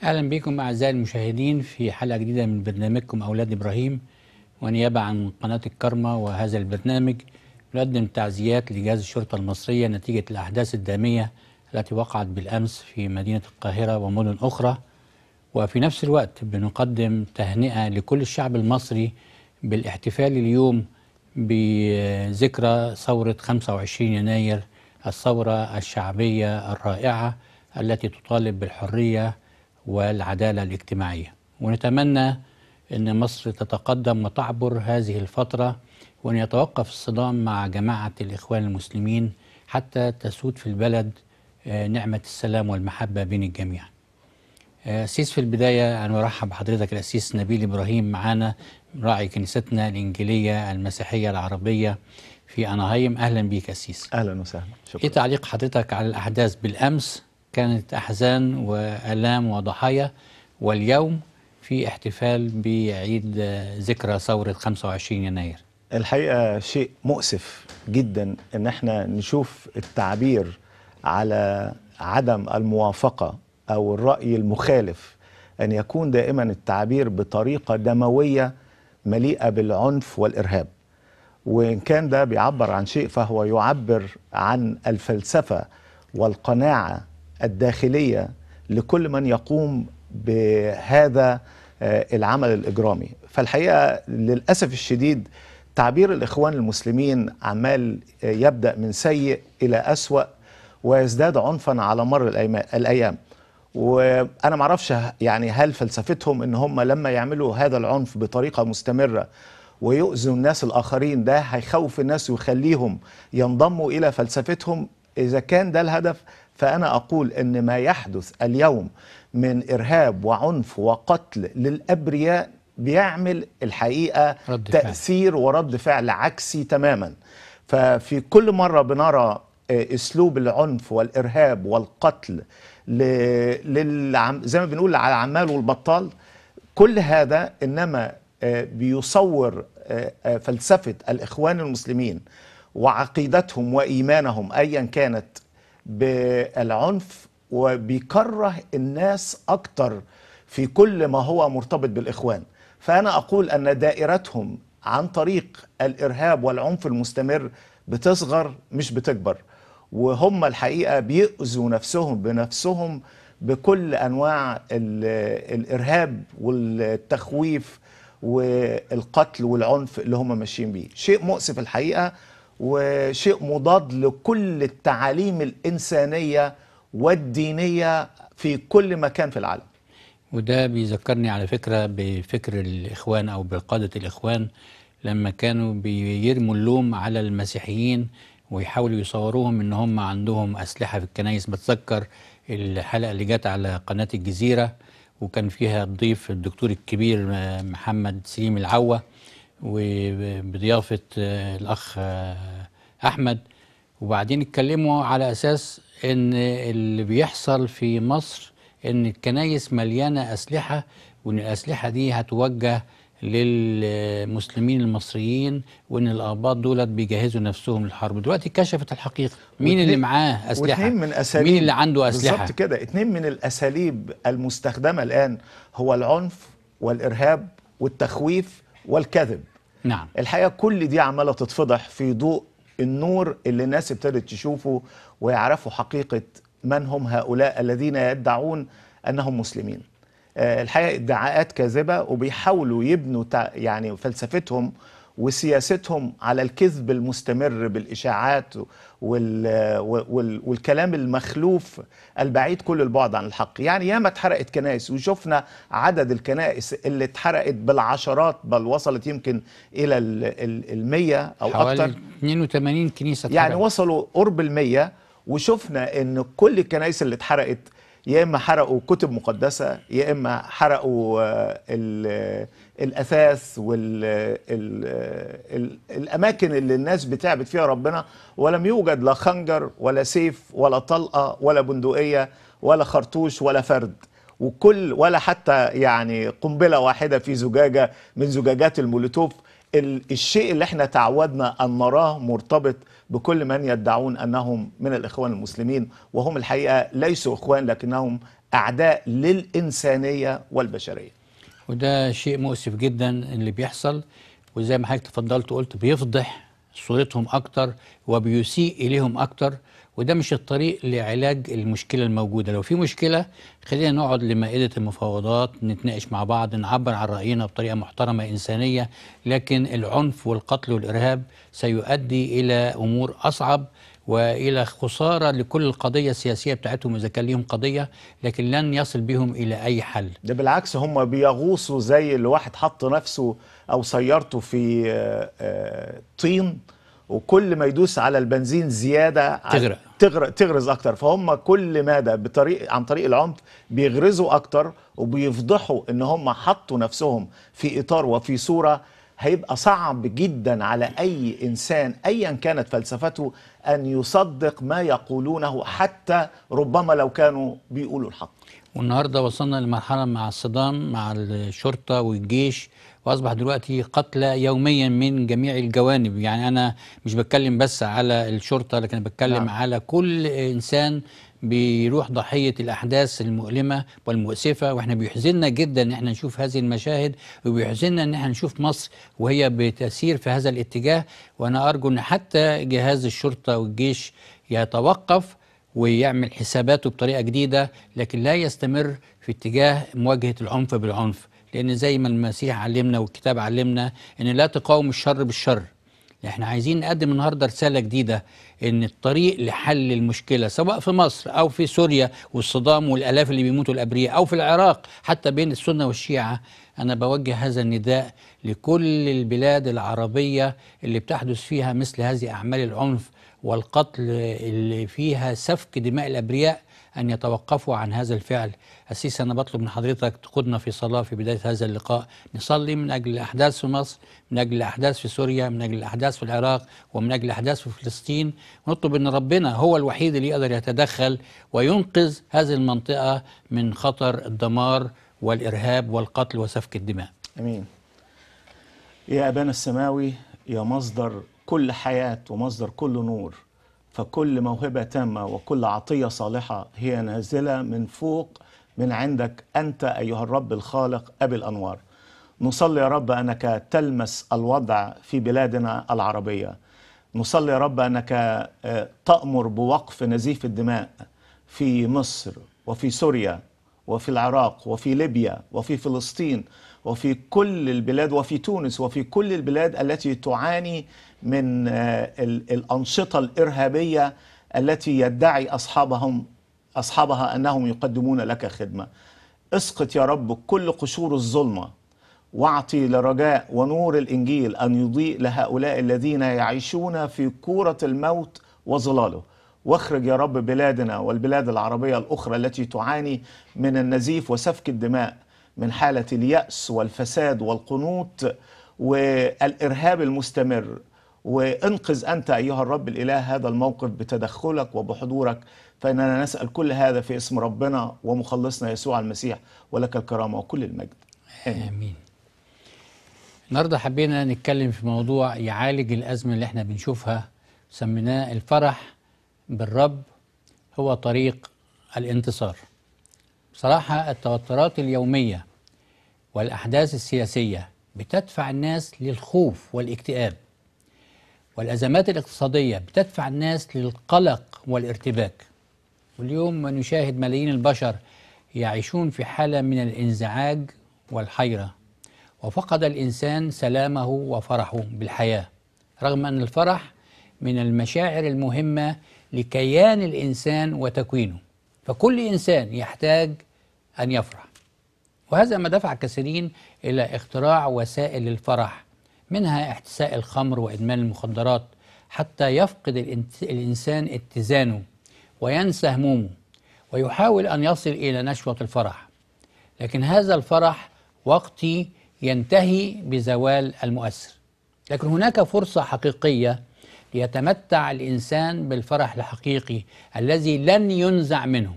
اهلا بكم اعزائي المشاهدين في حلقه جديده من برنامجكم اولاد ابراهيم ونيابه عن قناه الكرمه وهذا البرنامج نقدم تعزيات لجهاز الشرطه المصريه نتيجه الاحداث الداميه التي وقعت بالامس في مدينه القاهره ومدن اخرى وفي نفس الوقت بنقدم تهنئه لكل الشعب المصري بالاحتفال اليوم بذكرى ثوره 25 يناير الثوره الشعبيه الرائعه التي تطالب بالحريه والعداله الاجتماعيه ونتمنى ان مصر تتقدم وتعبر هذه الفتره وان يتوقف الصدام مع جماعه الاخوان المسلمين حتى تسود في البلد آه، نعمه السلام والمحبه بين الجميع. آه، أسيس في البداية أنا برحب بحضرتك الأسيس نبيل إبراهيم معانا راعي كنيستنا الإنجيلية المسيحية العربية في أناهيم أهلا بيك أسيس اهلا وسهلا إيه شكرا تعليق حضرتك على الأحداث بالأمس كانت أحزان وآلام وضحايا واليوم في احتفال بعيد آه، ذكرى ثورة 25 يناير الحقيقه شيء مؤسف جدا ان احنا نشوف التعبير على عدم الموافقه او الراي المخالف ان يكون دائما التعبير بطريقه دمويه مليئه بالعنف والارهاب وان كان ده بيعبر عن شيء فهو يعبر عن الفلسفه والقناعه الداخليه لكل من يقوم بهذا آه، العمل الاجرامي فالحقيقه للاسف الشديد تعبير الاخوان المسلمين عمال آه، يبدا من سيء الى اسوا ويزداد عنفا على مر الأيما- الايام وانا ما اعرفش يعني هل فلسفتهم ان هم لما يعملوا هذا العنف بطريقه مستمره ويؤذوا الناس الاخرين ده هيخوف الناس ويخليهم ينضموا الى فلسفتهم اذا كان ده الهدف فانا اقول ان ما يحدث اليوم من ارهاب وعنف وقتل للابرياء بيعمل الحقيقه رد فعل. تاثير ورد فعل عكسي تماما ففي كل مره بنرى آه، اسلوب العنف والارهاب والقتل ل... للعم... زي ما بنقول على العمال والبطال كل هذا انما آه، بيصور آه، آه، فلسفه الاخوان المسلمين وعقيدتهم وايمانهم ايا كانت بالعنف وبيكره الناس اكتر في كل ما هو مرتبط بالاخوان فانا اقول ان دائرتهم عن طريق الارهاب والعنف المستمر بتصغر مش بتكبر وهم الحقيقه بيؤذوا نفسهم بنفسهم بكل انواع ال- الارهاب والتخويف والقتل والعنف اللي هم ماشيين بيه شيء مؤسف الحقيقه وشيء مضاد لكل التعاليم الانسانيه والدينيه في كل مكان في العالم وده بيذكرني على فكرة بفكر الإخوان أو بقادة الإخوان لما كانوا بيرموا اللوم على المسيحيين ويحاولوا يصوروهم إن هم عندهم أسلحة في الكنايس بتذكر الحلقة اللي جت على قناة الجزيرة وكان فيها الضيف الدكتور الكبير آه، محمد سليم العوة وبضيافة آه، الأخ آه، أحمد وبعدين اتكلموا على أساس إن اللي بيحصل في مصر ان الكنايس مليانه اسلحه وان الاسلحه دي هتوجه للمسلمين المصريين وان الاباط دولت بيجهزوا نفسهم للحرب دلوقتي كشفت الحقيقه مين اللي واتنين- معاه اسلحه واتنين من اساليب مين اللي عنده اسلحه بالظبط كده اتنين من الاساليب المستخدمه الان هو العنف والارهاب والتخويف والكذب نعم الحقيقه كل دي عماله تتفضح في ضوء النور اللي الناس ابتدت تشوفه ويعرفوا حقيقه من هم هؤلاء الذين يدعون انهم مسلمين. آه، الحقيقه ادعاءات كاذبه وبيحاولوا يبنوا تع- يعني فلسفتهم وسياستهم على الكذب المستمر بالاشاعات وال وال والكلام المخلوف البعيد كل البعد عن الحق يعني ياما اتحرقت كنائس وشفنا عدد الكنائس اللي اتحرقت بالعشرات بل وصلت يمكن الى ال- ال- المية او حوالي اكتر 82 كنيسه يعني اتحرقت. وصلوا قرب المية وشفنا ان كل الكنائس اللي اتحرقت يا اما حرقوا كتب مقدسه يا اما حرقوا آه، ال- الاثاث والاماكن اللي الناس بتعبد فيها ربنا ولم يوجد لا خنجر ولا سيف ولا طلقه ولا بندقيه ولا خرطوش ولا فرد وكل ولا حتى يعني قنبله واحده في زجاجه من زجاجات المولوتوف ال- الشيء اللي احنا تعودنا ان نراه مرتبط بكل من يدعون انهم من الاخوان المسلمين وهم الحقيقه ليسوا اخوان لكنهم اعداء للانسانيه والبشريه. وده شيء مؤسف جدا اللي بيحصل وزي ما حضرتك تفضلت وقلت بيفضح صورتهم اكتر وبيسيء اليهم اكتر وده مش الطريق لعلاج المشكله الموجوده لو في مشكله خلينا نقعد لمائده المفاوضات نتناقش مع بعض نعبر عن راينا بطريقه محترمه انسانيه لكن العنف والقتل والارهاب سيؤدي الى امور اصعب والى خساره لكل القضيه السياسيه بتاعتهم اذا كان ليهم قضيه لكن لن يصل بهم الى اي حل ده بالعكس هم بيغوصوا زي اللي واحد حط نفسه او سيارته في آه، آه، طين وكل ما يدوس على البنزين زياده على- تغرق. تغرق تغرز اكتر فهم كل ماذا بطريق عن طريق العنف بيغرزوا اكتر وبيفضحوا ان هم حطوا نفسهم في اطار وفي صوره هيبقى صعب جدا على اي انسان ايا كانت فلسفته ان يصدق ما يقولونه حتى ربما لو كانوا بيقولوا الحق والنهارده وصلنا لمرحله مع الصدام مع الشرطه والجيش واصبح دلوقتي قتلى يوميا من جميع الجوانب يعني انا مش بتكلم بس على الشرطه لكن بتكلم نعم. نعم. على كل انسان بيروح ضحيه الاحداث المؤلمه والمؤسفه واحنا بيحزننا جدا ان احنا نشوف هذه المشاهد وبيحزننا ان احنا نشوف مصر وهي بتسير في هذا الاتجاه وانا ارجو ان حتى جهاز الشرطه والجيش يتوقف ويعمل حساباته بطريقه جديده لكن لا يستمر في اتجاه مواجهه العنف بالعنف لان زي ما المسيح علمنا والكتاب علمنا ان لا تقاوم الشر بالشر احنا عايزين نقدم النهارده رساله جديده ان الطريق لحل المشكله سواء في مصر او في سوريا والصدام والالاف اللي بيموتوا الابرياء او في العراق حتى بين السنه والشيعه انا بوجه هذا النداء لكل البلاد العربيه اللي بتحدث فيها مثل هذه اعمال العنف والقتل اللي فيها سفك دماء الابرياء ان يتوقفوا عن هذا الفعل أسيس أنا بطلب من حضرتك تقودنا في صلاة في بداية هذا اللقاء نصلي من أجل الأحداث في مصر من أجل الأحداث في سوريا من أجل الأحداث في العراق ومن أجل الأحداث في فلسطين ونطلب أن ربنا هو الوحيد اللي يقدر يتدخل وينقذ هذه المنطقة من خطر الدمار والإرهاب والقتل وسفك الدماء امين يا ابانا السماوي يا مصدر كل حياه ومصدر كل نور فكل موهبه تامه وكل عطيه صالحه هي نازله من فوق من عندك انت ايها الرب الخالق ابي الانوار نصلي يا رب انك تلمس الوضع في بلادنا العربيه نصلي يا رب انك آه، تامر بوقف نزيف الدماء في مصر وفي سوريا وفي العراق وفي ليبيا وفي فلسطين وفي كل البلاد وفي تونس وفي كل البلاد التي تعاني من آه، ال- الأنشطة الإرهابية التي يدعي أصحابهم أصحابها أنهم يقدمون لك خدمة اسقط يا رب كل قشور الظلمة واعطي لرجاء ونور الإنجيل أن يضيء لهؤلاء الذين يعيشون في كورة الموت وظلاله واخرج يا رب بلادنا والبلاد العربية الأخرى التي تعاني من النزيف وسفك الدماء من حالة اليأس والفساد والقنوط والإرهاب المستمر وانقذ أنت أيها الرب الإله هذا الموقف بتدخلك وبحضورك فإننا نسأل كل هذا في اسم ربنا ومخلصنا يسوع المسيح ولك الكرامة وكل المجد آمين آمين النهارده حبينا نتكلم في موضوع يعالج الأزمة اللي احنا بنشوفها سميناه الفرح بالرب هو طريق الانتصار بصراحة التوترات اليومية والأحداث السياسية بتدفع الناس للخوف والاكتئاب والأزمات الاقتصادية بتدفع الناس للقلق والارتباك واليوم نشاهد ملايين البشر يعيشون في حالة من الانزعاج والحيرة وفقد الإنسان سلامه وفرحه بالحياة رغم أن الفرح من المشاعر المهمة لكيان الإنسان وتكوينه فكل إنسان يحتاج أن يفرح وهذا ما دفع كثيرين إلى اختراع وسائل للفرح منها احتساء الخمر وإدمان المخدرات حتى يفقد الإنت- الإنسان اتزانه وينسى همومه ويحاول أن يصل إلى نشوة الفرح لكن هذا الفرح وقتي ينتهي بزوال المؤثر لكن هناك فرصة حقيقية ليتمتع الإنسان بالفرح الحقيقي الذي لن ينزع منه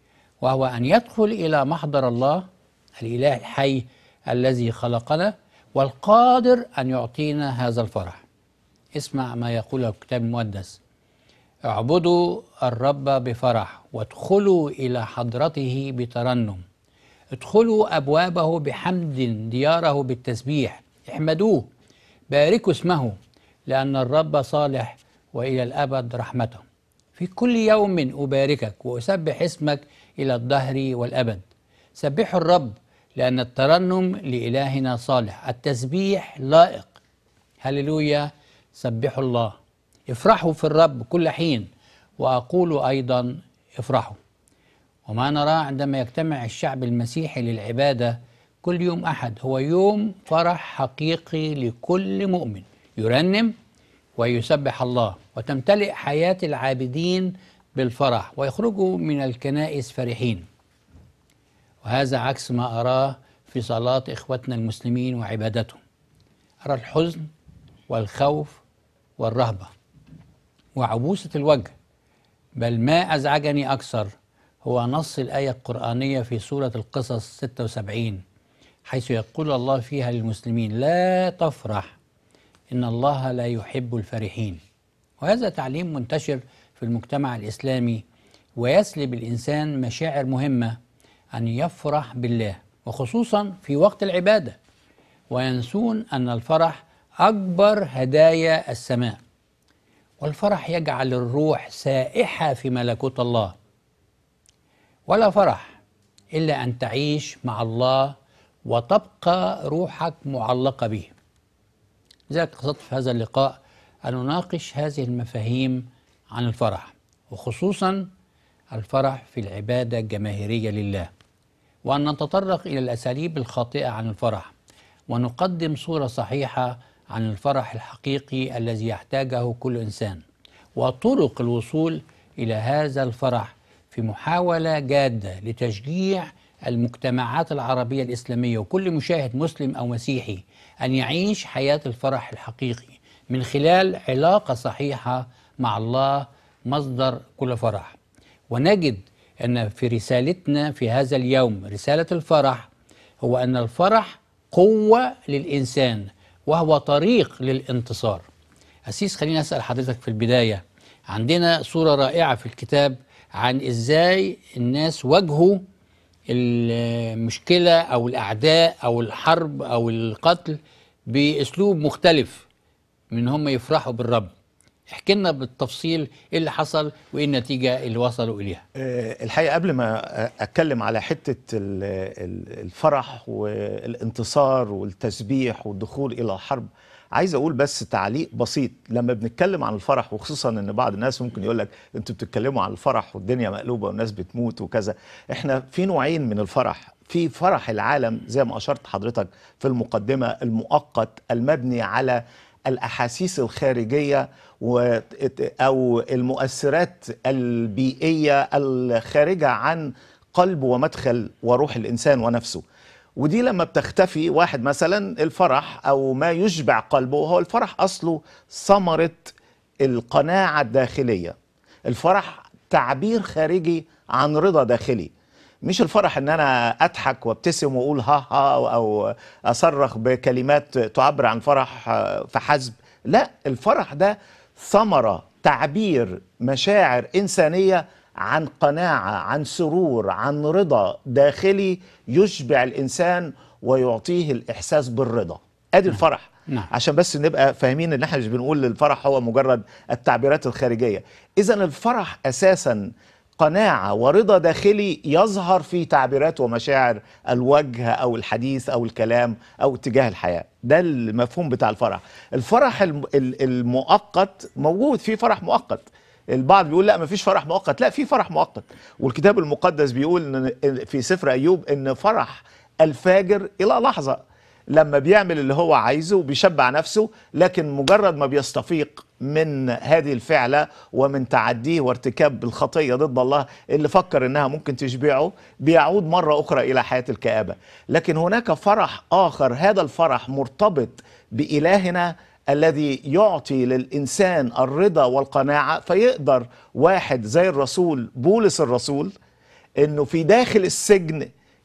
وهو أن يدخل إلى محضر الله الإله الحي الذي خلقنا والقادر أن يعطينا هذا الفرح اسمع ما يقوله الكتاب المقدس اعبدوا الرب بفرح وادخلوا إلى حضرته بترنم ادخلوا أبوابه بحمد دياره بالتسبيح احمدوه باركوا اسمه لأن الرب صالح وإلى الأبد رحمته في كل يوم أباركك وأسبح اسمك إلى الدهر والأبد سبحوا الرب لأن الترنم لإلهنا صالح التسبيح لائق هللويا سبحوا الله افرحوا في الرب كل حين وأقول أيضا افرحوا وما نراه عندما يجتمع الشعب المسيحي للعبادة كل يوم أحد هو يوم فرح حقيقي لكل مؤمن يرنم ويسبح الله وتمتلئ حياة العابدين بالفرح ويخرجوا من الكنائس فرحين وهذا عكس ما أراه في صلاة إخوتنا المسلمين وعبادتهم أرى الحزن والخوف والرهبة وعبوسة الوجه بل ما أزعجني أكثر هو نص الآية القرآنية في سورة القصص 76 حيث يقول الله فيها للمسلمين لا تفرح إن الله لا يحب الفرحين وهذا تعليم منتشر في المجتمع الإسلامي ويسلب الإنسان مشاعر مهمة أن يفرح بالله وخصوصا في وقت العبادة وينسون أن الفرح أكبر هدايا السماء والفرح يجعل الروح سائحة في ملكوت الله ولا فرح إلا أن تعيش مع الله وتبقى روحك معلقة به لذلك قصدت في هذا اللقاء أن نناقش هذه المفاهيم عن الفرح وخصوصا الفرح في العبادة الجماهيرية لله وأن نتطرق إلى الأساليب الخاطئة عن الفرح ونقدم صورة صحيحة عن الفرح الحقيقي الذي يحتاجه كل إنسان وطرق الوصول إلى هذا الفرح في محاولة جادة لتشجيع المجتمعات العربية الإسلامية وكل مشاهد مسلم أو مسيحي أن يعيش حياة الفرح الحقيقي من خلال علاقة صحيحة مع الله مصدر كل فرح ونجد أن في رسالتنا في هذا اليوم رسالة الفرح هو أن الفرح قوة للإنسان وهو طريق للانتصار أسيس خليني أسأل حضرتك في البداية عندنا صورة رائعة في الكتاب عن إزاي الناس واجهوا المشكلة أو الأعداء أو الحرب أو القتل بأسلوب مختلف من هم يفرحوا بالرب احكي لنا بالتفصيل ايه اللي حصل وايه النتيجه اللي وصلوا اليها آه، الحقيقه قبل ما اتكلم على حته ال- ال- الفرح والانتصار والتسبيح والدخول الى الحرب عايز اقول بس تعليق بسيط لما بنتكلم عن الفرح وخصوصا ان بعض الناس ممكن يقول لك انتوا بتتكلموا عن الفرح والدنيا مقلوبه والناس بتموت وكذا احنا في نوعين من الفرح في فرح العالم زي ما اشرت حضرتك في المقدمه المؤقت المبني على الاحاسيس الخارجيه و او المؤثرات البيئيه الخارجه عن قلب ومدخل وروح الانسان ونفسه ودي لما بتختفي واحد مثلا الفرح او ما يشبع قلبه هو الفرح اصله ثمره القناعه الداخليه الفرح تعبير خارجي عن رضا داخلي مش الفرح ان انا اضحك وابتسم واقول ها ها او اصرخ بكلمات تعبر عن فرح فحسب لا الفرح ده ثمره تعبير مشاعر انسانيه عن قناعه عن سرور عن رضا داخلي يشبع الانسان ويعطيه الاحساس بالرضا ادي الفرح نعم. عشان بس نبقى فاهمين ان احنا مش بنقول الفرح هو مجرد التعبيرات الخارجيه اذا الفرح اساسا قناعه ورضا داخلي يظهر في تعبيرات ومشاعر الوجه او الحديث او الكلام او اتجاه الحياه ده المفهوم بتاع الفرح الفرح الم- ال- المؤقت موجود في فرح مؤقت البعض بيقول لا مفيش فرح مؤقت لا في فرح مؤقت والكتاب المقدس بيقول إن- في سفر ايوب ان فرح الفاجر الى لحظه لما بيعمل اللي هو عايزه وبيشبع نفسه لكن مجرد ما بيستفيق من هذه الفعلة ومن تعديه وارتكاب الخطية ضد الله اللي فكر انها ممكن تشبعه بيعود مرة اخرى الى حياة الكآبة لكن هناك فرح اخر هذا الفرح مرتبط بإلهنا الذي يعطي للإنسان الرضا والقناعة فيقدر واحد زي الرسول بولس الرسول انه في داخل السجن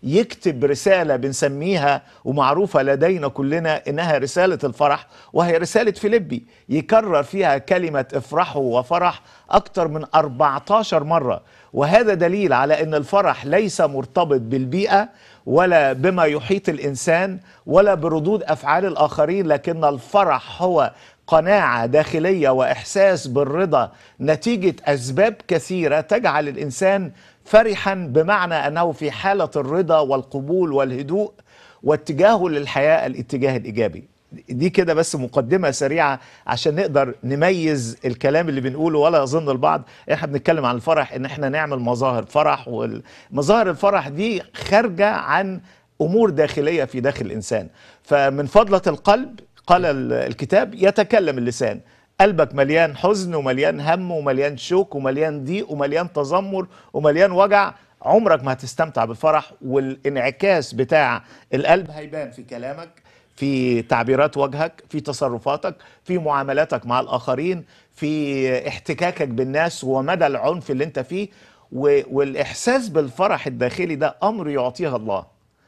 يكتب رسالة بنسميها ومعروفة لدينا كلنا إنها رسالة الفرح وهي رسالة فيليبي يكرر فيها كلمة افرحوا وفرح أكثر من 14 مرة وهذا دليل على أن الفرح ليس مرتبط بالبيئة ولا بما يحيط الإنسان ولا بردود أفعال الآخرين لكن الفرح هو قناعة داخلية وإحساس بالرضا نتيجة أسباب كثيرة تجعل الإنسان فرحا بمعنى أنه في حالة الرضا والقبول والهدوء واتجاهه للحياة الاتجاه الإيجابي دي كده بس مقدمة سريعة عشان نقدر نميز الكلام اللي بنقوله ولا يظن البعض احنا بنتكلم عن الفرح ان احنا نعمل مظاهر فرح ومظاهر الفرح دي خارجة عن امور داخلية في داخل الانسان فمن فضلة القلب قال الكتاب يتكلم اللسان قلبك مليان حزن ومليان هم ومليان شوك ومليان ضيق ومليان تذمر ومليان وجع عمرك ما هتستمتع بالفرح والانعكاس بتاع القلب هيبان في كلامك في تعبيرات وجهك في تصرفاتك في معاملاتك مع الآخرين في احتكاكك بالناس ومدى العنف اللي انت فيه والإحساس بالفرح الداخلي ده أمر يعطيها الله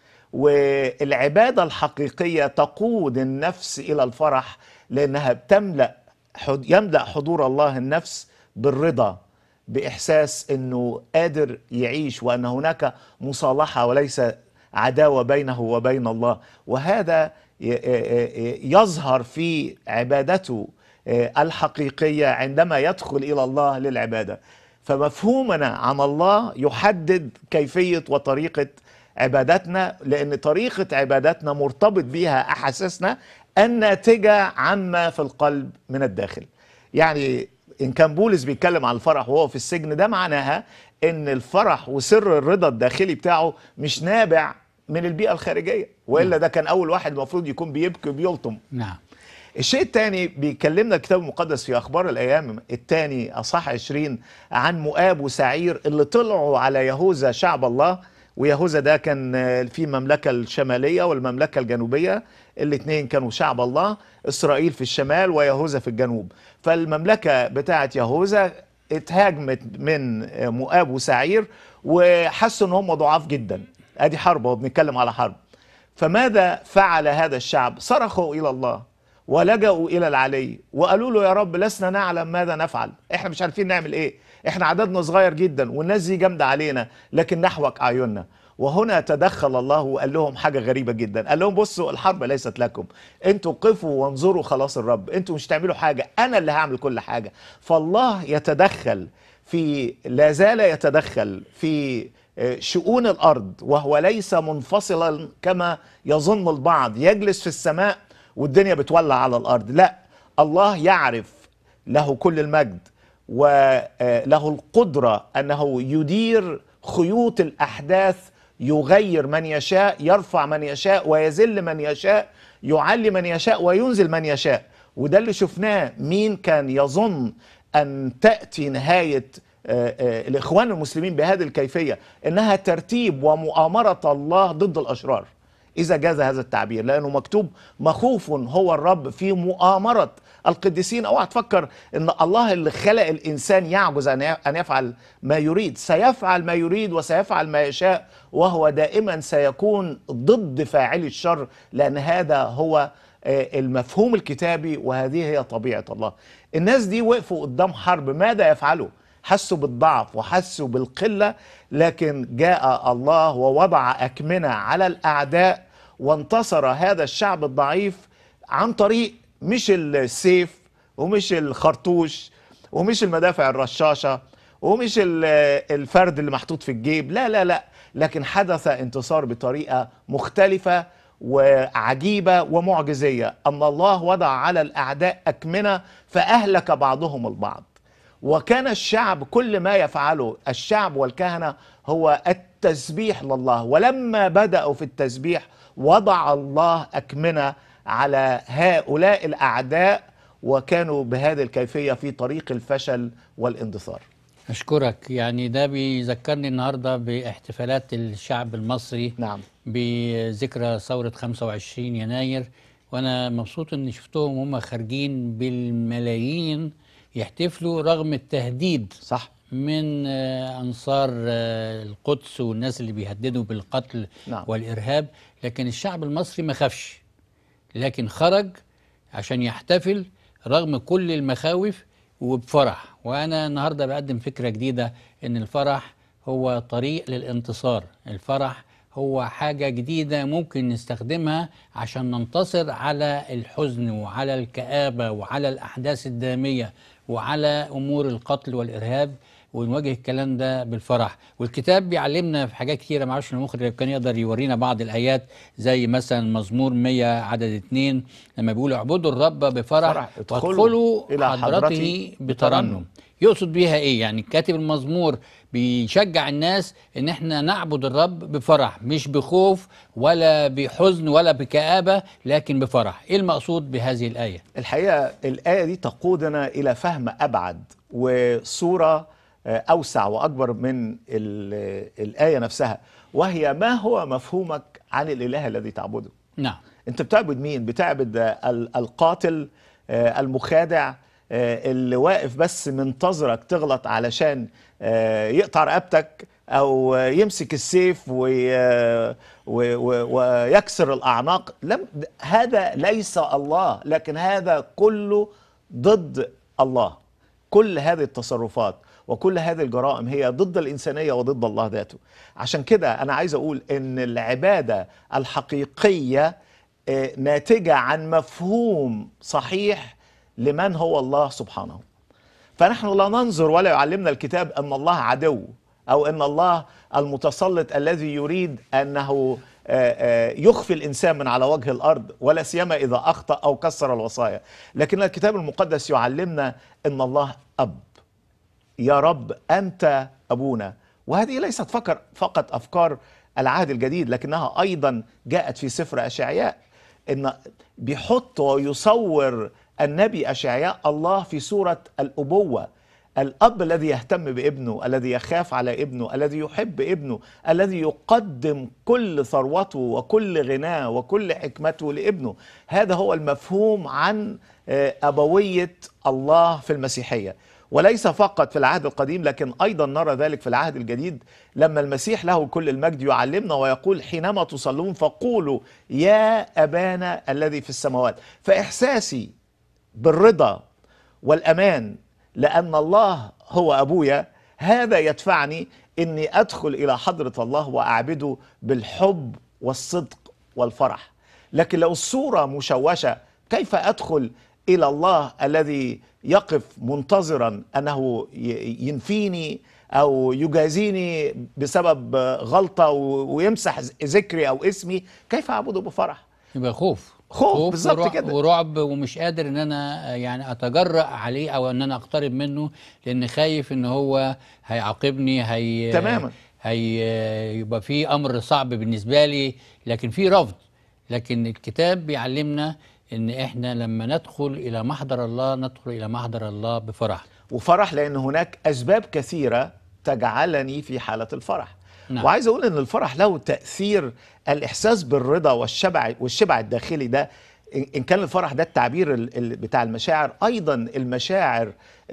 والعبادة الحقيقية تقود النفس إلى الفرح لأنها بتملأ يملأ حضور الله النفس بالرضا بإحساس أنه قادر يعيش وأن هناك مصالحة وليس عداوة بينه وبين الله وهذا يظهر في عبادته الحقيقية عندما يدخل إلى الله للعبادة فمفهومنا عن الله يحدد كيفية وطريقة عبادتنا لأن طريقة عبادتنا مرتبط بها أحاسيسنا الناتجة عما في القلب من الداخل يعني إن كان بولس بيتكلم عن الفرح وهو في السجن ده معناها إن الفرح وسر الرضا الداخلي بتاعه مش نابع من البيئة الخارجية وإلا ده كان أول واحد المفروض يكون بيبكي وبيلطم نعم الشيء الثاني بيكلمنا الكتاب المقدس في أخبار الأيام الثاني أصح 20 عن مؤاب وسعير اللي طلعوا على يهوذا شعب الله ويهوذا ده كان في المملكة الشمالية والمملكة الجنوبية الاثنين كانوا شعب الله إسرائيل في الشمال ويهوذا في الجنوب فالمملكة بتاعة يهوذا اتهاجمت من مؤاب وسعير وحسوا ان هم ضعاف جدا ادي حرب وبنتكلم على حرب فماذا فعل هذا الشعب صرخوا الى الله ولجأوا الى العلي وقالوا له يا رب لسنا نعلم ماذا نفعل احنا مش عارفين نعمل ايه احنا عددنا صغير جدا والناس دي جامده علينا لكن نحوك اعيننا وهنا تدخل الله وقال لهم حاجه غريبه جدا قال لهم بصوا الحرب ليست لكم انتوا قفوا وانظروا خلاص الرب انتوا مش تعملوا حاجه انا اللي هعمل كل حاجه فالله يتدخل في لا زال يتدخل في شؤون الارض وهو ليس منفصلا كما يظن البعض يجلس في السماء والدنيا بتولع على الارض لا الله يعرف له كل المجد وله القدره انه يدير خيوط الاحداث يغير من يشاء يرفع من يشاء ويذل من يشاء يعلي من يشاء وينزل من يشاء وده اللي شفناه مين كان يظن ان تاتي نهايه الاخوان المسلمين بهذه الكيفيه انها ترتيب ومؤامره الله ضد الاشرار اذا جاز هذا التعبير لانه مكتوب مخوف هو الرب في مؤامره القديسين اوعى تفكر ان الله اللي خلق الانسان يعجز ان يفعل ما يريد سيفعل ما يريد وسيفعل ما يشاء وهو دائما سيكون ضد فاعل الشر لان هذا هو المفهوم الكتابي وهذه هي طبيعه الله الناس دي وقفوا قدام حرب ماذا يفعلوا حسوا بالضعف وحسوا بالقلة لكن جاء الله ووضع أكمنة على الأعداء وانتصر هذا الشعب الضعيف عن طريق مش السيف ومش الخرطوش ومش المدافع الرشاشة ومش الفرد اللي محطوط في الجيب لا لا لا لكن حدث انتصار بطريقة مختلفة وعجيبة ومعجزية أن الله وضع على الأعداء أكمنة فأهلك بعضهم البعض وكان الشعب كل ما يفعله الشعب والكهنة هو التسبيح لله ولما بدأوا في التسبيح وضع الله أكمنة على هؤلاء الأعداء وكانوا بهذه الكيفية في طريق الفشل والاندثار أشكرك يعني ده بيذكرني النهاردة باحتفالات الشعب المصري نعم بذكرى ثورة 25 يناير وأنا مبسوط إني شفتهم هم خارجين بالملايين يحتفلوا رغم التهديد صح من آه، أنصار آه، القدس والناس اللي بيهددوا بالقتل نعم. والإرهاب لكن الشعب المصري ما خافش لكن خرج عشان يحتفل رغم كل المخاوف وبفرح وأنا النهاردة بقدم فكرة جديدة إن الفرح هو طريق للانتصار الفرح هو حاجة جديدة ممكن نستخدمها عشان ننتصر على الحزن وعلى الكآبة وعلى الأحداث الدامية وعلى أمور القتل والإرهاب ونواجه الكلام ده بالفرح والكتاب بيعلمنا في حاجات كتيرة معرفش المخرج لو كان يقدر يورينا بعض الآيات زي مثلا مزمور 100 عدد 2 لما بيقول اعبدوا الرب بفرح فرح. ادخلوا وادخلوا إلى حضرته حضرته بترنم بترنم. يقصد بيها ايه يعني كاتب المزمور بيشجع الناس ان احنا نعبد الرب بفرح مش بخوف ولا بحزن ولا بكآبة لكن بفرح ايه المقصود بهذه الآية الحقيقة الآية دي تقودنا إلى فهم أبعد وصورة آه، أوسع وأكبر من ال- الآية نفسها وهي ما هو مفهومك عن الإله الذي تعبده نعم أنت بتعبد مين؟ بتعبد آه، ال- القاتل آه، المخادع آه، اللي واقف بس منتظرك تغلط علشان آه، يقطع رقبتك أو آه، يمسك السيف وي- و- و- ويكسر الأعناق لم هذا ليس الله لكن هذا كله ضد الله كل هذه التصرفات وكل هذه الجرائم هي ضد الإنسانية وضد الله ذاته عشان كده أنا عايز أقول إن العبادة الحقيقية آه، ناتجة عن مفهوم صحيح لمن هو الله سبحانه فنحن لا ننظر ولا يعلمنا الكتاب أن الله عدو أو أن الله المتسلط الذي يريد أنه آه، آه، يخفي الإنسان من على وجه الأرض ولا سيما إذا أخطأ أو كسر الوصايا لكن الكتاب المقدس يعلمنا أن الله أب يا رب أنت أبونا وهذه ليست فقط فقط أفكار العهد الجديد لكنها أيضا جاءت في سفر أشعياء إن بيحط ويصور النبي أشعياء الله في صورة الأبوة الأب الذي يهتم بابنه الذي يخاف على ابنه الذي يحب ابنه الذي يقدم كل ثروته وكل غناه وكل حكمته لابنه هذا هو المفهوم عن آه، أبوية الله في المسيحية وليس فقط في العهد القديم لكن ايضا نرى ذلك في العهد الجديد لما المسيح له كل المجد يعلمنا ويقول حينما تصلون فقولوا يا ابانا الذي في السماوات فاحساسي بالرضا والامان لان الله هو ابويا هذا يدفعني اني ادخل الى حضره الله واعبده بالحب والصدق والفرح لكن لو الصوره مشوشه كيف ادخل الى الله الذي يقف منتظرا انه ي- ينفيني او يجازيني بسبب غلطه و- ويمسح ذكري او اسمي كيف اعبده بفرح يبقى خوف خوف، بالظبط ورع- كده. ورعب ومش قادر ان انا يعني اتجرأ عليه او ان انا اقترب منه لان خايف ان هو هيعاقبني هي تماما. هي يبقى في امر صعب بالنسبه لي لكن في رفض لكن الكتاب بيعلمنا ان احنا لما ندخل الى محضر الله ندخل الى محضر الله بفرح وفرح لان هناك اسباب كثيره تجعلني في حاله الفرح نعم. وعايز اقول ان الفرح له تاثير الاحساس بالرضا والشبع والشبع الداخلي ده إن إن كان الفرح ده التعبير ال- ال- بتاع المشاعر ايضا المشاعر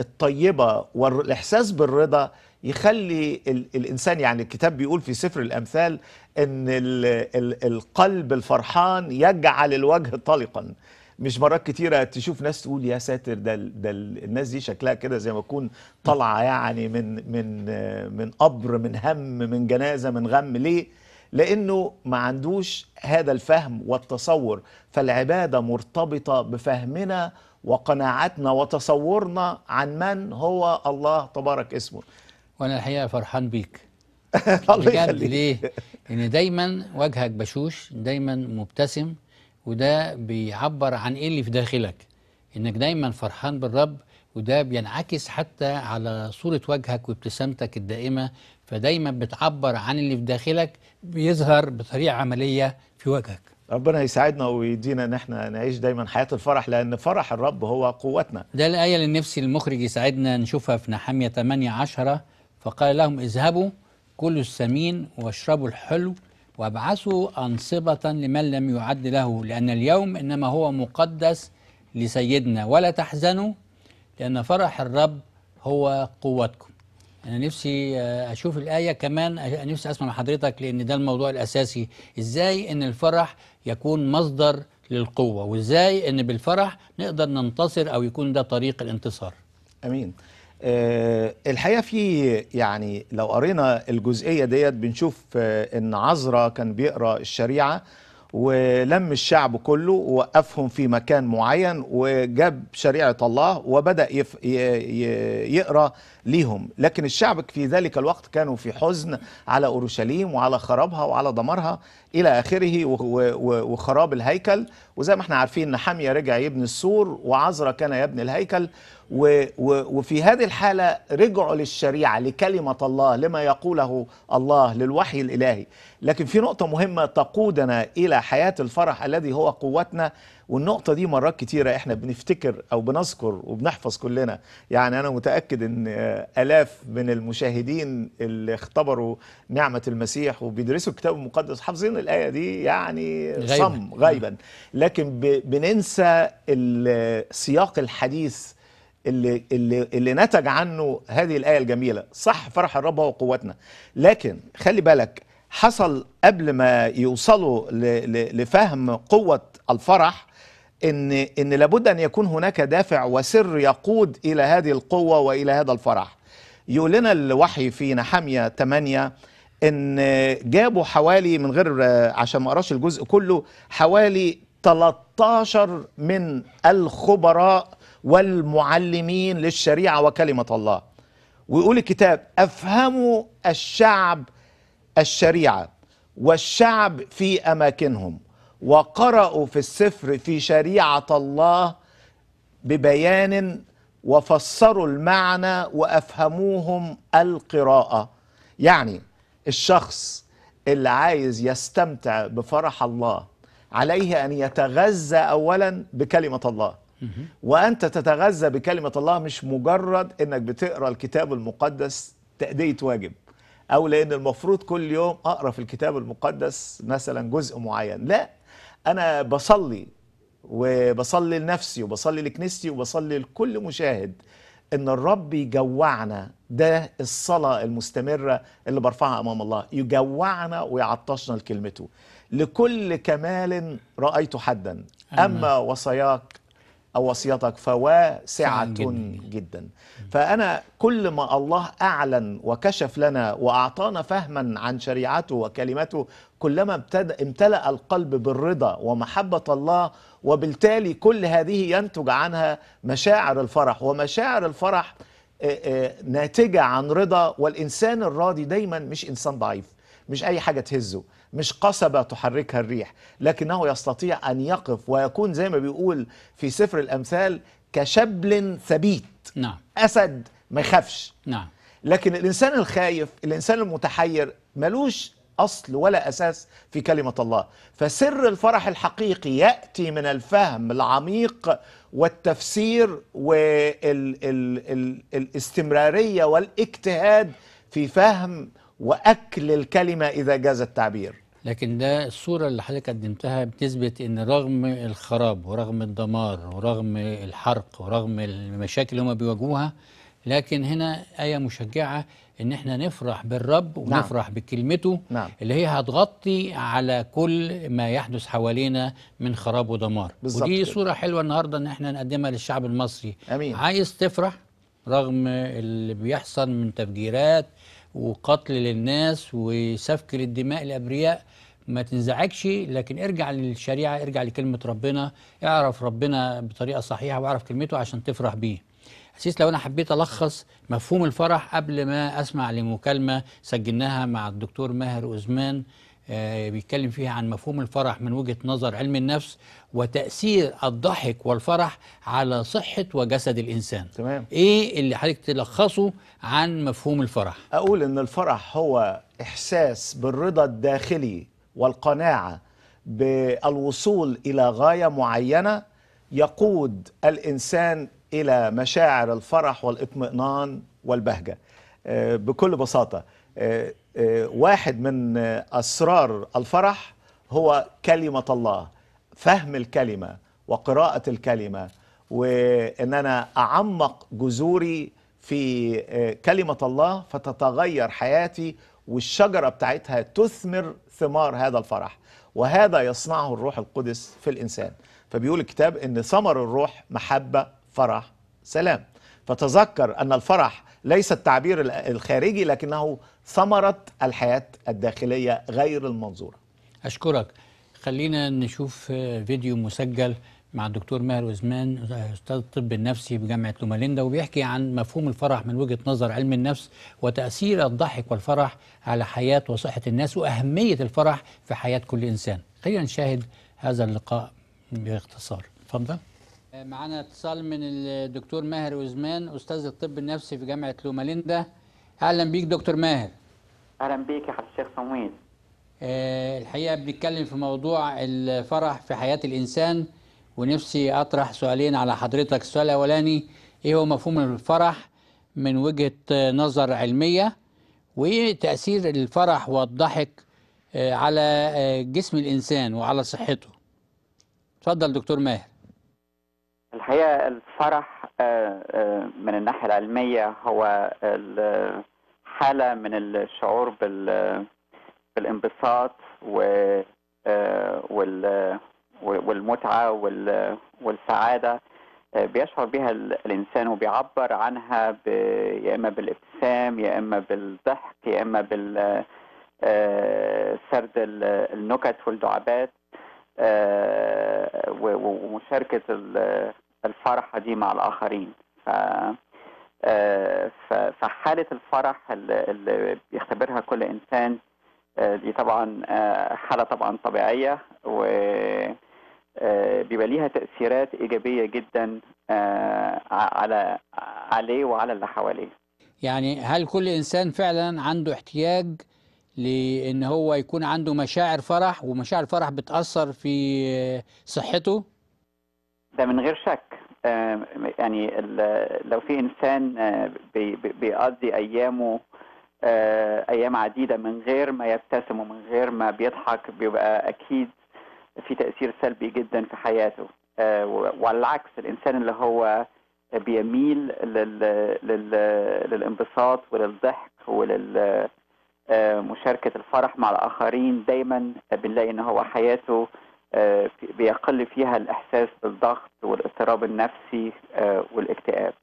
الطيبه والاحساس بالرضا يخلي ال الانسان يعني الكتاب بيقول في سفر الامثال ان ال ال القلب الفرحان يجعل الوجه طلقا مش مرات كتيرة تشوف ناس تقول يا ساتر ده ال- ده ال- الناس دي شكلها كده زي ما تكون طالعة يعني من من آه، من قبر من هم من جنازة من غم ليه؟ لأنه ما عندوش هذا الفهم والتصور فالعبادة مرتبطة بفهمنا وقناعتنا وتصورنا عن من هو الله تبارك اسمه وانا الحقيقه فرحان بيك الله بجد يخليك ليه؟ ان دايما وجهك بشوش دايما مبتسم وده بيعبر عن ايه اللي في داخلك انك دايما فرحان بالرب وده بينعكس حتى على صورة وجهك وابتسامتك الدائمة فدايما بتعبر عن اللي في داخلك بيظهر بطريقة عملية في وجهك ربنا يساعدنا ويدينا ان احنا نعيش دايما حياة الفرح لان فرح الرب هو قوتنا ده الآية اللي نفسي المخرج يساعدنا نشوفها في نحمية 8 10 فقال لهم اذهبوا كلوا السمين واشربوا الحلو وابعثوا أنصبة لمن لم يعد له لأن اليوم إنما هو مقدس لسيدنا ولا تحزنوا لأن فرح الرب هو قوتكم انا نفسي آه، اشوف الايه كمان أ- نفسي اسمع من حضرتك لان ده الموضوع الاساسي ازاي ان الفرح يكون مصدر للقوه وازاي ان بالفرح نقدر ننتصر او يكون ده طريق الانتصار امين أه الحقيقه في يعني لو قرينا الجزئيه ديت بنشوف آه، ان عزرا كان بيقرا الشريعه ولم الشعب كله ووقفهم في مكان معين وجاب شريعه الله وبدا يف ي- ي- يقرا ليهم لكن الشعب في ذلك الوقت كانوا في حزن على اورشليم وعلى خرابها وعلى دمارها الى اخره و- و- وخراب الهيكل وزي ما احنا عارفين نحمية رجع يبني السور وعزرا كان يبني الهيكل و و وفي هذه الحالة رجعوا للشريعة لكلمة الله لما يقوله الله للوحي الإلهي لكن في نقطة مهمة تقودنا إلى حياة الفرح الذي هو قوتنا والنقطة دي مرات كتيرة احنا بنفتكر أو بنذكر وبنحفظ كلنا يعني أنا متأكد أن آه، آلاف من المشاهدين اللي اختبروا نعمة المسيح وبيدرسوا الكتاب المقدس حافظين الآية دي يعني غيباً. صم غيبا لكن ب- بننسى ال- سياق الحديث اللي اللي اللي نتج عنه هذه الايه الجميله صح فرح الرب هو قوتنا لكن خلي بالك حصل قبل ما يوصلوا ل- ل- لفهم قوه الفرح ان ان لابد ان يكون هناك دافع وسر يقود الى هذه القوه والى هذا الفرح يقول لنا الوحي في نحمية 8 ان جابوا حوالي من غير عشان ما اقراش الجزء كله حوالي 13 من الخبراء والمعلمين للشريعه وكلمه الله ويقول الكتاب افهموا الشعب الشريعه والشعب في اماكنهم وقرأوا في السفر في شريعه الله ببيان وفسروا المعنى وافهموهم القراءه يعني الشخص اللي عايز يستمتع بفرح الله عليه ان يتغذى اولا بكلمه الله وانت تتغذى بكلمه الله مش مجرد انك بتقرا الكتاب المقدس تاديه واجب او لان المفروض كل يوم اقرا في الكتاب المقدس مثلا جزء معين لا انا بصلي وبصلي لنفسي وبصلي لكنيستي وبصلي لكل مشاهد ان الرب يجوعنا ده الصلاة المستمرة اللي برفعها امام الله يجوعنا ويعطشنا لكلمته لكل كمال رأيت حدا اما وصاياك او وصيتك فواسعة جداً. جدا فانا كل ما الله اعلن وكشف لنا واعطانا فهما عن شريعته وكلمته كلما ابتدى امتلأ القلب بالرضا ومحبة الله وبالتالي كل هذه ينتج عنها مشاعر الفرح ومشاعر الفرح آه، آه، ناتجة عن رضا والإنسان الراضي دايما مش إنسان ضعيف مش أي حاجة تهزه مش قصبة تحركها الريح لكنه يستطيع أن يقف ويكون زي ما بيقول في سفر الأمثال كشبل ثبيت نعم أسد ما يخافش نعم لكن الإنسان الخايف الإنسان المتحير ملوش أصل ولا أساس في كلمة الله فسر الفرح الحقيقي يأتي من الفهم العميق والتفسير والاستمرارية والاجتهاد في فهم وأكل الكلمة إذا جاز التعبير لكن ده الصورة اللي حضرتك قدمتها بتثبت ان رغم الخراب ورغم الدمار ورغم الحرق ورغم المشاكل اللي هم بيواجهوها لكن هنا آية مشجعة ان احنا نفرح بالرب ونفرح بكلمته نعم. اللي هي هتغطي على كل ما يحدث حوالينا من خراب ودمار بالظبط ودي كده. صورة حلوة النهاردة ان احنا نقدمها للشعب المصري أمين. عايز تفرح رغم اللي بيحصل من تفجيرات وقتل للناس وسفك للدماء الابرياء ما تنزعجش لكن ارجع للشريعه ارجع لكلمه ربنا اعرف ربنا بطريقه صحيحه واعرف كلمته عشان تفرح بيه أسيس لو أنا حبيت ألخص مفهوم الفرح قبل ما أسمع لمكالمة سجلناها مع الدكتور ماهر أزمان آه، بيتكلم فيها عن مفهوم الفرح من وجهة نظر علم النفس وتأثير الضحك والفرح على صحة وجسد الإنسان تمام. إيه اللي حضرتك تلخصه عن مفهوم الفرح أقول إن الفرح هو إحساس بالرضا الداخلي والقناعة بالوصول إلى غاية معينة يقود الإنسان إلى مشاعر الفرح والاطمئنان والبهجة آه، بكل بساطة آه، آه، واحد من آه، أسرار الفرح هو كلمة الله فهم الكلمة وقراءة الكلمة وإن أنا أعمق جذوري في آه، كلمة الله فتتغير حياتي والشجرة بتاعتها تثمر ثمار هذا الفرح وهذا يصنعه الروح القدس في الإنسان فبيقول الكتاب إن ثمر الروح محبة فرح سلام فتذكر أن الفرح ليس التعبير ال- الخارجي لكنه ثمرة الحياة الداخلية غير المنظورة أشكرك خلينا نشوف آه، فيديو مسجل مع الدكتور ماهر وزمان آه، أستاذ الطب النفسي بجامعة لوماليندا وبيحكي عن مفهوم الفرح من وجهة نظر علم النفس وتأثير الضحك والفرح على حياة وصحة الناس وأهمية الفرح في حياة كل إنسان خلينا نشاهد هذا اللقاء باختصار اتفضل معنا اتصال من الدكتور ماهر وزمان أستاذ الطب النفسي في جامعة لوماليندا أهلا بيك دكتور ماهر اهلا بيك يا حضرة الشيخ صمويل آه، الحقيقة بنتكلم في موضوع الفرح في حياة الإنسان ونفسي أطرح سؤالين على حضرتك السؤال الأولاني إيه هو مفهوم الفرح من وجهة آه، نظر علمية وإيه تأثير الفرح والضحك آه، على آه، جسم الإنسان وعلى صحته اتفضل دكتور ماهر الحقيقه الفرح آه، آه، من الناحيه العلميه هو ال- حاله من الشعور بال- بالانبساط و آه، وال- والمتعه وال- والسعاده آه، بيشعر بها ال- الانسان وبيعبر عنها ب... يا اما بالابتسام يا اما بالضحك يا اما بال آه، سرد ال- النكت والدعابات آه، و- و- ومشاركة ال- الفرحة دي مع الآخرين ف آه، ف- فحالة الفرح اللي اللي بيختبرها كل إنسان آه، دي طبعا آه، حالة طبعا طبيعية و آه، بيبقى ليها تأثيرات إيجابية جدا آه، ع- على عليه وعلى اللي حواليه يعني هل كل إنسان فعلا عنده احتياج لأن هو يكون عنده مشاعر فرح ومشاعر فرح بتأثر في آه، صحته؟ ده من غير شك آه، يعني ال- لو في انسان آه، بي- بي- بيقضي ايامه آه، ايام عديده من غير ما يبتسم ومن غير ما بيضحك بيبقى اكيد في تاثير سلبي جدا في حياته آه، و- وعلى العكس الانسان اللي هو بيميل لل... لل... للانبساط وللضحك ولل آه، مشاركة الفرح مع الآخرين دايما بنلاقي إن هو حياته آه، في- بيقل فيها الإحساس بالضغط والاضطراب النفسي آه، والاكتئاب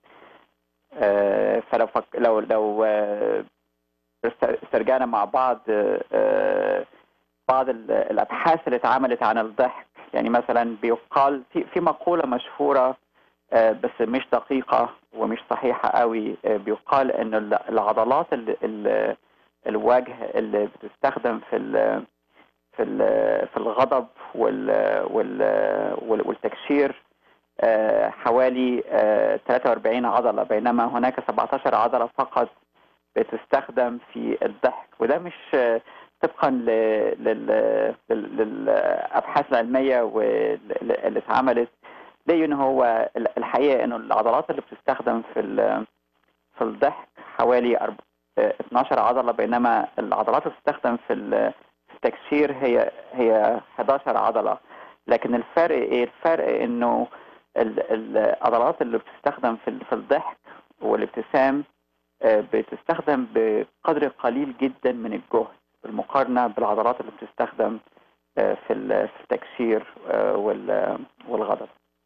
آه، فلو فك... لو لو آه، است- استرجعنا مع بعض آه، آه، بعض ال- الأبحاث اللي اتعملت عن الضحك يعني مثلا بيقال في في مقولة مشهورة آه، بس مش دقيقة ومش صحيحة قوي آه، بيقال إن ال- العضلات ال- ال- الوجه اللي بتستخدم في ال في ال في الغضب وال وال وال- والتكشير آه، حوالي آه، 43 عضلة بينما هناك 17 عضلة فقط بتستخدم في الضحك وده مش آه، طبقا ل- لل- لل- للابحاث العلميه واللي اللي اتعملت لقيوا ان هو ال- الحقيقه انه العضلات اللي بتستخدم في ال- في الضحك حوالي أرب- آه، 12 عضله بينما العضلات اللي بتستخدم في ال- في التكشير هي هي 11 عضله لكن الفرق ايه الفرق انه ال- العضلات اللي بتستخدم في ال- في الضحك والابتسام آه، بتستخدم بقدر قليل جدا من الجهد بالمقارنه بالعضلات اللي بتستخدم آه، في ال- في التكشير آه، وال- والغضب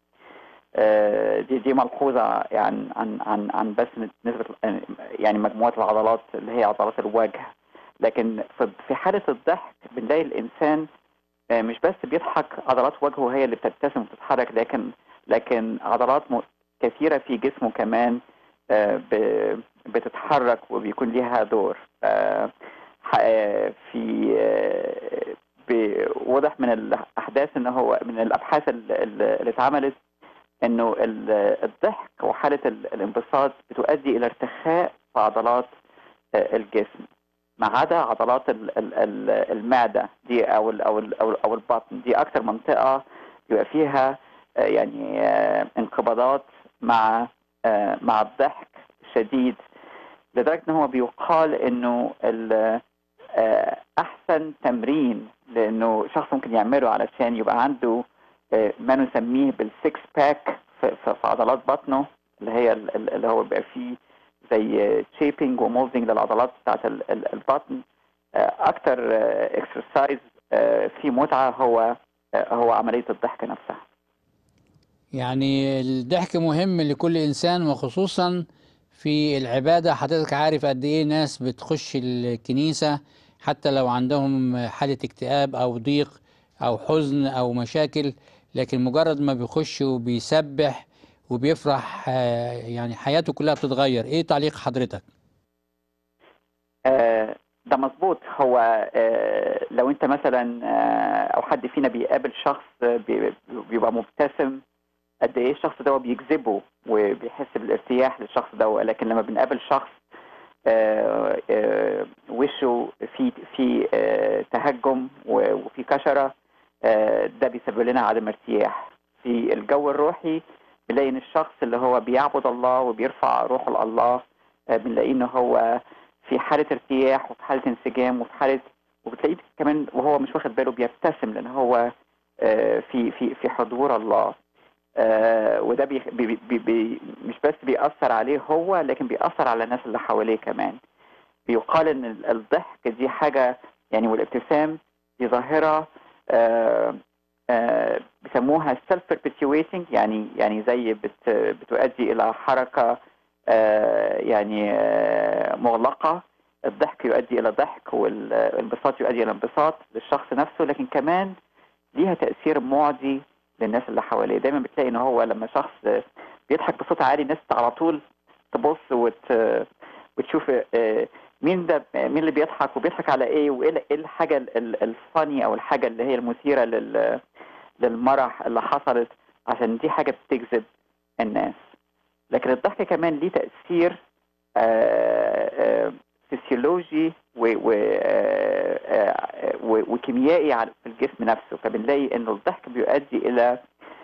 آه، دي دي ملحوظه يعني عن عن عن بس نسبه يعني مجموعه العضلات اللي هي عضلات الوجه لكن في- في حاله الضحك بنلاقي الانسان آه، مش بس بيضحك عضلات وجهه هي اللي بتبتسم وتتحرك لكن لكن عضلات م- كثيره في جسمه كمان آه، ب- بتتحرك وبيكون ليها دور آه، ح- آه، في آه، ب- واضح من الاحداث ان هو من الابحاث ال- ال- اللي اتعملت انه ال- الضحك وحاله ال- الانبساط بتؤدي الى ارتخاء في عضلات آه، الجسم ما عدا عضلات ال- ال- ال- المعده دي او ال او ال او, ال أو البطن دي اكتر منطقه يبقى فيها آه، يعني آه، انقباضات مع آه، مع الضحك شديد لدرجه ان هو بيقال انه ال- آه، احسن تمرين لانه شخص ممكن يعمله علشان يبقى عنده آه، ما نسميه بالسكس باك في في- في عضلات بطنه اللي هي ال- ال- اللي هو بيبقى فيه زي شيبنج ومولدنج للعضلات بتاعت ال- ال- البطن آه، اكتر اكسرسايز فيه متعه هو آه، هو عمليه الضحك نفسها يعني الضحك مهم لكل إنسان وخصوصا في العبادة حضرتك عارف قد إيه ناس بتخش الكنيسة حتى لو عندهم حالة اكتئاب أو ضيق أو حزن أو مشاكل لكن مجرد ما بيخش وبيسبح وبيفرح آه، يعني حياته كلها بتتغير إيه تعليق حضرتك؟ آه، ده مظبوط هو آه، لو انت مثلا آه، او حد فينا بيقابل شخص آه، بي- بيبقى مبتسم قد ايه الشخص ده بيجذبه وبيحس بالارتياح للشخص ده لكن لما بنقابل شخص آه، آه، وشه في في آه، تهجم و- وفي كشره آه، ده بيسبب لنا عدم ارتياح في الجو الروحي بنلاقي ان الشخص اللي هو بيعبد الله وبيرفع روحه لله آه، بنلاقيه ان هو في حاله ارتياح وفي حاله انسجام وفي حاله وبتلاقيه كمان وهو مش واخد باله بيبتسم لان هو آه، في في في حضور الله آه، وده بي بي بي بي مش بس بيأثر عليه هو لكن بيأثر على الناس اللي حواليه كمان بيقال ان ال- الضحك دي حاجه يعني والابتسام دي ظاهره آه، آه، بيسموها self perpetuating يعني يعني زي بت بتؤدي الى حركه آه، يعني آه، مغلقه الضحك يؤدي الى ضحك والانبساط يؤدي الى انبساط للشخص نفسه لكن كمان ليها تاثير معدي للناس اللي حواليه دايما بتلاقي ان هو لما شخص بيضحك بصوت عالي الناس على طول تبص وت وتشوف آه، مين ده مين اللي بيضحك وبيضحك على ايه وايه ال- إيه الحاجه ال- ال- الفاني او الحاجه اللي هي المثيره لل للمرح اللي حصلت عشان دي حاجه بتجذب الناس لكن الضحك كمان ليه تاثير آه، آه، فسيولوجي و- و- آه، آه، و- وكيميائي على- في الجسم نفسه فبنلاقي انه الضحك بيؤدي الى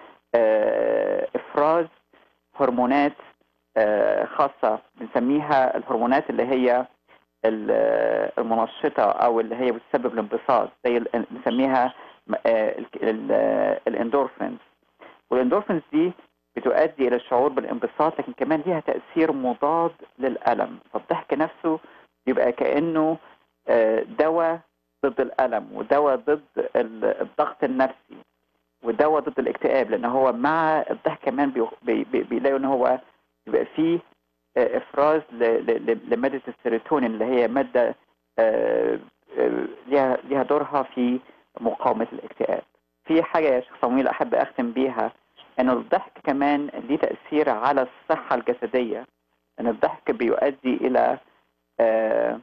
آه، افراز هرمونات آه، خاصه بنسميها الهرمونات اللي هي ال- المنشطه او اللي هي بتسبب الانبساط زي ال- بنسميها م- آه، ال- ال- الاندورفينز والاندورفينز دي بتؤدي الى الشعور بالانبساط لكن كمان ليها تاثير مضاد للالم فالضحك نفسه يبقى كانه آه، دواء ضد الالم ودواء ضد ال- الضغط النفسي ودواء ضد الاكتئاب لان هو مع الضحك كمان بي- بي- بي- بيلاقوا ان هو يبقى فيه آه، افراز ل- ل- ل- لماده السيروتونين اللي هي ماده آه، آه، ليها ليها دورها في مقاومه الاكتئاب. في حاجه يا شيخ صمويل احب اختم بيها ان الضحك كمان ليه تاثير على الصحه الجسديه ان الضحك بيؤدي الى آه،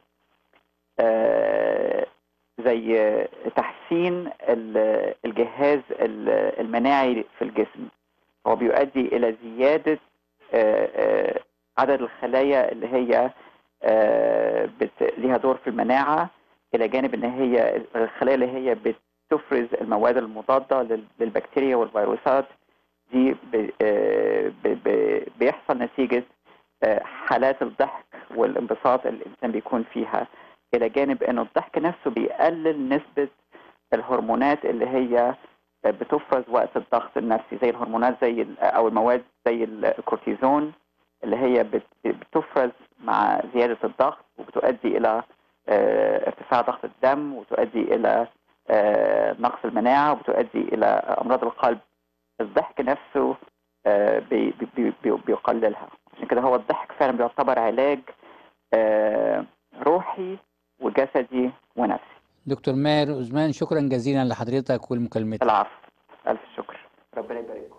آه، زي تحسين ال- الجهاز ال- المناعي في الجسم هو بيؤدي الى زياده آه، آه، عدد الخلايا اللي هي آه، بت- ليها دور في المناعه الى جانب ان هي الخلايا اللي هي بتفرز المواد المضاده لل- للبكتيريا والفيروسات دي ب- آه، ب- ب- بيحصل نتيجه آه، حالات الضحك والانبساط اللي الانسان بيكون فيها الى جانب انه الضحك نفسه بيقلل نسبه الهرمونات اللي هي بتفرز وقت الضغط النفسي زي الهرمونات زي ال- او المواد زي الكورتيزون اللي هي بت- بتفرز مع زياده الضغط وبتؤدي الى آه، ارتفاع ضغط الدم وتؤدي الى آه، نقص المناعه وبتؤدي الى امراض القلب الضحك نفسه آه، بي- بي- بي- بيقللها عشان كده هو الضحك فعلا بيعتبر علاج آه، روحي وجسدي ونفسي دكتور ماهر أزمان شكرا جزيلا لحضرتك والمكالمة العفو الف شكر ربنا يبارككم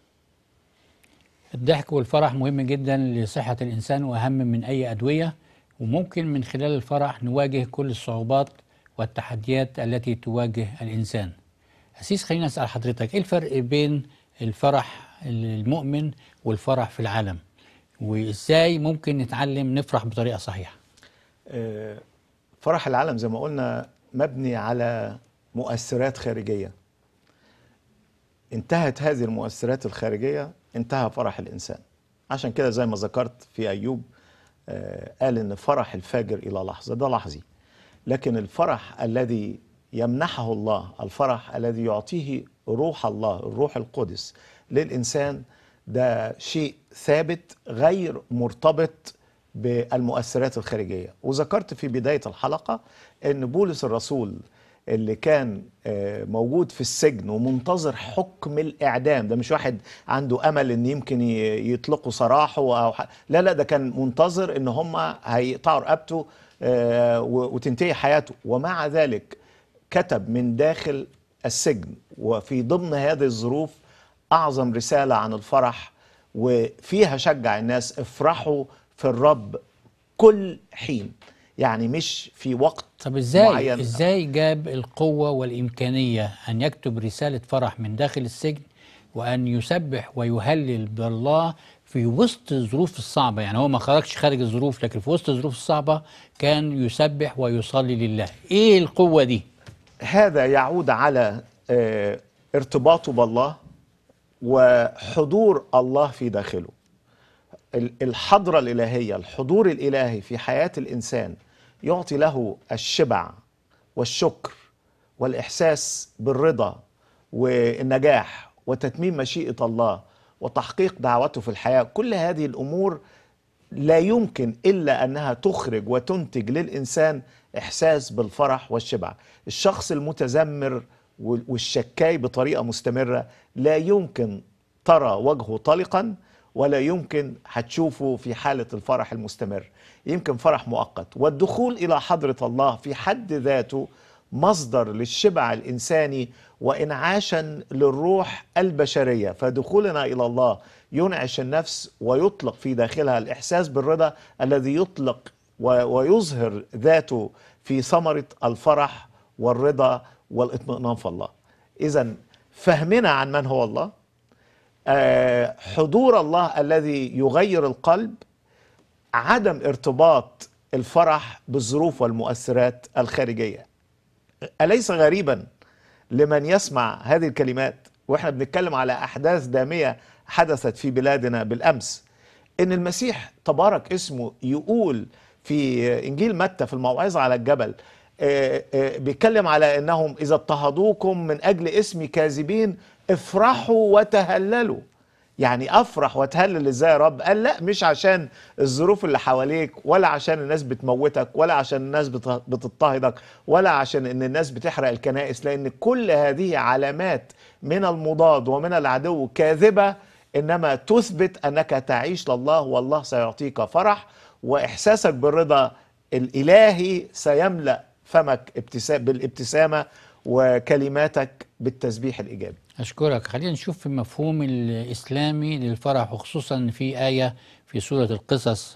الضحك والفرح مهم جدا لصحة الإنسان وأهم من أي أدوية وممكن من خلال الفرح نواجه كل الصعوبات والتحديات التي تواجه الإنسان أسيس خلينا أسأل حضرتك إيه الفرق بين الفرح المؤمن والفرح في العالم وإزاي ممكن نتعلم نفرح بطريقة صحيحة آه، فرح العالم زي ما قلنا مبني على مؤثرات خارجية انتهت هذه المؤثرات الخارجية انتهى فرح الإنسان عشان كده زي ما ذكرت في أيوب آه، قال إن فرح الفاجر إلى لحظة ده لحظي لكن الفرح الذي يمنحه الله الفرح الذي يعطيه روح الله الروح القدس للإنسان ده شيء ثابت غير مرتبط بالمؤثرات الخارجية وذكرت في بداية الحلقة أن بولس الرسول اللي كان آه، موجود في السجن ومنتظر حكم الإعدام ده مش واحد عنده أمل أن يمكن ي- يطلقوا سراحه أو ح... لا لا ده كان منتظر أن هم هيقطعوا رقبته آه، و- وتنتهي حياته ومع ذلك كتب من داخل السجن وفي ضمن هذه الظروف أعظم رسالة عن الفرح وفيها شجع الناس افرحوا في الرب كل حين يعني مش في وقت طب ازاي معين. ازاي جاب القوة والإمكانية أن يكتب رسالة فرح من داخل السجن وأن يسبح ويهلل بالله في وسط الظروف الصعبة يعني هو ما خرجش خارج الظروف لكن في وسط الظروف الصعبة كان يسبح ويصلي لله ايه القوة دي هذا يعود على آه، ارتباطه بالله وحضور الله في داخله ال- الحضرة الإلهية الحضور الإلهي في حياة الإنسان يعطي له الشبع والشكر والإحساس بالرضا والنجاح وتتميم مشيئة الله وتحقيق دعوته في الحياة كل هذه الأمور لا يمكن إلا أنها تخرج وتنتج للإنسان إحساس بالفرح والشبع الشخص المتذمر وال- والشكاي بطريقة مستمرة لا يمكن ترى وجهه طلقا ولا يمكن هتشوفه في حالة الفرح المستمر يمكن فرح مؤقت والدخول إلى حضرة الله في حد ذاته مصدر للشبع الإنساني وإنعاشا للروح البشرية فدخولنا إلى الله ينعش النفس ويطلق في داخلها الإحساس بالرضا الذي يطلق و- ويظهر ذاته في ثمرة الفرح والرضا والاطمئنان في الله إذا فهمنا عن من هو الله آه، حضور الله الذي يغير القلب عدم ارتباط الفرح بالظروف والمؤثرات الخارجيه أليس غريبا لمن يسمع هذه الكلمات واحنا بنتكلم على احداث داميه حدثت في بلادنا بالامس ان المسيح تبارك اسمه يقول في انجيل متى في الموعظه على الجبل آه، آه، بيتكلم على انهم اذا اضطهدوكم من اجل اسمي كاذبين افرحوا وتهللوا يعني افرح واتهلل ازاي يا رب قال لا مش عشان الظروف اللي حواليك ولا عشان الناس بتموتك ولا عشان الناس بت- بتضطهدك ولا عشان ان الناس بتحرق الكنائس لان كل هذه علامات من المضاد ومن العدو كاذبة انما تثبت انك تعيش لله والله سيعطيك فرح واحساسك بالرضا الالهي سيملأ فمك ابتسام بالابتسامة وكلماتك بالتسبيح الايجابي أشكرك خلينا نشوف في المفهوم الإسلامي للفرح وخصوصا إن في آية في سورة القصص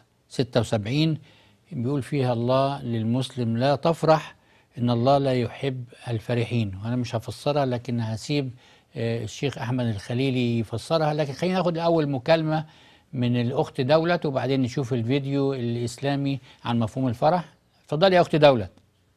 76 بيقول فيها الله للمسلم لا تفرح إن الله لا يحب الفرحين وأنا مش هفسرها لكن هسيب آه، الشيخ أحمد الخليلي يفسرها لكن خلينا ناخد أول مكالمة من الأخت دولت وبعدين نشوف الفيديو الإسلامي عن مفهوم الفرح اتفضلي يا أخت دولت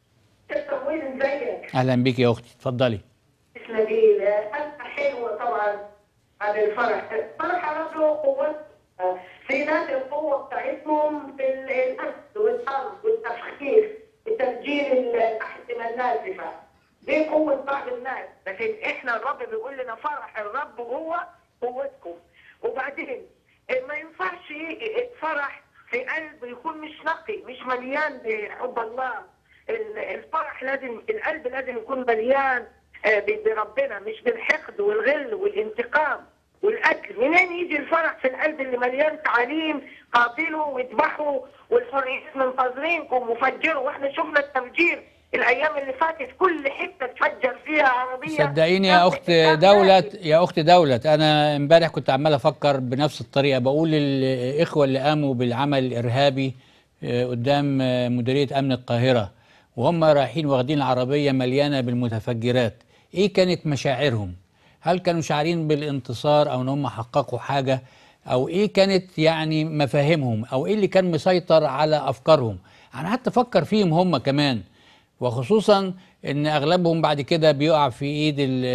تكوين ازيك أهلا بك يا أختي اتفضلي نبيل حلقة حلوة طبعا عن الفرح الفرح له قوة في ناس القوة بتاعتهم في ال- الأسد والحرب والتفخير وتفجير الأحزمة النازفة دي قوة بعض الناس لكن احنا الرب بيقول لنا فرح الرب هو قوتكم وبعدين ما ينفعش الفرح في قلب يكون مش نقي مش مليان بحب الله ال- الفرح لازم القلب لازم يكون مليان آه، ب- بربنا مش بالحقد والغل والانتقام والقتل منين يجي الفرح في القلب اللي مليان تعاليم قاتلوا واذبحوا والحريات منتظرينكم وفجروا واحنا شفنا التفجير الايام اللي فاتت كل حته تفجر فيها عربيه صدقيني يا اخت دولت يا اخت دولت انا امبارح كنت عمال افكر بنفس الطريقه بقول للاخوه اللي قاموا بالعمل الارهابي آه، قدام آه، مديريه امن القاهره وهم رايحين واخدين العربيه مليانه بالمتفجرات ايه كانت مشاعرهم هل كانوا شاعرين بالانتصار او ان هم حققوا حاجه او ايه كانت يعني مفاهيمهم او ايه اللي كان مسيطر على افكارهم انا حتى افكر فيهم هم كمان وخصوصا ان اغلبهم بعد كده بيقع في ايد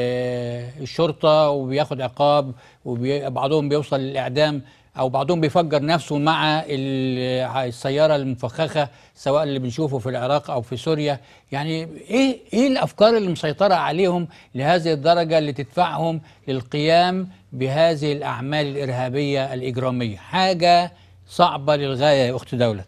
ال- الشرطه وبياخد عقاب وبعضهم بيوصل للاعدام او بعضهم بيفجر نفسه مع ال- السياره المفخخه سواء اللي بنشوفه في العراق او في سوريا يعني ايه ايه الافكار اللي مسيطره عليهم لهذه الدرجه اللي تدفعهم للقيام بهذه الاعمال الارهابيه الاجراميه حاجه صعبة للغاية يا أخت دولت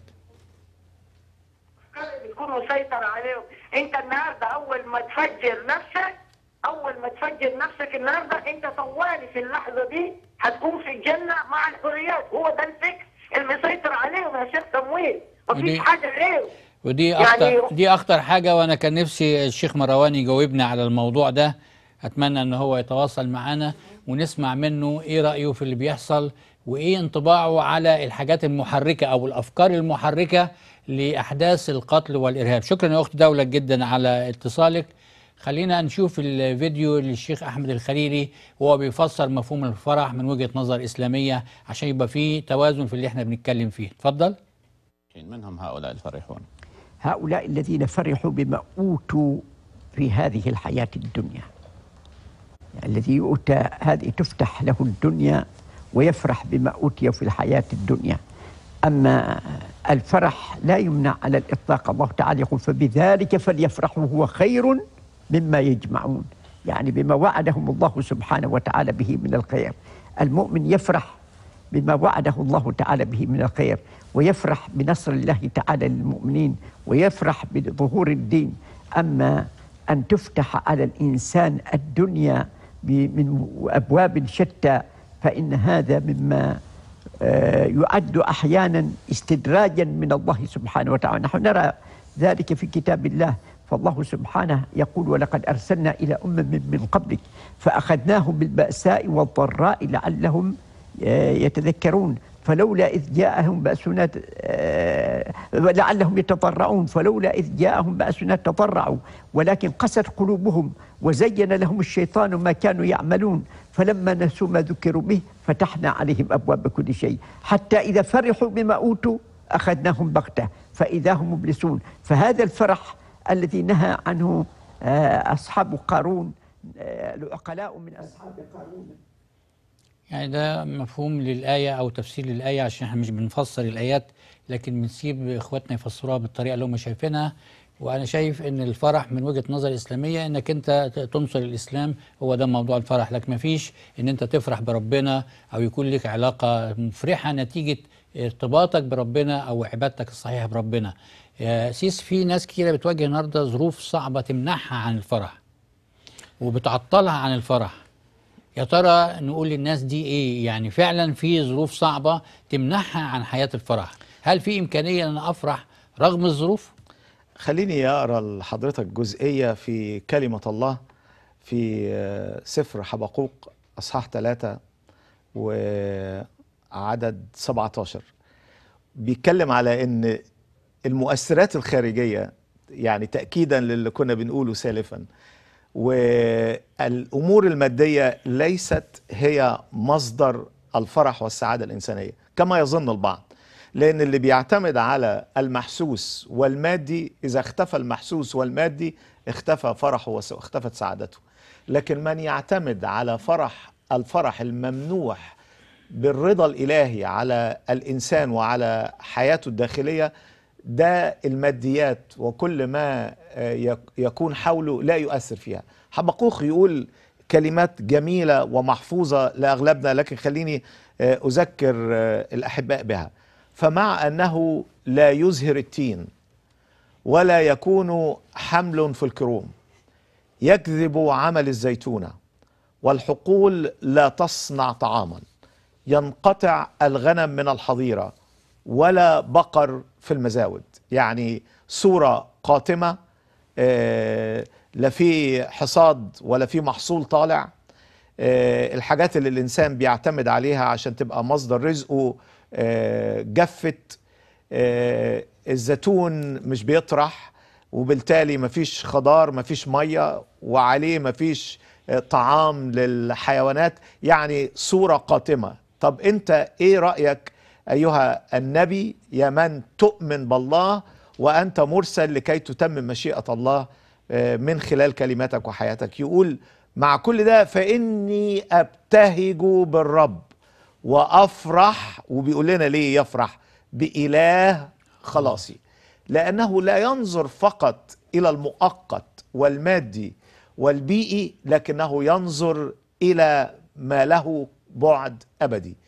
الافكار بتكون مسيطر عليهم انت النهارده اول ما تفجر نفسك اول ما تفجر نفسك النهارده انت طوالي في اللحظه دي هتكون في الجنه مع الحريات هو ده الفكر المسيطر عليهم يا شيخ تمويل ودي- مفيش حاجه غيره ودي يعني- اخطر دي اخطر حاجه وانا كان نفسي الشيخ مروان يجاوبنا على الموضوع ده اتمنى ان هو يتواصل معنا ونسمع منه ايه رايه في اللي بيحصل وايه انطباعه على الحاجات المحركه او الافكار المحركه لاحداث القتل والارهاب شكرا يا اخت دوله جدا على اتصالك خلينا نشوف الفيديو للشيخ احمد الخليلي وهو بيفسر مفهوم الفرح من وجهه نظر اسلاميه عشان يبقى فيه توازن في اللي احنا بنتكلم فيه اتفضل من هم هؤلاء الفرحون هؤلاء الذين فرحوا بما أوتوا في هذه الحياة الدنيا الذي يؤتى هذه تفتح له الدنيا ويفرح بما أوتي في الحياة الدنيا أما الفرح لا يمنع على الإطلاق الله تعالى يقول فبذلك فليفرحوا هو خير مما يجمعون يعني بما وعدهم الله سبحانه وتعالى به من الخير المؤمن يفرح بما وعده الله تعالى به من الخير ويفرح بنصر الله تعالى للمؤمنين ويفرح بظهور الدين أما أن تفتح على الإنسان الدنيا ب- من أبواب شتى فإن هذا مما آه، يعد أحيانا استدراجا من الله سبحانه وتعالى نحن نرى ذلك في كتاب الله فالله سبحانه يقول ولقد أرسلنا إلى أمم من قبلك فأخذناهم بالبأساء والضراء لعلهم آه، يتذكرون فلولا إذ جاءهم بأسنا آه، لعلهم يتضرعون فلولا إذ جاءهم بأسنا تضرعوا ولكن قست قلوبهم وزين لهم الشيطان ما كانوا يعملون فلما نسوا ما ذكروا به فتحنا عليهم أبواب كل شيء حتى إذا فرحوا بما أوتوا أخذناهم بغتة فإذا هم مبلسون فهذا الفرح الذي نهى عنه آه، أصحاب قارون آه، العقلاء من أصحاب قارون يعني ده مفهوم للآية أو تفسير للآية عشان احنا مش بنفسر الآيات لكن بنسيب إخواتنا يفسروها بالطريقة اللي هم شايفينها وأنا شايف إن الفرح من وجهة نظر إسلامية إنك أنت ت- تنصر الإسلام هو ده موضوع الفرح لكن مفيش إن أنت تفرح بربنا أو يكون لك علاقة مفرحة نتيجة ارتباطك بربنا أو عبادتك الصحيحة بربنا يا سيس في ناس كتيرة بتواجه النهاردة ظروف صعبة تمنعها عن الفرح وبتعطلها عن الفرح يا ترى نقول للناس دي ايه يعني فعلا في ظروف صعبة تمنعها عن حياة الفرح هل في إمكانية أن أفرح رغم الظروف خليني اقرا لحضرتك جزئيه في كلمه الله في آه، سفر حبقوق اصحاح 3 وعدد 17 بيتكلم على ان المؤثرات الخارجيه يعني تاكيدا للي كنا بنقوله سالفا والامور الماديه ليست هي مصدر الفرح والسعاده الانسانيه كما يظن البعض لان اللي بيعتمد على المحسوس والمادي اذا اختفى المحسوس والمادي اختفى فرحه واختفت سعادته لكن من يعتمد على فرح الفرح الممنوح بالرضا الالهي على الانسان وعلى حياته الداخليه ده الماديات وكل ما آه، يك- يكون حوله لا يؤثر فيها حبقوق يقول كلمات جميلة ومحفوظة لأغلبنا لكن خليني آه، أذكر آه، الأحباء بها فمع أنه لا يزهر التين ولا يكون حمل في الكروم يكذب عمل الزيتونة والحقول لا تصنع طعاما ينقطع الغنم من الحظيرة ولا بقر في المزاود يعني صورة قاتمة آه، لا في حصاد ولا في محصول طالع آه، الحاجات اللي الإنسان بيعتمد عليها عشان تبقى مصدر رزقه آه، جفت آه، الزيتون مش بيطرح وبالتالي مفيش خضار مفيش ميه وعليه مفيش آه، طعام للحيوانات يعني صورة قاتمة طب انت ايه رأيك ايها النبي يا من تؤمن بالله وانت مرسل لكي تتمم مشيئة الله آه، من خلال كلماتك وحياتك يقول مع كل ده فاني ابتهج بالرب وافرح وبيقول لنا ليه يفرح باله خلاصي لانه لا ينظر فقط الى المؤقت والمادي والبيئي لكنه ينظر الى ما له بعد ابدي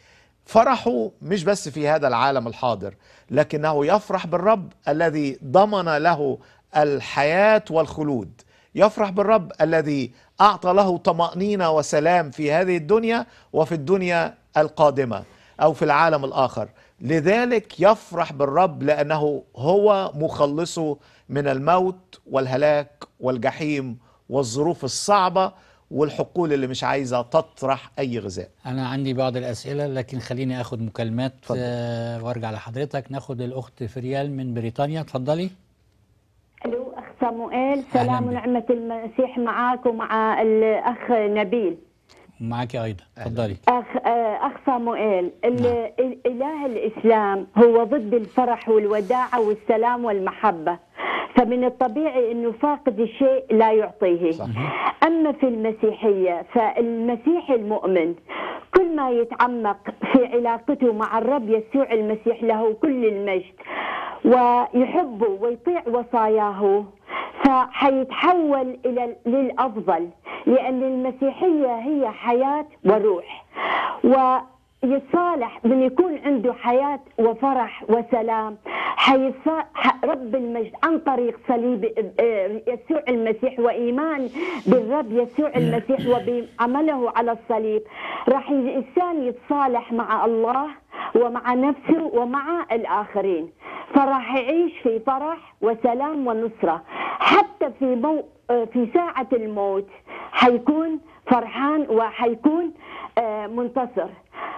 فرحه مش بس في هذا العالم الحاضر لكنه يفرح بالرب الذي ضمن له الحياة والخلود يفرح بالرب الذي أعطى له طمأنينة وسلام في هذه الدنيا وفي الدنيا القادمة أو في العالم الآخر لذلك يفرح بالرب لأنه هو مخلصه من الموت والهلاك والجحيم والظروف الصعبة والحقول اللي مش عايزة تطرح أي غذاء انا عندي بعض الاسئله لكن خليني اخد مكالمات اتفضل. آه، وارجع لحضرتك ناخد الاخت فريال من بريطانيا اتفضلي الو اخ صموئيل سلام بك. ونعمه المسيح معاك ومع الاخ نبيل ومعاكي ايضا اتفضلي اخ آه، اخ صموئيل ال- نعم. ال- اله الاسلام هو ضد الفرح والوداعه والسلام والمحبه فمن الطبيعي انه فاقد الشيء لا يعطيه صحيح. اما في المسيحيه فالمسيح المؤمن كل ما يتعمق في علاقته مع الرب يسوع المسيح له كل المجد ويحبه ويطيع وصاياه فحيتحول الى للافضل لان المسيحيه هي حياه وروح ويتصالح من يكون عنده حياه وفرح وسلام حيصا... ح- رب المجد عن طريق صليب آه، يسوع المسيح وايمان بالرب يسوع المسيح وبعمله على الصليب راح الانسان يتصالح مع الله ومع نفسه ومع الاخرين فراح يعيش في فرح وسلام ونصره حتى في مو... آه، في ساعه الموت حيكون فرحان وحيكون آه، منتصر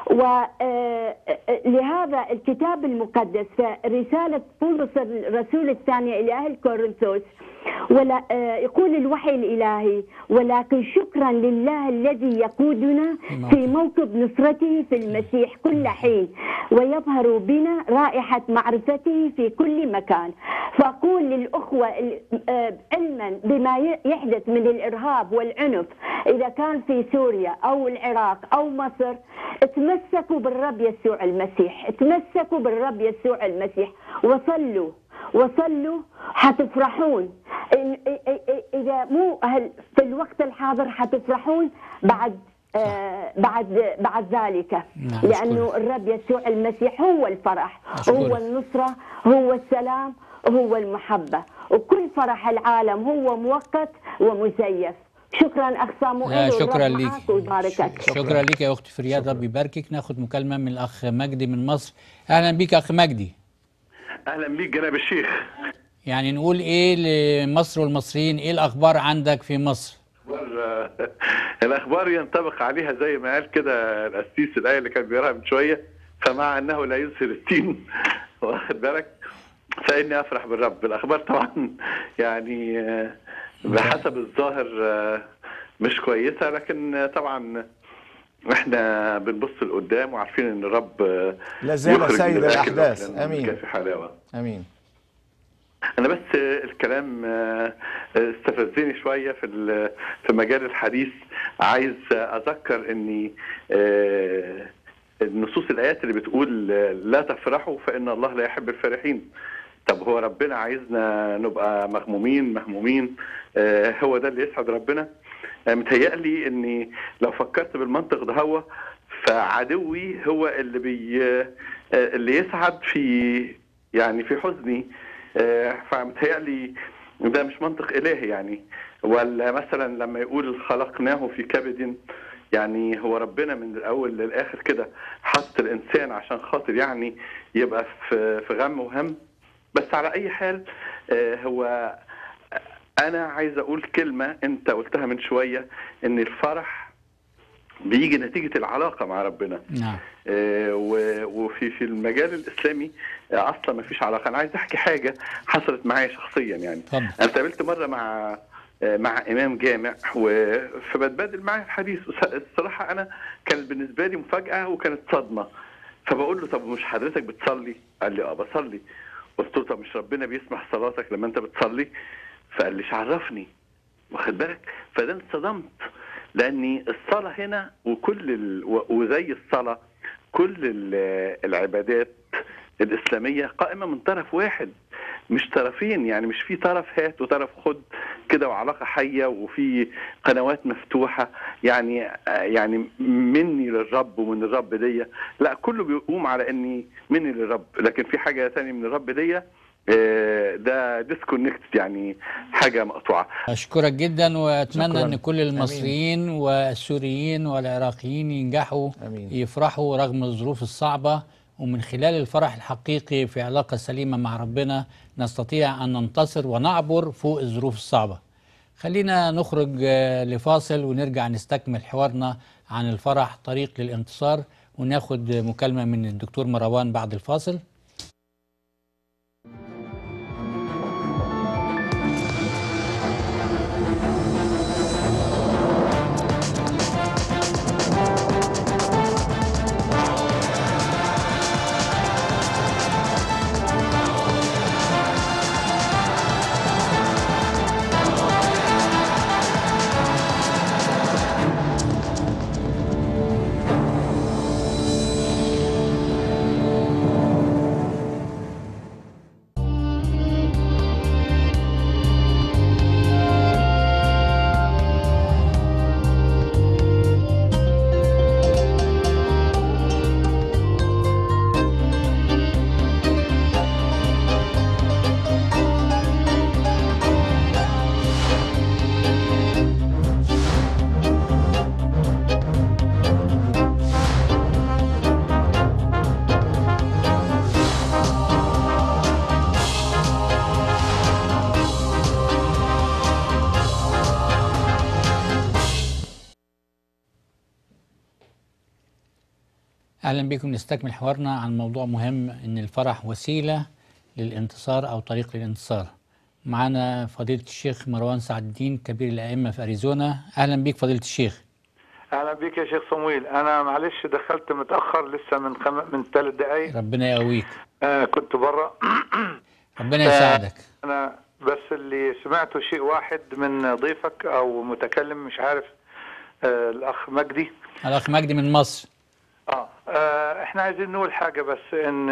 ولهذا الكتاب المقدس فرسالة بولس الرسول الثانية إلى أهل كورنثوس ولا آه، يقول الوحي الإلهي ولكن شكرا لله الذي يقودنا في موكب نصرته في المسيح كل حين ويظهر بنا رائحة معرفته في كل مكان فأقول للأخوة ال- آه، علما بما ي- يحدث من الإرهاب والعنف إذا كان في سوريا أو العراق أو مصر تمسكوا بالرب يسوع المسيح تمسكوا بالرب يسوع المسيح وصلوا وصلوا حتفرحون إن- إ- إ- إذا مو هل- في الوقت الحاضر حتفرحون بعد آه بعد بعد ذلك نعم، لأنه أشكرك. الرب يسوع المسيح هو الفرح أشكرك. هو النصرة هو السلام هو المحبة وكل فرح العالم هو مؤقت ومزيف شكرا أخ لا صاموئيل شكرا والرب ليك معك ويباركك شكرا ليك يا اخت فريال ربي يباركك ناخد مكالمه من الاخ مجدي من مصر اهلا بيك يا اخ مجدي اهلا بيك جناب الشيخ يعني نقول ايه لمصر والمصريين ايه الاخبار عندك في مصر اخبار الاخبار ينطبق عليها زي ما قال كده القسيس الايه اللي كان بيقراها من شويه فمع انه لا يظهر التين واخد بالك فاني افرح بالرب الاخبار طبعا يعني آه، بحسب الظاهر آه، مش كويسه لكن آه، طبعا احنا بنبص لقدام وعارفين ان الرب آه، لا زال يخرج سيد من الأكل الأحداث. والأكل آمين. في حلاوه امين انا بس الكلام آه، استفزني شويه في ال- في مجال الحديث عايز اذكر اني آه، النصوص الايات اللي بتقول آه، لا تفرحوا فان الله لا يحب الفرحين طب هو ربنا عايزنا نبقى مغمومين مهمومين آه، هو ده اللي يسعد ربنا آه، متهيألي اني لو فكرت بالمنطق ده هو فعدوي هو اللي بي آه، اللي يسعد في يعني في حزني آه، فمتهيألي ده مش منطق إلهي يعني ولا مثلا لما يقول خلقناه في كبد يعني هو ربنا من الأول للآخر كده حط الإنسان عشان خاطر يعني يبقى في في غم وهم بس على أي حال آه، هو أنا عايز أقول كلمة أنت قلتها من شوية إن الفرح بيجي نتيجة العلاقة مع ربنا نعم آه، و- وفي في المجال الاسلامي آه، اصلا ما فيش علاقه انا عايز احكي حاجه حصلت معايا شخصيا يعني اتفضل انا اتقابلت مره مع آه، مع امام جامع و- فبتبادل معاه الحديث وس- الصراحه انا كانت بالنسبه لي مفاجاه وكانت صدمه فبقول له طب مش حضرتك بتصلي؟ قال لي اه بصلي قلت له طب مش ربنا بيسمح صلاتك لما انت بتصلي؟ فقال لي عرفني واخد بالك فده أنا اتصدمت لاني الصلاه هنا وكل ال... و- وزي الصلاه كل ال- العبادات الاسلاميه قائمه من طرف واحد مش طرفين يعني مش في طرف هات وطرف خد كده وعلاقه حيه وفي قنوات مفتوحه يعني آه، يعني مني للرب ومن الرب ليا لا كله بيقوم على اني مني للرب لكن في حاجه ثانيه من الرب ليا آه، ده ديسكونكت يعني حاجه مقطوعه أشكرك جدا وأتمنى شكراً. أن كل المصريين والسوريين والعراقيين ينجحوا آمين. يفرحوا رغم الظروف الصعبة ومن خلال الفرح الحقيقي في علاقة سليمة مع ربنا نستطيع أن ننتصر ونعبر فوق الظروف الصعبة خلينا نخرج آه، لفاصل ونرجع نستكمل حوارنا عن الفرح طريق للانتصار وناخد مكالمة من الدكتور مروان بعد الفاصل اهلا بكم نستكمل حوارنا عن موضوع مهم ان الفرح وسيله للانتصار او طريق للانتصار. معنا فضيله الشيخ مروان سعد الدين كبير الائمه في اريزونا، اهلا بك فضيله الشيخ. اهلا بك يا شيخ صمويل انا معلش دخلت متاخر لسه من خم... من ثلاث دقائق ربنا يقويك. آه كنت برا ربنا يساعدك. انا بس اللي سمعته شيء واحد من ضيفك او متكلم مش عارف آه الاخ مجدي الاخ مجدي من مصر. آه. اه احنا عايزين نقول حاجه بس ان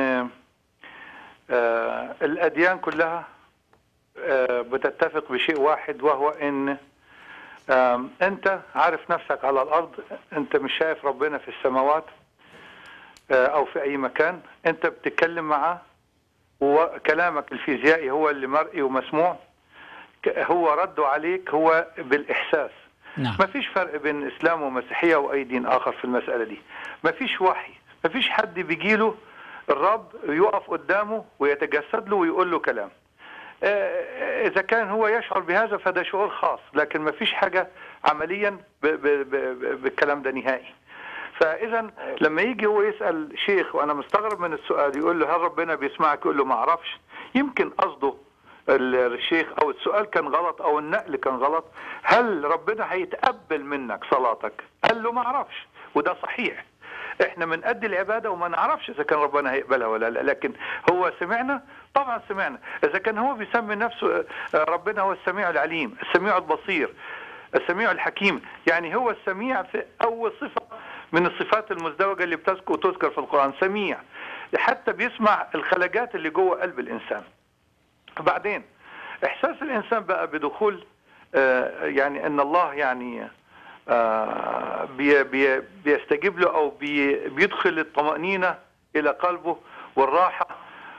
آه الاديان كلها آه بتتفق بشيء واحد وهو ان آم، انت عارف نفسك على الارض انت مش شايف ربنا في السماوات آه، او في اي مكان انت بتتكلم معاه وكلامك الفيزيائي هو اللي مرئي ومسموع ك- هو رده عليك هو بالاحساس نعم. ما فيش فرق بين اسلام ومسيحيه او اي دين اخر في المساله دي ما فيش وحي ما فيش حد بيجيله الرب يقف قدامه ويتجسد له ويقول له كلام آه، اذا كان هو يشعر بهذا فده شعور خاص لكن ما فيش حاجه عمليا ب- ب- ب- بالكلام ده نهائي فاذا لما يجي هو يسال شيخ وانا مستغرب من السؤال يقول له هل ربنا بيسمعك يقول له ما اعرفش يمكن قصده ال- الشيخ او السؤال كان غلط او النقل كان غلط هل ربنا هيتقبل منك صلاتك قال له ما اعرفش وده صحيح احنا بنأدي العباده وما نعرفش اذا كان ربنا هيقبلها ولا لا لكن هو سمعنا طبعا سمعنا اذا كان هو بيسمي نفسه آه، ربنا هو السميع العليم السميع البصير السميع الحكيم يعني هو السميع في اول صفه من الصفات المزدوجه اللي بتذكر تذكر في القران سميع حتى بيسمع الخلجات اللي جوه قلب الانسان بعدين احساس الانسان بقى بدخول آه، يعني ان الله يعني آه، بي بي بيستجيب له او بي بيدخل الطمأنينة الى قلبه والراحة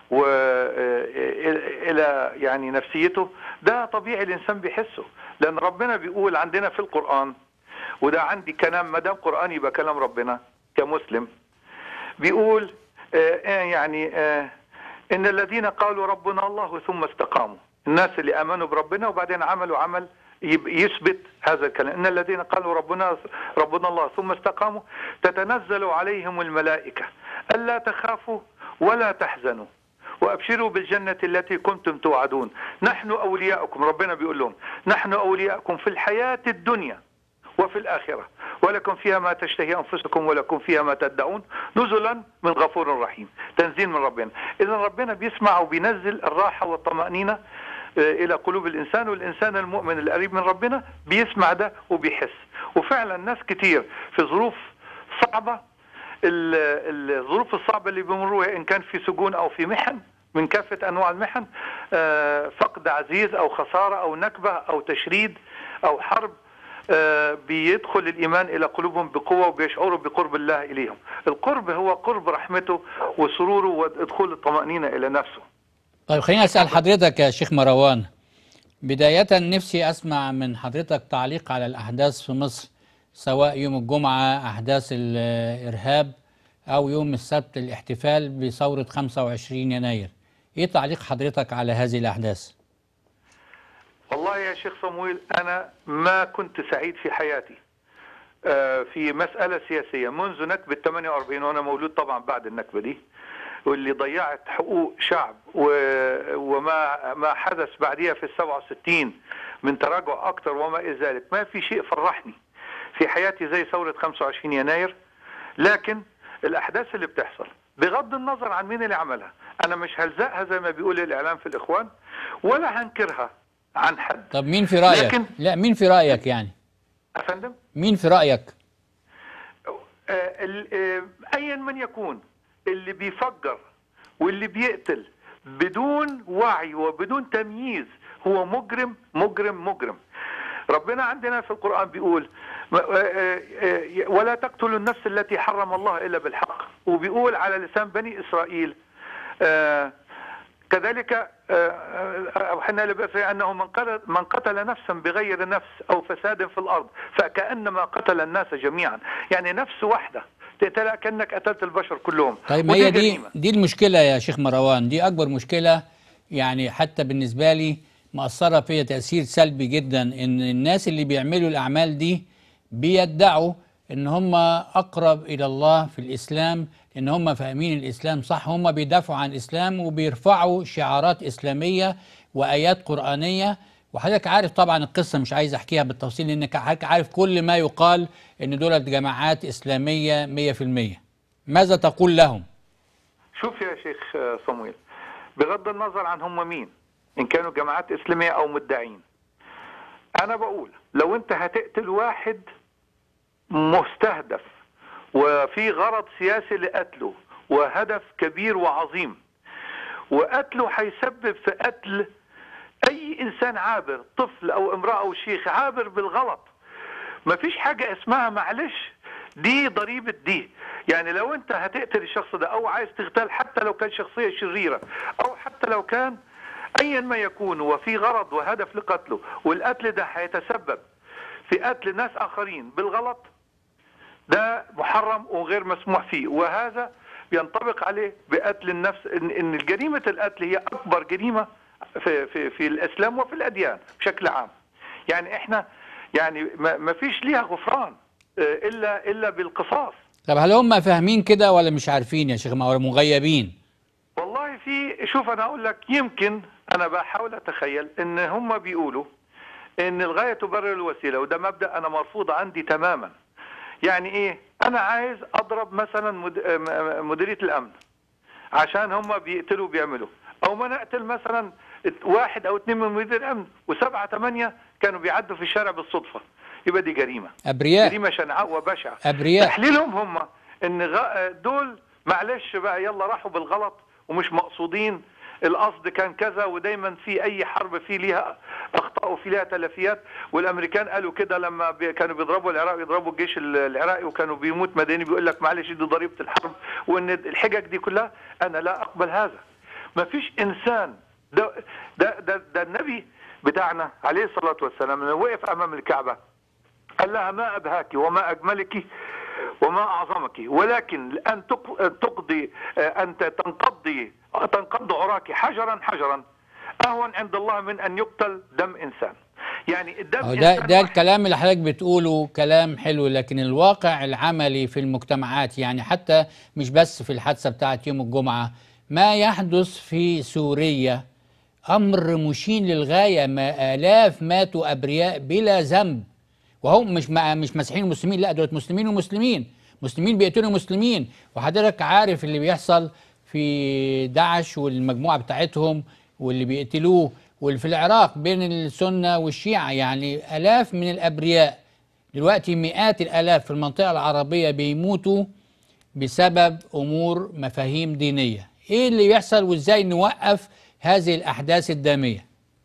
والى يعني نفسيته ده طبيعي الانسان بيحسه لان ربنا بيقول عندنا في القرآن وده عندي كلام ما دام قرآن يبقى كلام ربنا كمسلم بيقول آه، آه، يعني آه، ان الذين قالوا ربنا الله ثم استقاموا الناس اللي امنوا بربنا وبعدين عملوا عمل يب- يثبت هذا الكلام ان الذين قالوا ربنا ربنا الله ثم استقاموا تتنزل عليهم الملائكه الا تخافوا ولا تحزنوا وابشروا بالجنه التي كنتم توعدون نحن اولياؤكم ربنا بيقول لهم نحن اولياؤكم في الحياه الدنيا وفي الآخرة ولكم فيها ما تشتهي أنفسكم ولكم فيها ما تدعون نزلا من غفور رحيم تنزيل من ربنا إذا ربنا بيسمع وبينزل الراحة والطمأنينة آه، إلى قلوب الإنسان والإنسان المؤمن القريب من ربنا بيسمع ده وبيحس وفعلا ناس كتير في ظروف صعبة ال- الظروف الصعبة اللي بيمروا إن كان في سجون أو في محن من كافة أنواع المحن آه، فقد عزيز أو خسارة أو نكبة أو تشريد أو حرب آه، بيدخل الإيمان إلى قلوبهم بقوة وبيشعروا بقرب الله إليهم القرب هو قرب رحمته وسروره ودخول الطمأنينة إلى نفسه طيب خليني أسأل حضرتك يا شيخ مروان بداية نفسي أسمع من حضرتك تعليق على الأحداث في مصر سواء يوم الجمعة أحداث الإرهاب أو يوم السبت الاحتفال بثورة 25 يناير إيه تعليق حضرتك على هذه الأحداث؟ والله يا شيخ صمويل أنا ما كنت سعيد في حياتي آه، في مسألة سياسية منذ نكبة 48 وأنا مولود طبعا بعد النكبة دي واللي ضيعت حقوق شعب و- وما ما حدث بعدها في ال 67 من تراجع أكتر وما إلى ذلك ما في شيء فرحني في حياتي زي ثورة 25 يناير لكن الأحداث اللي بتحصل بغض النظر عن مين اللي عملها أنا مش هلزقها زي ما بيقول الإعلام في الإخوان ولا هنكرها عن حد طب مين في رأيك؟ لكن- لا مين في رأيك يعني؟ أفندم مين في رأيك؟ آه، ال- آه، ايا من يكون اللي بيفجر واللي بيقتل بدون وعي وبدون تمييز هو مجرم مجرم مجرم ربنا عندنا في القرآن بيقول ما- آه، آه، آه، ولا تقتلوا النفس التي حرم الله إلا بالحق وبيقول على لسان بني إسرائيل آه، كذلك آه، آه، أوحينا لبني أنه من قتل, من قتل نفسا بغير نفس أو فساد في الأرض فكأنما قتل الناس جميعا يعني نفس واحدة تقتلها كأنك قتلت البشر كلهم طيب ما ودي هي دي جريمة. دي المشكلة يا شيخ مروان دي أكبر مشكلة يعني حتى بالنسبة لي مأثرة فيا تأثير سلبي جدا إن الناس اللي بيعملوا الأعمال دي بيدعوا إن هم أقرب إلى الله في الإسلام إن هم فاهمين الإسلام صح هم بيدافعوا عن الإسلام وبيرفعوا شعارات إسلامية وآيات قرآنية وحضرتك عارف طبعا القصة مش عايز أحكيها بالتفصيل لأنك حضرتك عارف كل ما يقال إن دولت جماعات إسلامية 100% ماذا تقول لهم؟ شوف يا شيخ آه، صمويل بغض النظر عن هم مين إن كانوا جماعات إسلامية أو مدعين أنا بقول لو أنت هتقتل واحد مستهدف وفي غرض سياسي لقتله وهدف كبير وعظيم وقتله هيسبب في قتل أي إنسان عابر طفل أو امرأة أو شيخ عابر بالغلط ما فيش حاجة اسمها معلش دي ضريبة دي يعني لو انت هتقتل الشخص ده او عايز تغتال حتى لو كان شخصية شريرة او حتى لو كان ايا ما يكون وفي غرض وهدف لقتله والقتل ده هيتسبب في قتل ناس اخرين بالغلط ده محرم وغير مسموح فيه وهذا بينطبق عليه بقتل النفس ان ان جريمه القتل هي اكبر جريمه في في في الاسلام وفي الاديان بشكل عام يعني احنا يعني ما ما فيش ليها غفران آه، الا الا بالقصاص طب هل هم فاهمين كده ولا مش عارفين يا شيخ ولا مغيبين؟ والله في شوف انا اقول لك يمكن انا بحاول اتخيل ان هم بيقولوا ان الغايه تبرر الوسيله وده مبدا انا مرفوض عندي تماما يعني ايه انا عايز اضرب مثلا مد- م- مديريه الامن عشان هم بيقتلوا بيعملوا او ما نقتل مثلا واحد او اثنين من مدير الامن وسبعه ثمانيه كانوا بيعدوا في الشارع بالصدفه يبقى دي جريمه أبرياء جريمه شنعاء وبشعه أبرياء تحليلهم هم ان غ... دول معلش بقى يلا راحوا بالغلط ومش مقصودين القصد كان كذا ودايما في اي حرب في ليها اخطاء وفي ليها تلفيات والامريكان قالوا كده لما بي... كانوا بيضربوا العراق يضربوا الجيش ال- العراقي وكانوا بيموت مدني بيقول لك معلش دي ضريبه الحرب وان الحجج دي كلها انا لا اقبل هذا ما فيش انسان ده ده ده, ده النبي بتاعنا عليه الصلاه والسلام لما وقف امام الكعبه قال لها ما أبهاك وما أجملك وما أعظمك ولكن أن تق- تقضي أن تنقضي تنقض عراك حجرا حجرا أهون عند الله من أن يقتل دم إنسان يعني الدم أهو ده إنسان ده واحد. الكلام اللي حضرتك بتقوله كلام حلو لكن الواقع العملي في المجتمعات يعني حتى مش بس في الحادثة بتاعت يوم الجمعة ما يحدث في سوريا أمر مشين للغاية ما آلاف ماتوا أبرياء بلا ذنب وهم مش ما مش مسيحيين ومسلمين لا دول مسلمين ومسلمين مسلمين بيقتلوا مسلمين وحضرتك عارف اللي بيحصل في داعش والمجموعة بتاعتهم واللي بيقتلوه واللي في العراق بين السنة والشيعة يعني آلاف من الأبرياء دلوقتي مئات الآلاف في المنطقة العربية بيموتوا بسبب أمور مفاهيم دينية ايه اللي يحصل وازاي نوقف هذه الاحداث الداميه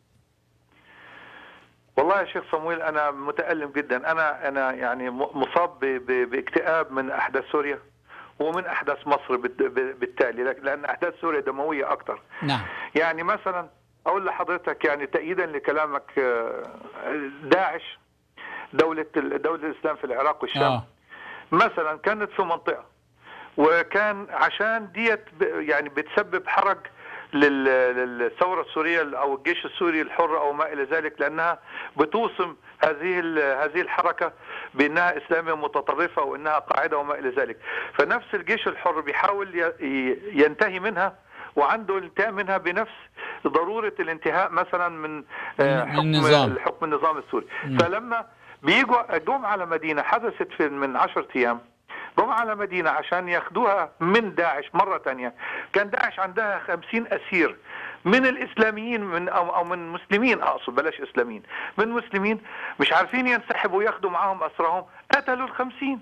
والله يا شيخ صمويل انا متالم جدا انا انا يعني م- مصاب ب- ب- باكتئاب من احداث سوريا ومن احداث مصر بالت- ب- بالتالي لك- لان احداث سوريا دمويه اكتر نعم يعني مثلا اقول لحضرتك يعني تأييدا لكلامك آه، داعش دولة ال- دولة الاسلام في العراق والشام اه مثلا كانت في منطقة وكان عشان ديت ب- يعني بتسبب حرج لل- للثورة السورية أو الجيش السوري الحر أو ما إلى ذلك لأنها بتوصم هذه ال- هذه الحركة بأنها إسلامية متطرفة وأنها قاعدة وما إلى ذلك فنفس الجيش الحر بيحاول ي- ي- ينتهي منها وعنده الانتهاء منها بنفس ضرورة الانتهاء مثلا من آه، من حكم النظام. حكم النظام السوري مم. فلما بيجوا جم على مدينة حدثت في من عشرة أيام جم على مدينة عشان ياخدوها من داعش مرة تانية كان داعش عندها خمسين أسير من الإسلاميين من أو, أو من مسلمين أقصد بلاش إسلاميين من مسلمين مش عارفين ينسحبوا ياخدوا معاهم أسرهم قتلوا الخمسين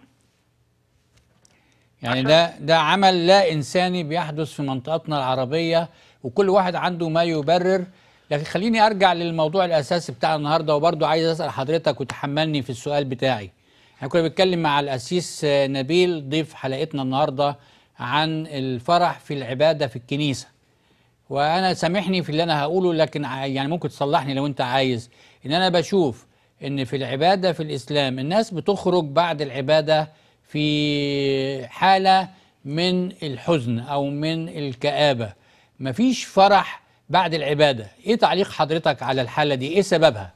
يعني ده ده عمل لا انساني بيحدث في منطقتنا العربيه وكل واحد عنده ما يبرر لكن خليني ارجع للموضوع الاساسي بتاع النهارده وبرضه عايز اسال حضرتك وتحملني في السؤال بتاعي احنا كنا بنتكلم مع الاسيس آه، نبيل ضيف حلقتنا النهارده عن الفرح في العباده في الكنيسه وانا سامحني في اللي انا هقوله لكن ع- يعني ممكن تصلحني لو انت عايز ان انا بشوف ان في العباده في الاسلام الناس بتخرج بعد العباده في حاله من الحزن او من الكآبه مفيش فرح بعد العباده ايه تعليق حضرتك على الحاله دي ايه سببها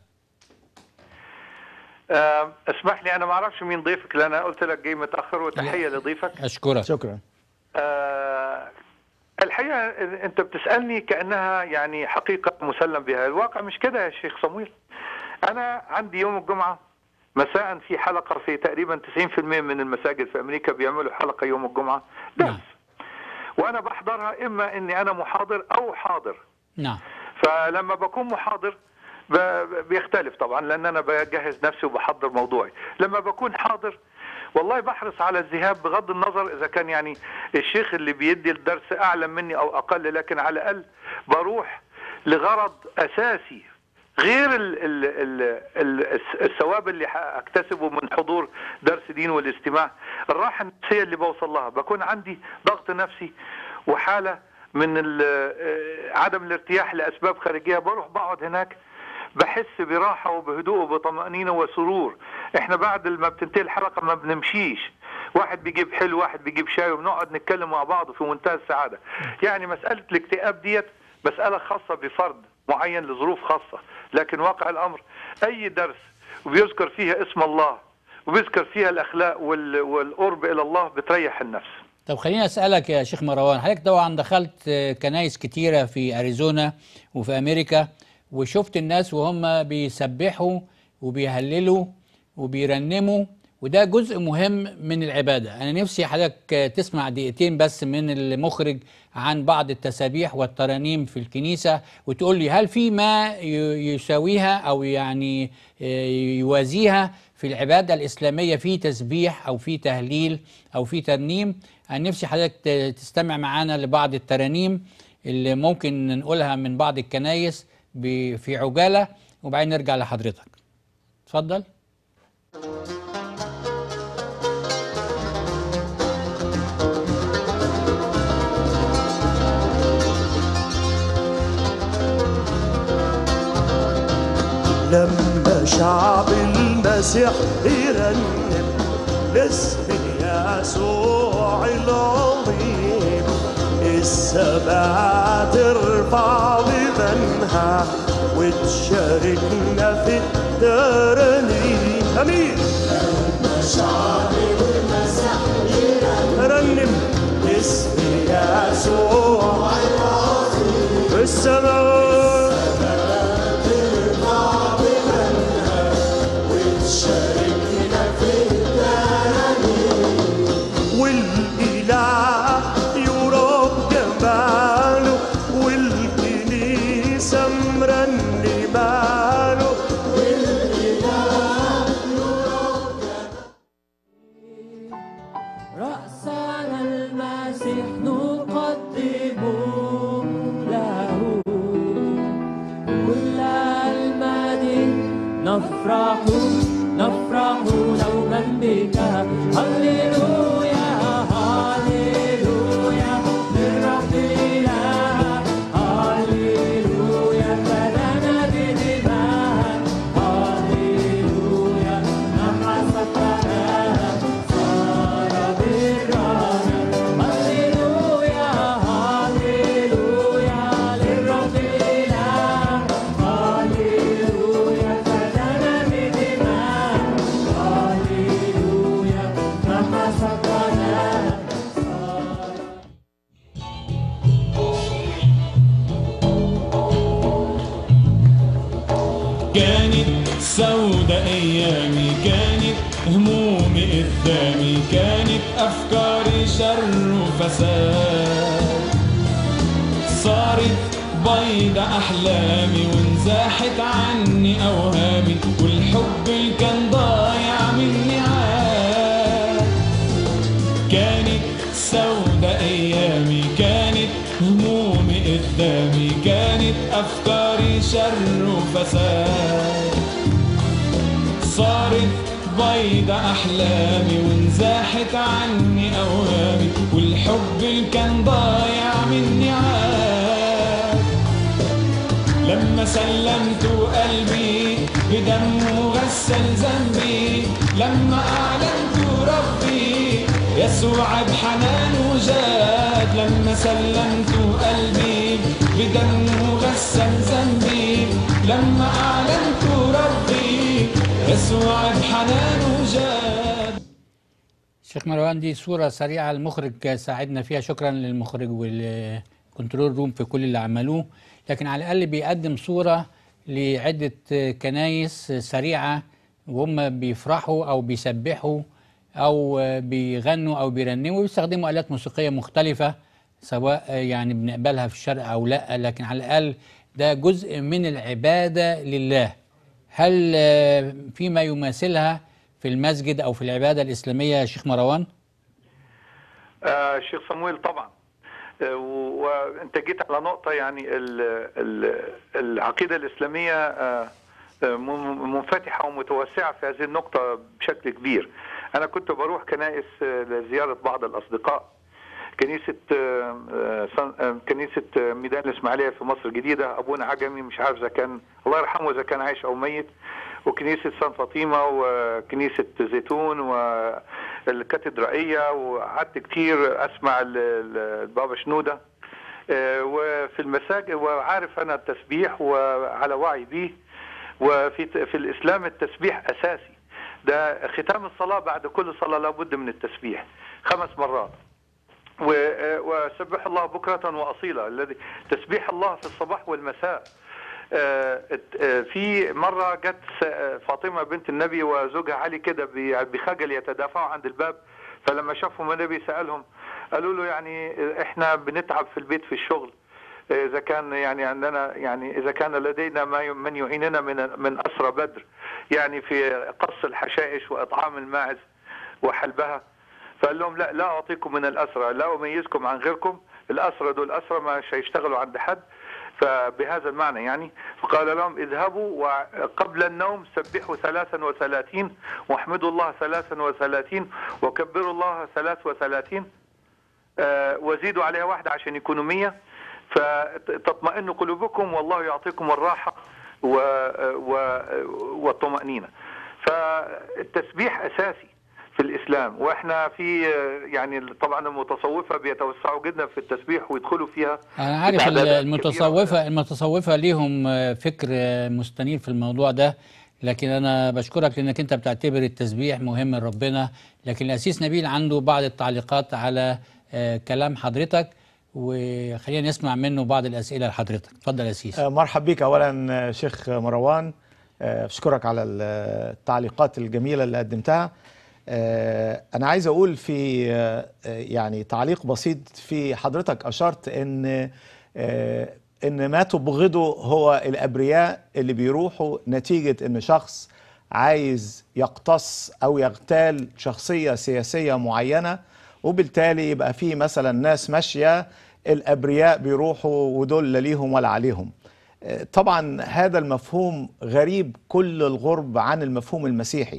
آه، اسمح لي أنا ما أعرفش مين ضيفك لأن أنا قلت لك جاي متأخر وتحية لضيفك اشكرك شكرا آه، الحقيقة أنت بتسألني كأنها يعني حقيقة مسلم بها الواقع مش كده يا شيخ صمويل أنا عندي يوم الجمعة مساء في حلقة في تقريبا 90% من المساجد في أمريكا بيعملوا حلقة يوم الجمعة درس نعم. وأنا بحضرها إما إني أنا محاضر أو حاضر نعم فلما بكون محاضر ب- ب- بيختلف طبعا لان انا بجهز نفسي وبحضر موضوعي لما بكون حاضر والله بحرص على الذهاب بغض النظر اذا كان يعني الشيخ اللي بيدي الدرس اعلم مني او اقل لكن على الاقل بروح لغرض اساسي غير ال ال ال ال الثواب اللي اكتسبه من حضور درس دين والاستماع الراحه النفسيه اللي بوصل لها بكون عندي ضغط نفسي وحاله من ال- آه، عدم الارتياح لاسباب خارجيه بروح بقعد هناك بحس براحه وبهدوء وبطمانينه وسرور احنا بعد ما بتنتهي الحلقه ما بنمشيش واحد بيجيب حلو واحد بيجيب شاي وبنقعد نتكلم مع بعض في منتهى السعاده يعني مساله الاكتئاب ديت مساله خاصه بفرد معين لظروف خاصه لكن واقع الامر اي درس وبيذكر فيها اسم الله وبيذكر فيها الاخلاق وال- والقرب الى الله بتريح النفس طب خليني اسالك يا شيخ مروان حضرتك طبعا دخلت آه، كنايس كتيره في اريزونا وفي امريكا وشفت الناس وهم بيسبحوا وبيهللوا وبيرنموا وده جزء مهم من العباده انا نفسي حضرتك آه، تسمع دقيقتين بس من المخرج عن بعض التسابيح والترانيم في الكنيسه وتقول لي هل في ما ي- يساويها او يعني آه، يوازيها في العبادة الإسلامية في تسبيح أو في تهليل أو في ترنيم أنا نفسي حضرتك ت- تستمع معانا لبعض الترانيم اللي ممكن ننقلها من بعض الكنايس ب- في عجالة وبعدين نرجع لحضرتك اتفضل لما شعب المسيح يرنم لاسم يسوع العظيم السماء ترفع لمنها وتشاركنا في الترانيم امين لما شعب المسيح يرنم لاسم يسوع العظيم السماء والإله يرى جماله والكنيسة مرنماله رأسنا المسيح نقدمه سودة أيامي كانت همومي قدامي كانت أفكاري شر وفساد صارت بيضة أحلامي وانزاحت عني أوهامي والحب اللي كان ضايع مني عاد كانت سودة أيامي كانت همومي قدامي كانت أفكاري شر وفساد صارت بيضة أحلامي وانزاحت عني أوهامي والحب اللي كان ضايع مني عاد لما سلمت قلبي بدمه غسل ذنبي لما أعلنت ربي يسوع بحنانه جاد لما سلمت قلبي بدمه غسل ذنبي لما أعلنت ربي يسوع بحنانه جاد شيخ مروان دي صورة سريعة المخرج ساعدنا فيها شكرا للمخرج والكنترول روم في كل اللي عملوه لكن على الأقل بيقدم صورة لعدة كنايس سريعة وهم بيفرحوا أو بيسبحوا أو بيغنوا أو بيرنموا ويستخدموا آلات موسيقية مختلفة سواء يعني بنقبلها في الشرق أو لا لكن على الأقل ده جزء من العبادة لله هل آه، فيما يماثلها في المسجد أو في العبادة الإسلامية يا شيخ مروان؟ آه شيخ صمويل طبعا آه، و- وانت جيت على نقطه يعني ال ال العقيده الاسلاميه آه، آه، م- منفتحه ومتوسعه في هذه النقطه بشكل كبير انا كنت بروح كنائس آه، لزياره بعض الاصدقاء كنيسه آه، آه، صن- آه، كنيسه آه، ميدان الاسماعيليه في مصر الجديده ابونا عجمي مش عارف اذا كان الله يرحمه اذا كان عايش او ميت وكنيسه سان فاطمه وكنيسه زيتون والكاتدرائيه وقعدت كتير اسمع ال- ال- البابا شنوده آه، وفي المساجد وعارف انا التسبيح وعلى وعي به وفي في الاسلام التسبيح اساسي ده ختام الصلاه بعد كل صلاه لابد من التسبيح خمس مرات و- وسبح الله بكرة وأصيلا الذي تسبيح الله في الصباح والمساء آه، ات- آه، في مرة جت س- آه، فاطمة بنت النبي وزوجها علي كده ب- بخجل يتدافعوا عند الباب فلما شافهم النبي سألهم قالوا له يعني آه، احنا بنتعب في البيت في الشغل آه، اذا كان يعني عندنا يعني اذا كان لدينا ما ي- من يعيننا من من اسرى بدر يعني في قص الحشائش واطعام الماعز وحلبها فقال لهم لا لا اعطيكم من الاسرى لا اميزكم عن غيركم الاسرى دول اسرى مش هيشتغلوا عند حد فبهذا المعنى يعني فقال لهم اذهبوا وقبل النوم سبحوا ثلاثا وثلاثين واحمدوا الله ثلاثا وثلاثين وكبروا الله ثلاث وثلاثين آه، وزيدوا عليها واحدة عشان يكونوا مية فتطمئن قلوبكم والله يعطيكم الراحة و... و... والطمأنينة فالتسبيح أساسي في الإسلام وإحنا في آه، يعني طبعا المتصوفة بيتوسعوا جدا في التسبيح ويدخلوا فيها أنا عارف بتعدادات المتصوفة المتصوفة ليهم آه، فكر آه، مستنير في الموضوع ده لكن أنا بشكرك لأنك أنت بتعتبر التسبيح مهم لربنا لكن الأسيس نبيل عنده بعض التعليقات على آه، كلام حضرتك وخلينا نسمع منه بعض الأسئلة لحضرتك اتفضل يا أسيس آه، مرحب بيك اولا آه، شيخ مروان آه، اشكرك على التعليقات الجميله اللي قدمتها آه، انا عايز اقول في آه، آه، يعني تعليق بسيط في حضرتك اشرت ان آه، ان ما تبغضه هو الابرياء اللي بيروحوا نتيجه ان شخص عايز يقتص او يغتال شخصيه سياسيه معينه وبالتالي يبقى في مثلا ناس ماشيه الابرياء بيروحوا ودول لا ليهم ولا عليهم آه، طبعا هذا المفهوم غريب كل الغرب عن المفهوم المسيحي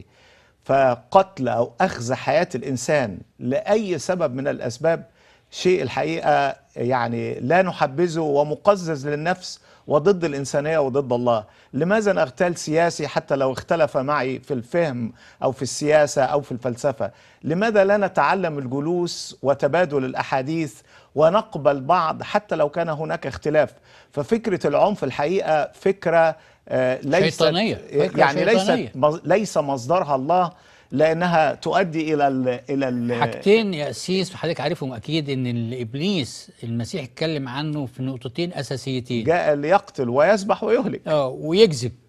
فقتل او اخذ حياه الانسان لاي سبب من الاسباب شيء الحقيقه يعني لا نحبذه ومقزز للنفس وضد الانسانيه وضد الله لماذا نغتال سياسي حتى لو اختلف معي في الفهم او في السياسه او في الفلسفه لماذا لا نتعلم الجلوس وتبادل الاحاديث ونقبل بعض حتى لو كان هناك اختلاف ففكره العنف الحقيقه فكره آه، ليست شيطانية. فكرة يعني شيطانية. ليست مص- ليس مصدرها الله لانها تؤدي الى ال الى ال حاجتين يا أسيس حضرتك عارفهم أكيد إن الإبليس المسيح اتكلم عنه في نقطتين أساسيتين جاء ليقتل ويذبح ويهلك اه ويكذب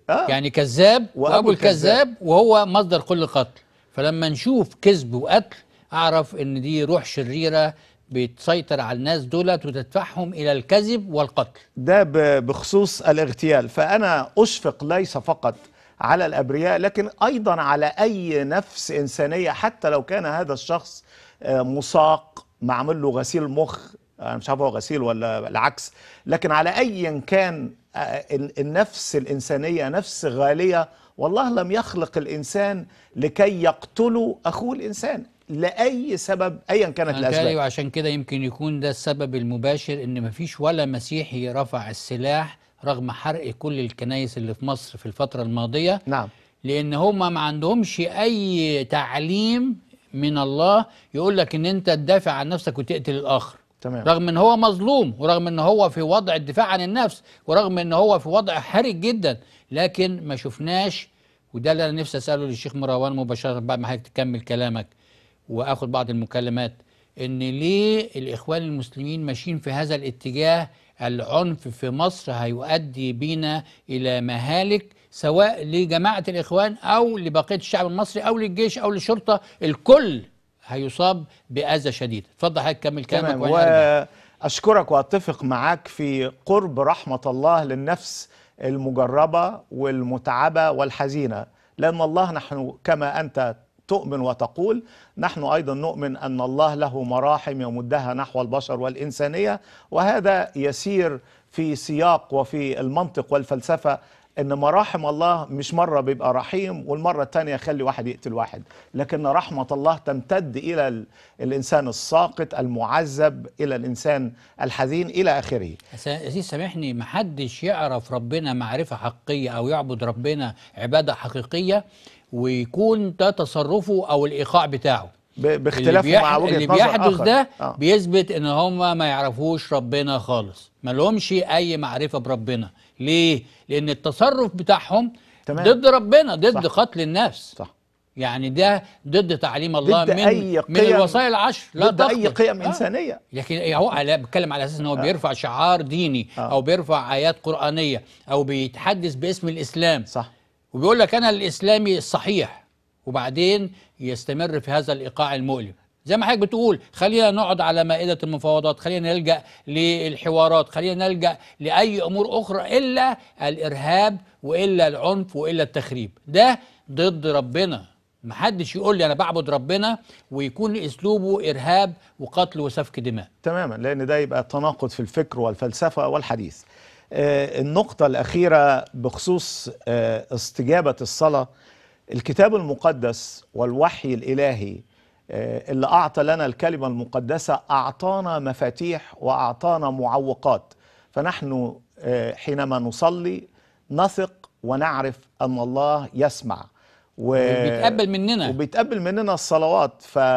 آه. يعني كذاب وأبو وابو الكذاب. الكذاب وهو مصدر كل قتل فلما نشوف كذب وقتل اعرف ان دي روح شريره بتسيطر على الناس دولت وتدفعهم الى الكذب والقتل ده ب- بخصوص الاغتيال فأنا أشفق ليس فقط على الأبرياء لكن أيضا على أي نفس إنسانية حتى لو كان هذا الشخص آه، مساق معمول له غسيل مخ أنا مش عارف هو غسيل ولا العكس لكن على أي كان آه، ال- النفس الإنسانية نفس غالية والله لم يخلق الإنسان لكي يقتلوا أخوه الإنسان لأي سبب أيا كانت أنا متهيألي الأسباب وعشان كده يمكن يكون ده السبب المباشر ان مفيش ولا مسيحي رفع السلاح رغم حرق كل الكنايس اللي في مصر في الفتره الماضيه نعم لان هم ما عندهمش اي تعليم من الله يقول لك ان انت تدافع عن نفسك وتقتل الاخر تمام رغم ان هو مظلوم ورغم ان هو في وضع الدفاع عن النفس ورغم ان هو في وضع حرج جدا لكن ما شفناش وده اللي انا نفسي اساله للشيخ مروان مباشره بعد ما حضرتك تكمل كلامك واخد بعض المكالمات ان ليه الاخوان المسلمين ماشيين في هذا الاتجاه العنف في مصر هيؤدي بينا الى مهالك سواء لجماعه الاخوان او لبقيه الشعب المصري او للجيش او للشرطه الكل هيصاب باذى شديد اتفضل حضرتك كمل كلامك تمام وأنا أرجع. واشكرك واتفق معاك في قرب رحمه الله للنفس المجربه والمتعبه والحزينه لان الله نحن كما انت تؤمن وتقول نحن ايضا نؤمن ان الله له مراحم يمدها نحو البشر والانسانيه وهذا يسير في سياق وفي المنطق والفلسفه ان مراحم الله مش مره بيبقى رحيم والمره الثانيه يخلي واحد يقتل واحد لكن رحمه الله تمتد الى ال- الانسان الساقط المعذب الى الانسان الحزين الى اخره أس- أسيس سامحني محدش يعرف ربنا معرفة حقيقية أو يعبد ربنا عبادة حقيقية ويكون ده تصرفه أو الإيقاع بتاعه ب- اللي, باختلافه بيح... مع وجهه اللي نظر بيحدث آخر. ده آه. بيثبت ان هم ما يعرفوش ربنا خالص ما لهمش اي معرفة بربنا ليه لان التصرف بتاعهم تمام. ضد ربنا ضد صح. قتل النفس صح يعني ده ضد تعليم الله ضد من أي من قيم- الوصايا العشر لا ضد اي تقتل. قيم آه. انسانيه لكن هو على بيتكلم على اساس ان هو بيرفع شعار ديني آه. او بيرفع ايات قرانيه او بيتحدث باسم الاسلام صح وبيقول لك انا الاسلامي الصحيح وبعدين يستمر في هذا الايقاع المؤلم زي ما حضرتك بتقول خلينا نقعد على مائده المفاوضات خلينا نلجا للحوارات خلينا نلجا لاي امور اخرى الا الارهاب والا العنف والا التخريب ده ضد ربنا محدش يقول لي انا بعبد ربنا ويكون اسلوبه ارهاب وقتل وسفك دماء تماما لان ده يبقى تناقض في الفكر والفلسفه والحديث آه، النقطه الاخيره بخصوص آه، استجابه الصلاه الكتاب المقدس والوحي الالهي آه، اللي اعطى لنا الكلمه المقدسه اعطانا مفاتيح واعطانا معوقات فنحن آه، حينما نصلي نثق ونعرف ان الله يسمع و... بيتقبل مننا وبيتقبل مننا الصلوات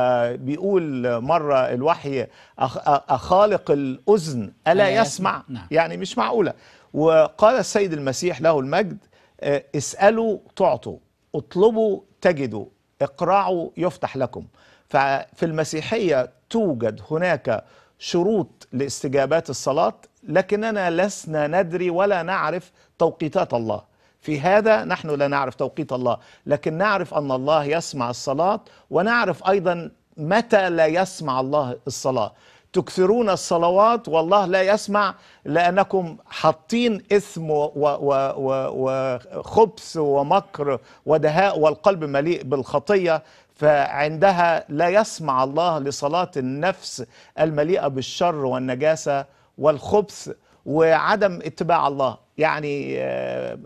فبيقول مرة الوحي أخ... أخالق الأذن ألا ألا يسمع يسمع؟ نعم. يعني مش معقولة وقال السيد المسيح له المجد آه، اسألوا تعطوا اطلبوا تجدوا اقرعوا يفتح لكم ففي المسيحية توجد هناك شروط لاستجابات الصلاة لكننا لسنا ندري ولا نعرف توقيتات الله في هذا نحن لا نعرف توقيت الله لكن نعرف أن الله يسمع الصلاة ونعرف أيضا متى لا يسمع الله الصلاة تكثرون الصلوات والله لا يسمع لأنكم حاطين إثم و- و- و- وخبث ومكر ودهاء والقلب مليء بالخطية فعندها لا يسمع الله لصلاة النفس المليئة بالشر والنجاسة والخبث وعدم اتباع الله يعني آه،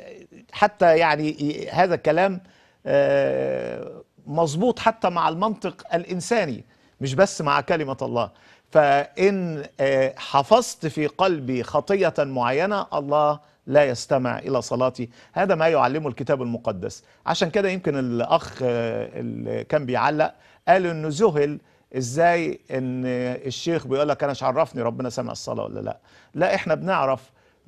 حتى يعني هذا الكلام آه، مظبوط حتى مع المنطق الإنساني مش بس مع كلمة الله فإن آه، حفظت في قلبي خطية معينة الله لا يستمع إلى صلاتي هذا ما يعلمه الكتاب المقدس عشان كده يمكن الأخ آه، اللي كان بيعلق قال إنه ذهل ازاي ان الشيخ بيقول لك انا مش عرفني ربنا سمع الصلاه ولا لا لا احنا بنعرف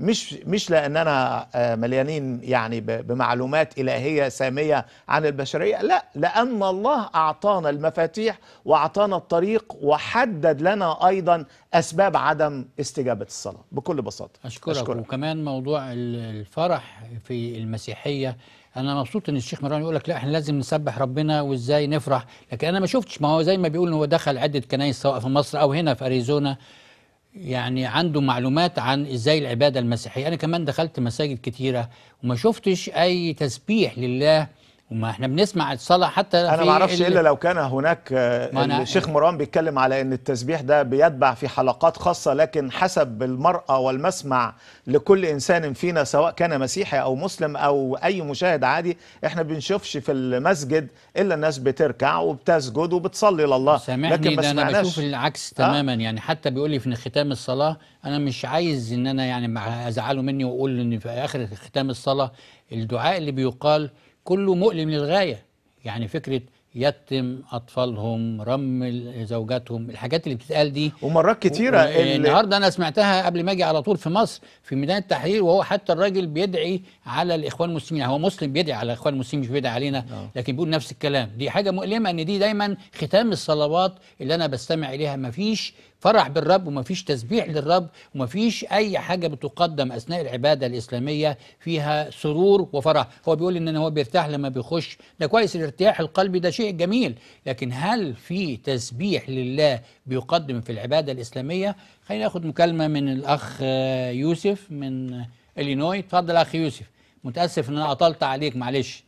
مش مش لاننا آه، مليانين يعني ب- بمعلومات الهيه ساميه عن البشريه لا لان الله اعطانا المفاتيح واعطانا الطريق وحدد لنا ايضا اسباب عدم استجابه الصلاه بكل بساطه أشكرك, أشكرك. وكمان موضوع ال- الفرح في المسيحية أنا مبسوط إن الشيخ مروان يقول لك لا إحنا لازم نسبح ربنا وإزاي نفرح لكن أنا ما شفتش ما هو زي ما بيقول إن هو دخل عدة كنايس سواء في مصر أو هنا في أريزونا يعني عنده معلومات عن ازاي العباده المسيحيه انا كمان دخلت مساجد كتيره وما شفتش اي تسبيح لله وما احنا بنسمع الصلاه حتى انا في ما اعرفش ال- الا لو كان هناك آه، ما أنا- الشيخ مروان بيتكلم على ان التسبيح ده بيتبع في حلقات خاصه لكن حسب المرأة والمسمع لكل انسان فينا سواء كان مسيحي او مسلم او اي مشاهد عادي احنا بنشوفش في المسجد الا الناس بتركع وبتسجد وبتصلي لله سامحني لكن ما ده انا سمعناش بشوف العكس آه. تماما يعني حتى بيقول لي في ختام الصلاه انا مش عايز ان انا يعني مع- ازعله مني واقول ان في اخر ختام الصلاه الدعاء اللي بيقال كله مؤلم للغايه يعني فكره يتم اطفالهم رمل زوجاتهم الحاجات اللي بتتقال دي ومرات كتيرة و- اللي- النهارده انا سمعتها قبل ما اجي على طول في مصر في ميدان التحرير وهو حتى الراجل بيدعي على الاخوان المسلمين هو مسلم بيدعي على الاخوان المسلمين مش بيدعي علينا لكن بيقول نفس الكلام دي حاجه مؤلمه ان دي دايما ختام الصلوات اللي انا بستمع اليها مفيش فرح بالرب ومفيش تسبيح للرب ومفيش اي حاجه بتقدم اثناء العباده الاسلاميه فيها سرور وفرح هو بيقول ان هو بيرتاح لما بيخش ده كويس الارتياح القلبي ده شيء جميل لكن هل في تسبيح لله بيقدم في العباده الاسلاميه خلينا ناخد مكالمه من الاخ آه، يوسف من آه، الينوي اتفضل اخ يوسف متاسف ان انا قطلت عليك معلش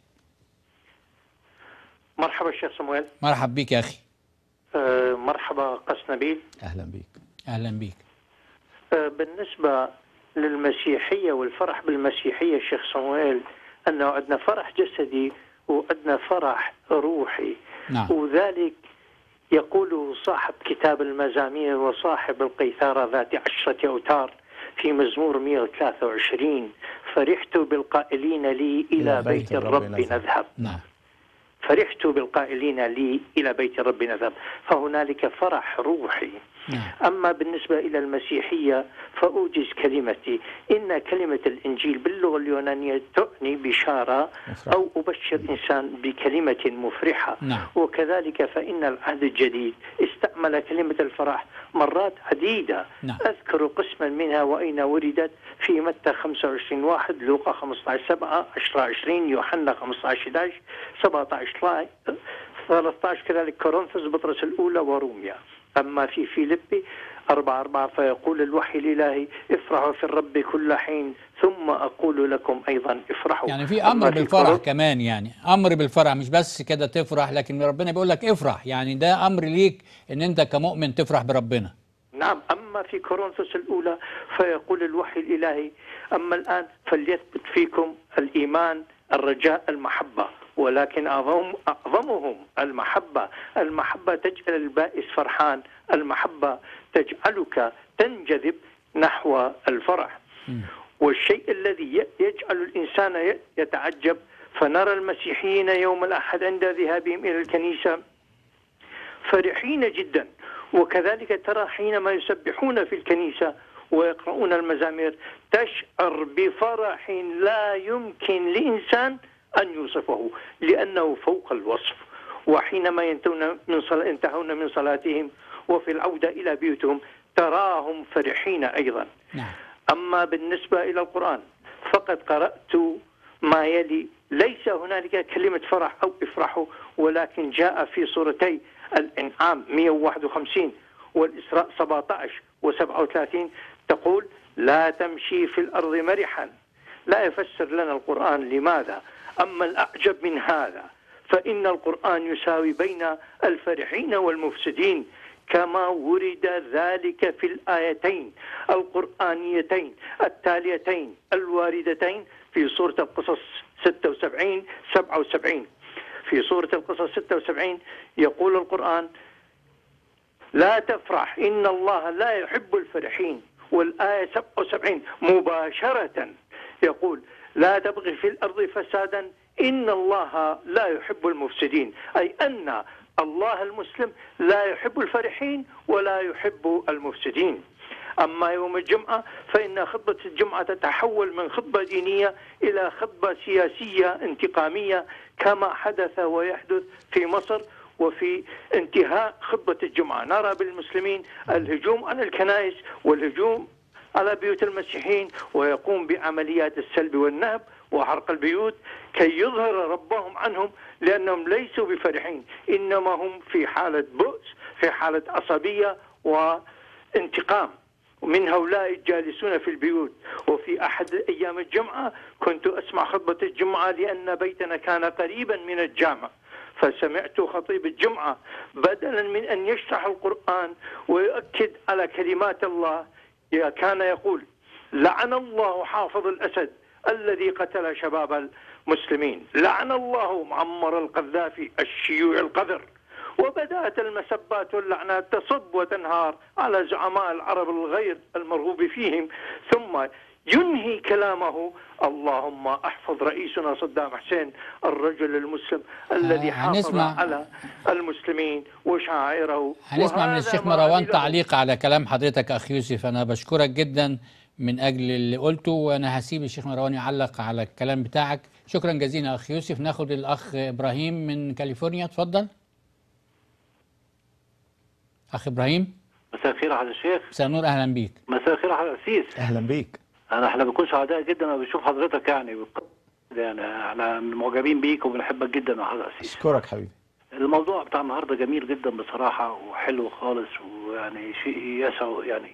مرحبا الشيخ صمويل مرحب بيك يا اخي آه، مرحبا قس نبيل اهلا بيك اهلا بيك آه، بالنسبة للمسيحية والفرح بالمسيحية الشيخ صمويل أنه عندنا فرح جسدي وعندنا فرح روحي نعم وذلك يقوله صاحب كتاب المزامير وصاحب القيثارة ذات عشرة أوتار في مزمور 123 فرحت بالقائلين لي إلى بيت الرب نذهب نعم فرحت بالقائلين لي إلى بيت الرب نذهب فهنالك فرح روحي نعم أما بالنسبة إلى المسيحية فأوجز كلمتي إن كلمة الإنجيل باللغة اليونانية تعني بشارة مفرح. أو أبشر إنسان بكلمة مفرحة نعم وكذلك فإن العهد الجديد استعمل كلمة الفرح مرات عديدة نعم. أذكر قسما منها وأين وردت في متى 25 واحد لوقا 15 7 10 20 يوحنا 15 11 17 13 كذلك كورنثوس بطرس الأولى وروميا أما في فيليبي أربعة أربعة فيقول الوحي الإلهي افرحوا في الرب كل حين ثم أقول لكم أيضا افرحوا يعني في أما امر بالفرح كورنثوس- كمان يعني امر بالفرح مش بس كده تفرح لكن ربنا بيقول لك افرح يعني ده امر ليك ان انت كمؤمن تفرح بربنا نعم أما في كورنثوس الأولى فيقول الوحي الإلهي أما الآن فليثبت فيكم الإيمان الرجاء المحبة ولكن أعظم أعظمهم المحبة المحبة تجعل البائس فرحان المحبة تجعلك تنجذب نحو الفرح والشيء الذي ي- يجعل الإنسان ي- يتعجب فنرى المسيحيين يوم الأحد عند ذهابهم إلى الكنيسة فرحين جدا وكذلك ترى حينما يسبحون في الكنيسة ويقرؤون المزامير تشعر بفرح لا يمكن لإنسان أن يوصفه لأنه فوق الوصف وحينما ينتهون من صلاة ينتهون من صلاتهم وفي العودة إلى بيوتهم تراهم فرحين أيضا نعم أما بالنسبة إلى القرآن فقد قرأت ما يلي ليس هنالك كلمة فرح أو افرحوا ولكن جاء في سورتي الإنعام 151 والإسراء 17 و37 تقول لا تمشي في الأرض مرحا لا يفسر لنا القرآن لماذا أما الأعجب من هذا فإن القرآن يساوي بين الفرحين والمفسدين كما ورد ذلك في الآيتين القرآنيتين التاليتين الواردتين في سورة القصص 76 77 في سورة القصص 76 يقول القرآن لا تفرح إن الله لا يحب الفرحين والآية 77 مباشرة يقول لا تبغي في الأرض فسادا إن الله لا يحب المفسدين أي أن الله المسلم لا يحب الفرحين ولا يحب المفسدين أما يوم الجمعة فإن خطبة الجمعة تتحول من خطبة دينية إلى خطبة سياسية انتقامية كما حدث ويحدث في مصر وفي انتهاء خطبة الجمعة نرى بالمسلمين الهجوم على الكنائس والهجوم على بيوت المسيحيين ويقوم بعمليات السلب والنهب وحرق البيوت كي يظهر ربهم عنهم لأنهم ليسوا بفرحين إنما هم في حالة بؤس في حالة عصبية وانتقام من هؤلاء الجالسون في البيوت وفي أحد أيام الجمعة كنت أسمع خطبة الجمعة لأن بيتنا كان قريبا من الجامع فسمعت خطيب الجمعة بدلا من أن يشرح القرآن ويؤكد على كلمات الله كان يقول لعن الله حافظ الأسد الذي قتل شباب المسلمين لعن الله معمر القذافي الشيوع القذر وبدأت المسبات واللعنات تصب وتنهار على زعماء العرب الغير المرغوب فيهم ثم ينهي كلامه اللهم احفظ رئيسنا صدام حسين الرجل المسلم الذي حافظ هنسمع- على المسلمين وشعائره هنسمع من وهذا الشيخ ما مروان أريده. تعليق على كلام حضرتك اخ يوسف انا بشكرك جدا من اجل اللي قلته وانا هسيب الشيخ مروان يعلق على الكلام بتاعك شكرا جزيلا اخ يوسف ناخد الاخ ابراهيم من كاليفورنيا اتفضل اخ ابراهيم مساء الخير يا حضرة الشيخ مساء النور اهلا بيك مساء الخير يا حضرة السيس اهلا بيك انا احنا بنكون سعداء جدا لما بنشوف حضرتك يعني يعني احنا معجبين بيك وبنحبك جدا يا حضرة السيس اشكرك حبيبي الموضوع بتاع النهارده جميل جدا بصراحه وحلو خالص ويعني شيء يسع يعني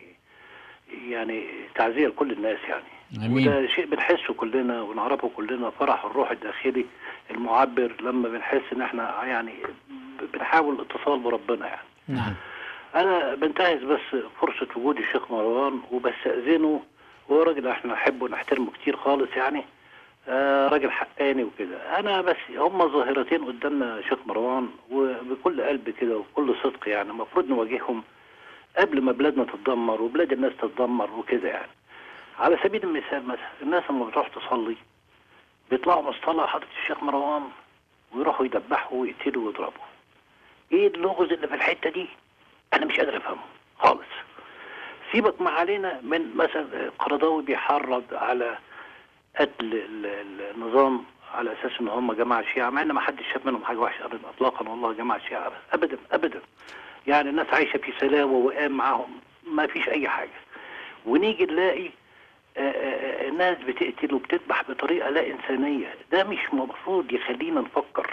يعني تعزيه لكل الناس يعني امين وده شيء بنحسه كلنا ونعرفه كلنا فرح الروح الداخلي المعبر لما بنحس ان احنا يعني بنحاول الاتصال بربنا يعني نعم انا بنتهز بس فرصه وجود الشيخ مروان وبستاذنه هو راجل احنا نحبه ونحترمه كتير خالص يعني آه راجل حقاني وكده انا بس هم ظاهرتين قدامنا يا شيخ مروان وبكل قلب كده وبكل صدق يعني المفروض نواجههم قبل ما بلادنا تتدمر وبلاد الناس تتدمر وكده يعني على سبيل المثال مثلا الناس لما بتروح تصلي بيطلعوا مصطلح حضرة الشيخ مروان ويروحوا يدبحوا ويقتلوا ويضربوا ايه اللغز اللي في الحته دي انا مش قادر افهمه خالص سيبك ما علينا من مثلا قرضاوي بيحرض على قتل ال- ال- النظام على اساس ان هم جماعه شيعه مع ان ما حدش شاف منهم حاجه وحشه ابدا اطلاقا والله جماعه شيعه ابدا ابدا يعني الناس عايشه في سلام ووئام معاهم ما فيش اي حاجه ونيجي نلاقي آه، آه، آه، ناس بتقتل وبتذبح بطريقه لا انسانيه ده مش المفروض يخلينا نفكر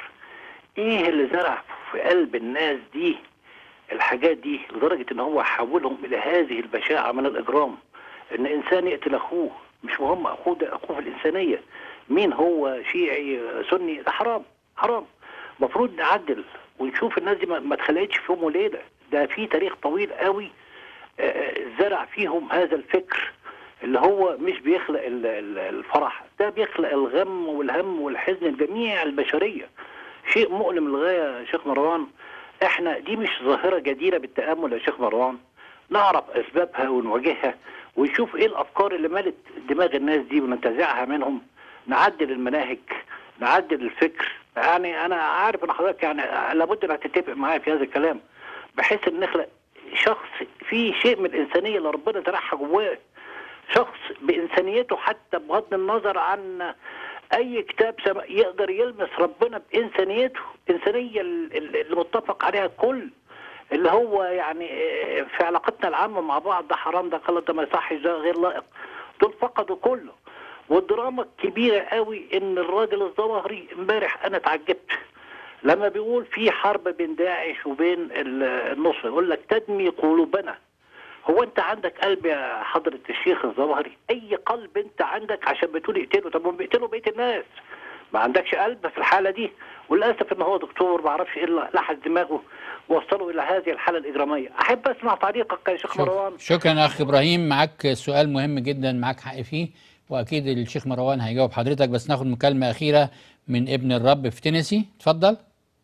ايه اللي زرع في قلب الناس دي الحاجات دي لدرجه ان هو حولهم الى هذه البشاعه من الاجرام ان انسان يقتل اخوه مش مهم اخوه ده اخوه في الانسانيه مين هو شيعي سني ده حرام حرام المفروض نعدل ونشوف الناس دي ما ما اتخلقتش في يوم وليله ده في تاريخ طويل قوي آه، زرع فيهم هذا الفكر اللي هو مش بيخلق ال- ال- الفرح ده بيخلق الغم والهم والحزن لجميع البشريه شيء مؤلم للغايه يا شيخ مروان احنا دي مش ظاهره جديره بالتامل يا شيخ مروان نعرف اسبابها ونواجهها ونشوف ايه الافكار اللي ملت دماغ الناس دي وننتزعها منهم نعدل المناهج نعدل الفكر يعني انا عارف ان حضرتك يعني لابد انك تتفق معايا في هذا الكلام بحيث ان نخلق شخص فيه شيء من الانسانيه اللي ربنا زرعها جواه شخص بانسانيته حتى بغض النظر عن اي كتاب سما يقدر يلمس ربنا بانسانيته انسانيه ال- ال- اللي متفق عليها الكل اللي هو يعني آه، في علاقتنا العامه مع بعض ده حرام ده غلط ده ما يصحش ده غير لائق دول فقدوا كله والدراما الكبيره قوي ان الراجل الظواهري امبارح انا اتعجبت لما بيقول في حرب بين داعش وبين ال- النصر يقول لك تدمي قلوبنا هو انت عندك قلب يا حضرة الشيخ الظواهري اي قلب انت عندك عشان بتقول اقتله طب ما بيقتلوا بقيه الناس ما عندكش قلب في الحاله دي وللاسف ان هو دكتور ما اعرفش ايه اللي لحس دماغه وصله الى هذه الحاله الاجراميه احب اسمع تعليقك يا شيخ مروان شكرا اخ ابراهيم معاك سؤال مهم جدا معاك حق فيه واكيد الشيخ مروان هيجاوب حضرتك بس ناخد مكالمه اخيره من ابن الرب في تينيسي اتفضل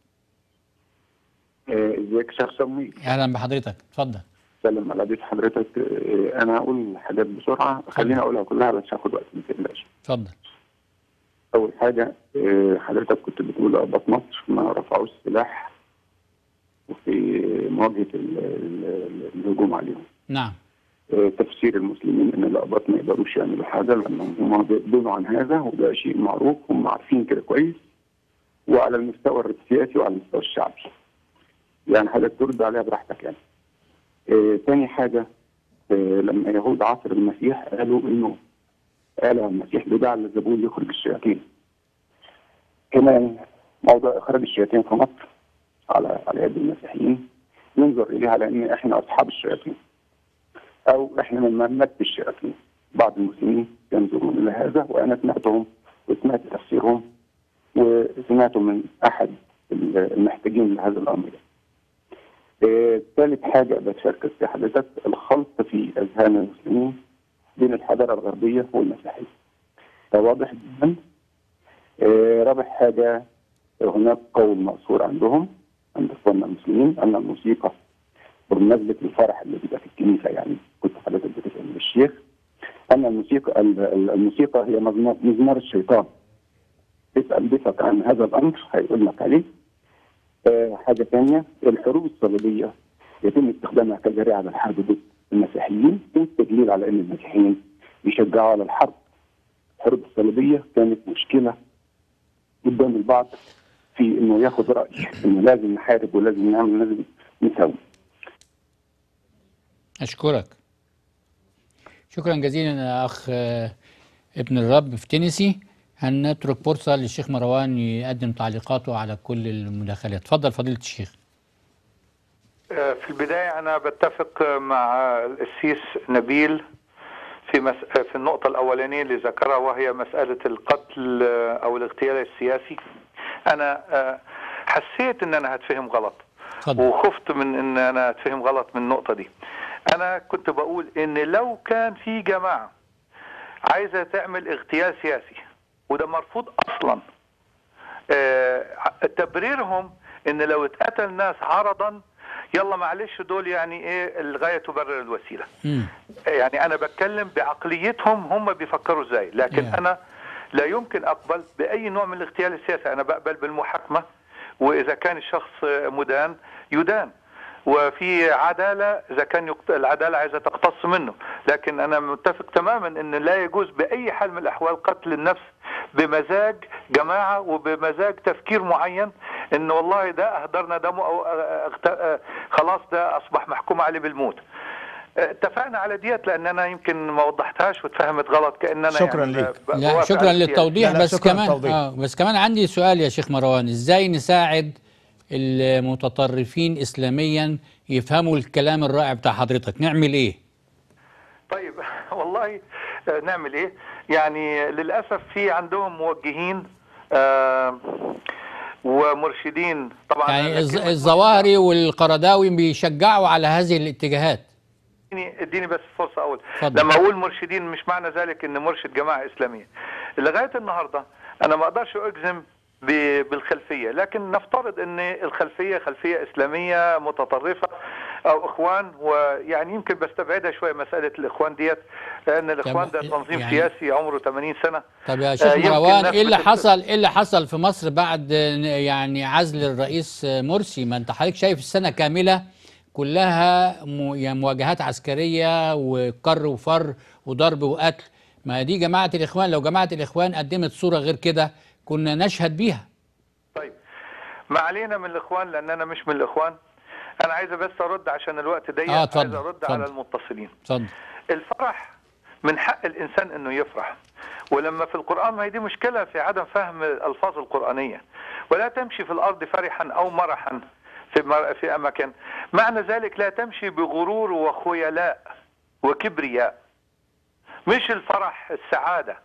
آه، ازيك يا شيخ سمي اهلا بحضرتك اتفضل سلم على بيت حضرتك آه، انا هقول حاجات بسرعه خليني اقولها كلها بس هاخد وقت ما تقلقش اتفضل اول حاجه آه، حضرتك كنت بتقول اباط مصر ما رفعوش السلاح وفي مواجهه ال- ال- الهجوم عليهم نعم آه، تفسير المسلمين ان الاباط ما يقدروش يعملوا حاجه لانهم هم بيقبلوا عن هذا وده شيء معروف هم عارفين كده كويس وعلى المستوى السياسي وعلى المستوى الشعبي. يعني حضرتك ترد عليها براحتك يعني. آه، تاني حاجه آه، لما يهود عصر المسيح قالوا انه قال المسيح بدع للزبون يخرج الشياطين. كمان موضوع اخراج الشياطين في مصر على على يد المسيحيين ينظر اليها على ان احنا اصحاب الشياطين او احنا من مملكه الشياطين بعض المسلمين ينظرون الى هذا وانا سمعتهم وسمعت تفسيرهم وسمعته من احد المحتاجين لهذا الامر ده. آه، ثالث حاجه بتشارك في حضرتك الخلط في اذهان المسلمين بين الحضاره الغربيه والمسيحيه. ده واضح جدا. آه، رابع حاجه هناك قول مأثور عندهم عند اخواننا المسلمين ان الموسيقى بمناسبه الفرح اللي بيبقى في الكنيسه يعني كنت حضرتك بتسال الشيخ ان الموسيقى ال- ال- الموسيقى هي مزمار مزمار الشيطان اسال بيتك عن هذا الامر هيقول لك عليه آه حاجه ثانيه الحروب الصليبيه يتم استخدامها كذريعه للحرب ضد المسيحيين والتدليل على ان المسيحيين بيشجعوا على الحرب الحروب الصليبيه كانت مشكله قدام البعض في انه ياخذ راي انه لازم نحارب ولازم نعمل لازم نسوي أشكرك شكرا جزيلا يا أخ آه، ابن الرب في تينيسي هنترك فرصة للشيخ مروان يقدم تعليقاته على كل المداخلات تفضل فضيلة الشيخ آه، في البداية أنا بتفق مع السيس نبيل في مس... في النقطة الأولانية اللي ذكرها وهي مسألة القتل آه، أو الاغتيال السياسي أنا آه، حسيت إن أنا هتفهم غلط وخفت من إن أنا أتفهم غلط من النقطة دي أنا كنت بقول إن لو كان في جماعة عايزة تعمل اغتيال سياسي وده مرفوض أصلا آه، تبريرهم ان لو اتقتل ناس عرضا يلا معلش دول يعني ايه الغايه تبرر الوسيله يعني انا بتكلم بعقليتهم هم بيفكروا ازاي لكن Yeah. انا لا يمكن اقبل باي نوع من الاغتيال السياسي انا بقبل بالمحاكمه واذا كان الشخص مدان يدان وفي عداله اذا كان يقت... العداله عايزه تقتص منه لكن انا متفق تماما ان لا يجوز باي حال من الاحوال قتل النفس بمزاج جماعه وبمزاج تفكير معين ان والله ده اهدرنا دمه او اغت... آه، خلاص ده اصبح محكوم عليه بالموت آه، اتفقنا على ديت لان انا يمكن ما وضحتهاش واتفهمت غلط كان انا شكراً يعني ليك. ب- لا بوافق شكرا على السياسة. للتوضيح بس كمان آه بس كمان عندي سؤال يا شيخ مروان ازاي نساعد المتطرفين اسلاميا يفهموا الكلام الرائع بتاع حضرتك نعمل ايه طيب والله آه، نعمل ايه يعني للاسف في عندهم موجهين آه، ومرشدين طبعا يعني الز- الظواهري والقرداوي بيشجعوا على هذه الاتجاهات اديني اديني بس فرصه اقول اتفضل. لما اقول مرشدين مش معنى ذلك ان مرشد جماعه اسلاميه لغايه النهارده انا ما اقدرش اجزم ب- بالخلفيه لكن نفترض ان الخلفيه خلفيه اسلاميه متطرفه او اخوان ويعني يمكن بستبعدها شويه مساله الاخوان ديت لان الاخوان ده تنظيم يعني- سياسي عمره 80 سنه طب يا آه، شيخ يمكن مروان ناس ايه اللي بتت- حصل ايه اللي حصل في مصر بعد يعني عزل الرئيس مرسي ما انت حضرتك شايف السنه كامله كلها م- يعني مواجهات عسكريه وكر وفر وضرب وقتل ما دي جماعه الاخوان لو جماعه الاخوان قدمت صوره غير كده كنا نشهد بيها ما علينا من الاخوان لان انا مش من الاخوان انا عايز بس ارد عشان الوقت ضيق آه، اتفضل، عايز ارد على اتفضل. المتصلين اتفضل الفرح من حق الانسان انه يفرح ولما في القران ما هي دي مشكله في عدم فهم الالفاظ القرانيه ولا تمشي في الارض فرحا او مرحا في مر- في اماكن معنى ذلك لا تمشي بغرور وخيلاء وكبرياء مش الفرح السعاده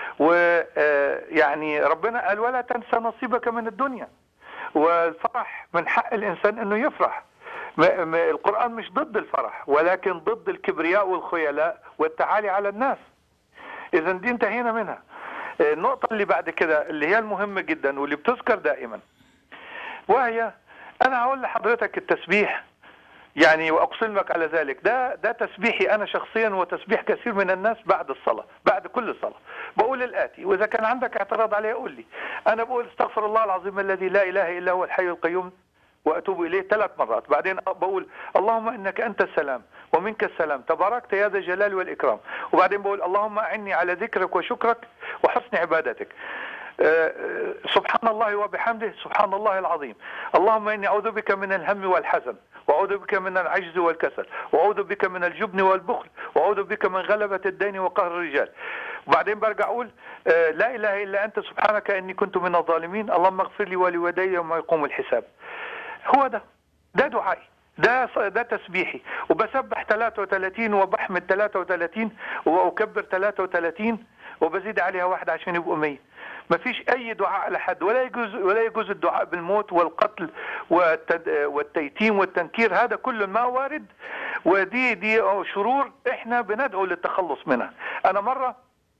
ويعني ربنا قال ولا تنسى نصيبك من الدنيا والفرح من حق الانسان انه يفرح م- م- القرآن مش ضد الفرح ولكن ضد الكبرياء والخيلاء والتعالي على الناس إذا دي انتهينا منها النقطة اللي بعد كده اللي هي المهمة جدا واللي بتذكر دائما وهي أنا هقول لحضرتك التسبيح يعني وأقسمك على ذلك ده ده تسبيحي أنا شخصيا وتسبيح كثير من الناس بعد الصلاة بعد كل صلاة بقول الآتي وإذا كان عندك اعتراض عليه قول لي أنا بقول استغفر الله العظيم الذي لا إله إلا هو الحي القيوم واتوب اليه ثلاث مرات بعدين بقول اللهم انك انت السلام ومنك السلام تباركت يا ذا الجلال والإكرام وبعدين بقول اللهم أعني على ذكرك وشكرك وحسن عبادتك آه، آه، سبحان الله وبحمده سبحان الله العظيم اللهم إني أعوذ بك من الهم والحزن وأعوذ بك من العجز والكسل وأعوذ بك من الجبن والبخل وأعوذ بك من غلبة الدين وقهر الرجال وبعدين برجع أقول آه، لا إله إلا أنت سبحانك إني كنت من الظالمين اللهم اغفر لي ولوالدي يوم يقوم الحساب هو ده ده دعائي ده ده تسبيحي وبسبح 33 وبحمد 33 واكبر 33 وبزيد عليها واحد عشان يبقوا 100 ما فيش اي دعاء لحد ولا يجوز ولا يجوز الدعاء بالموت والقتل والتد- والتيتيم والتنكير هذا كل ما وارد ودي دي شرور احنا بندعو للتخلص منها انا مره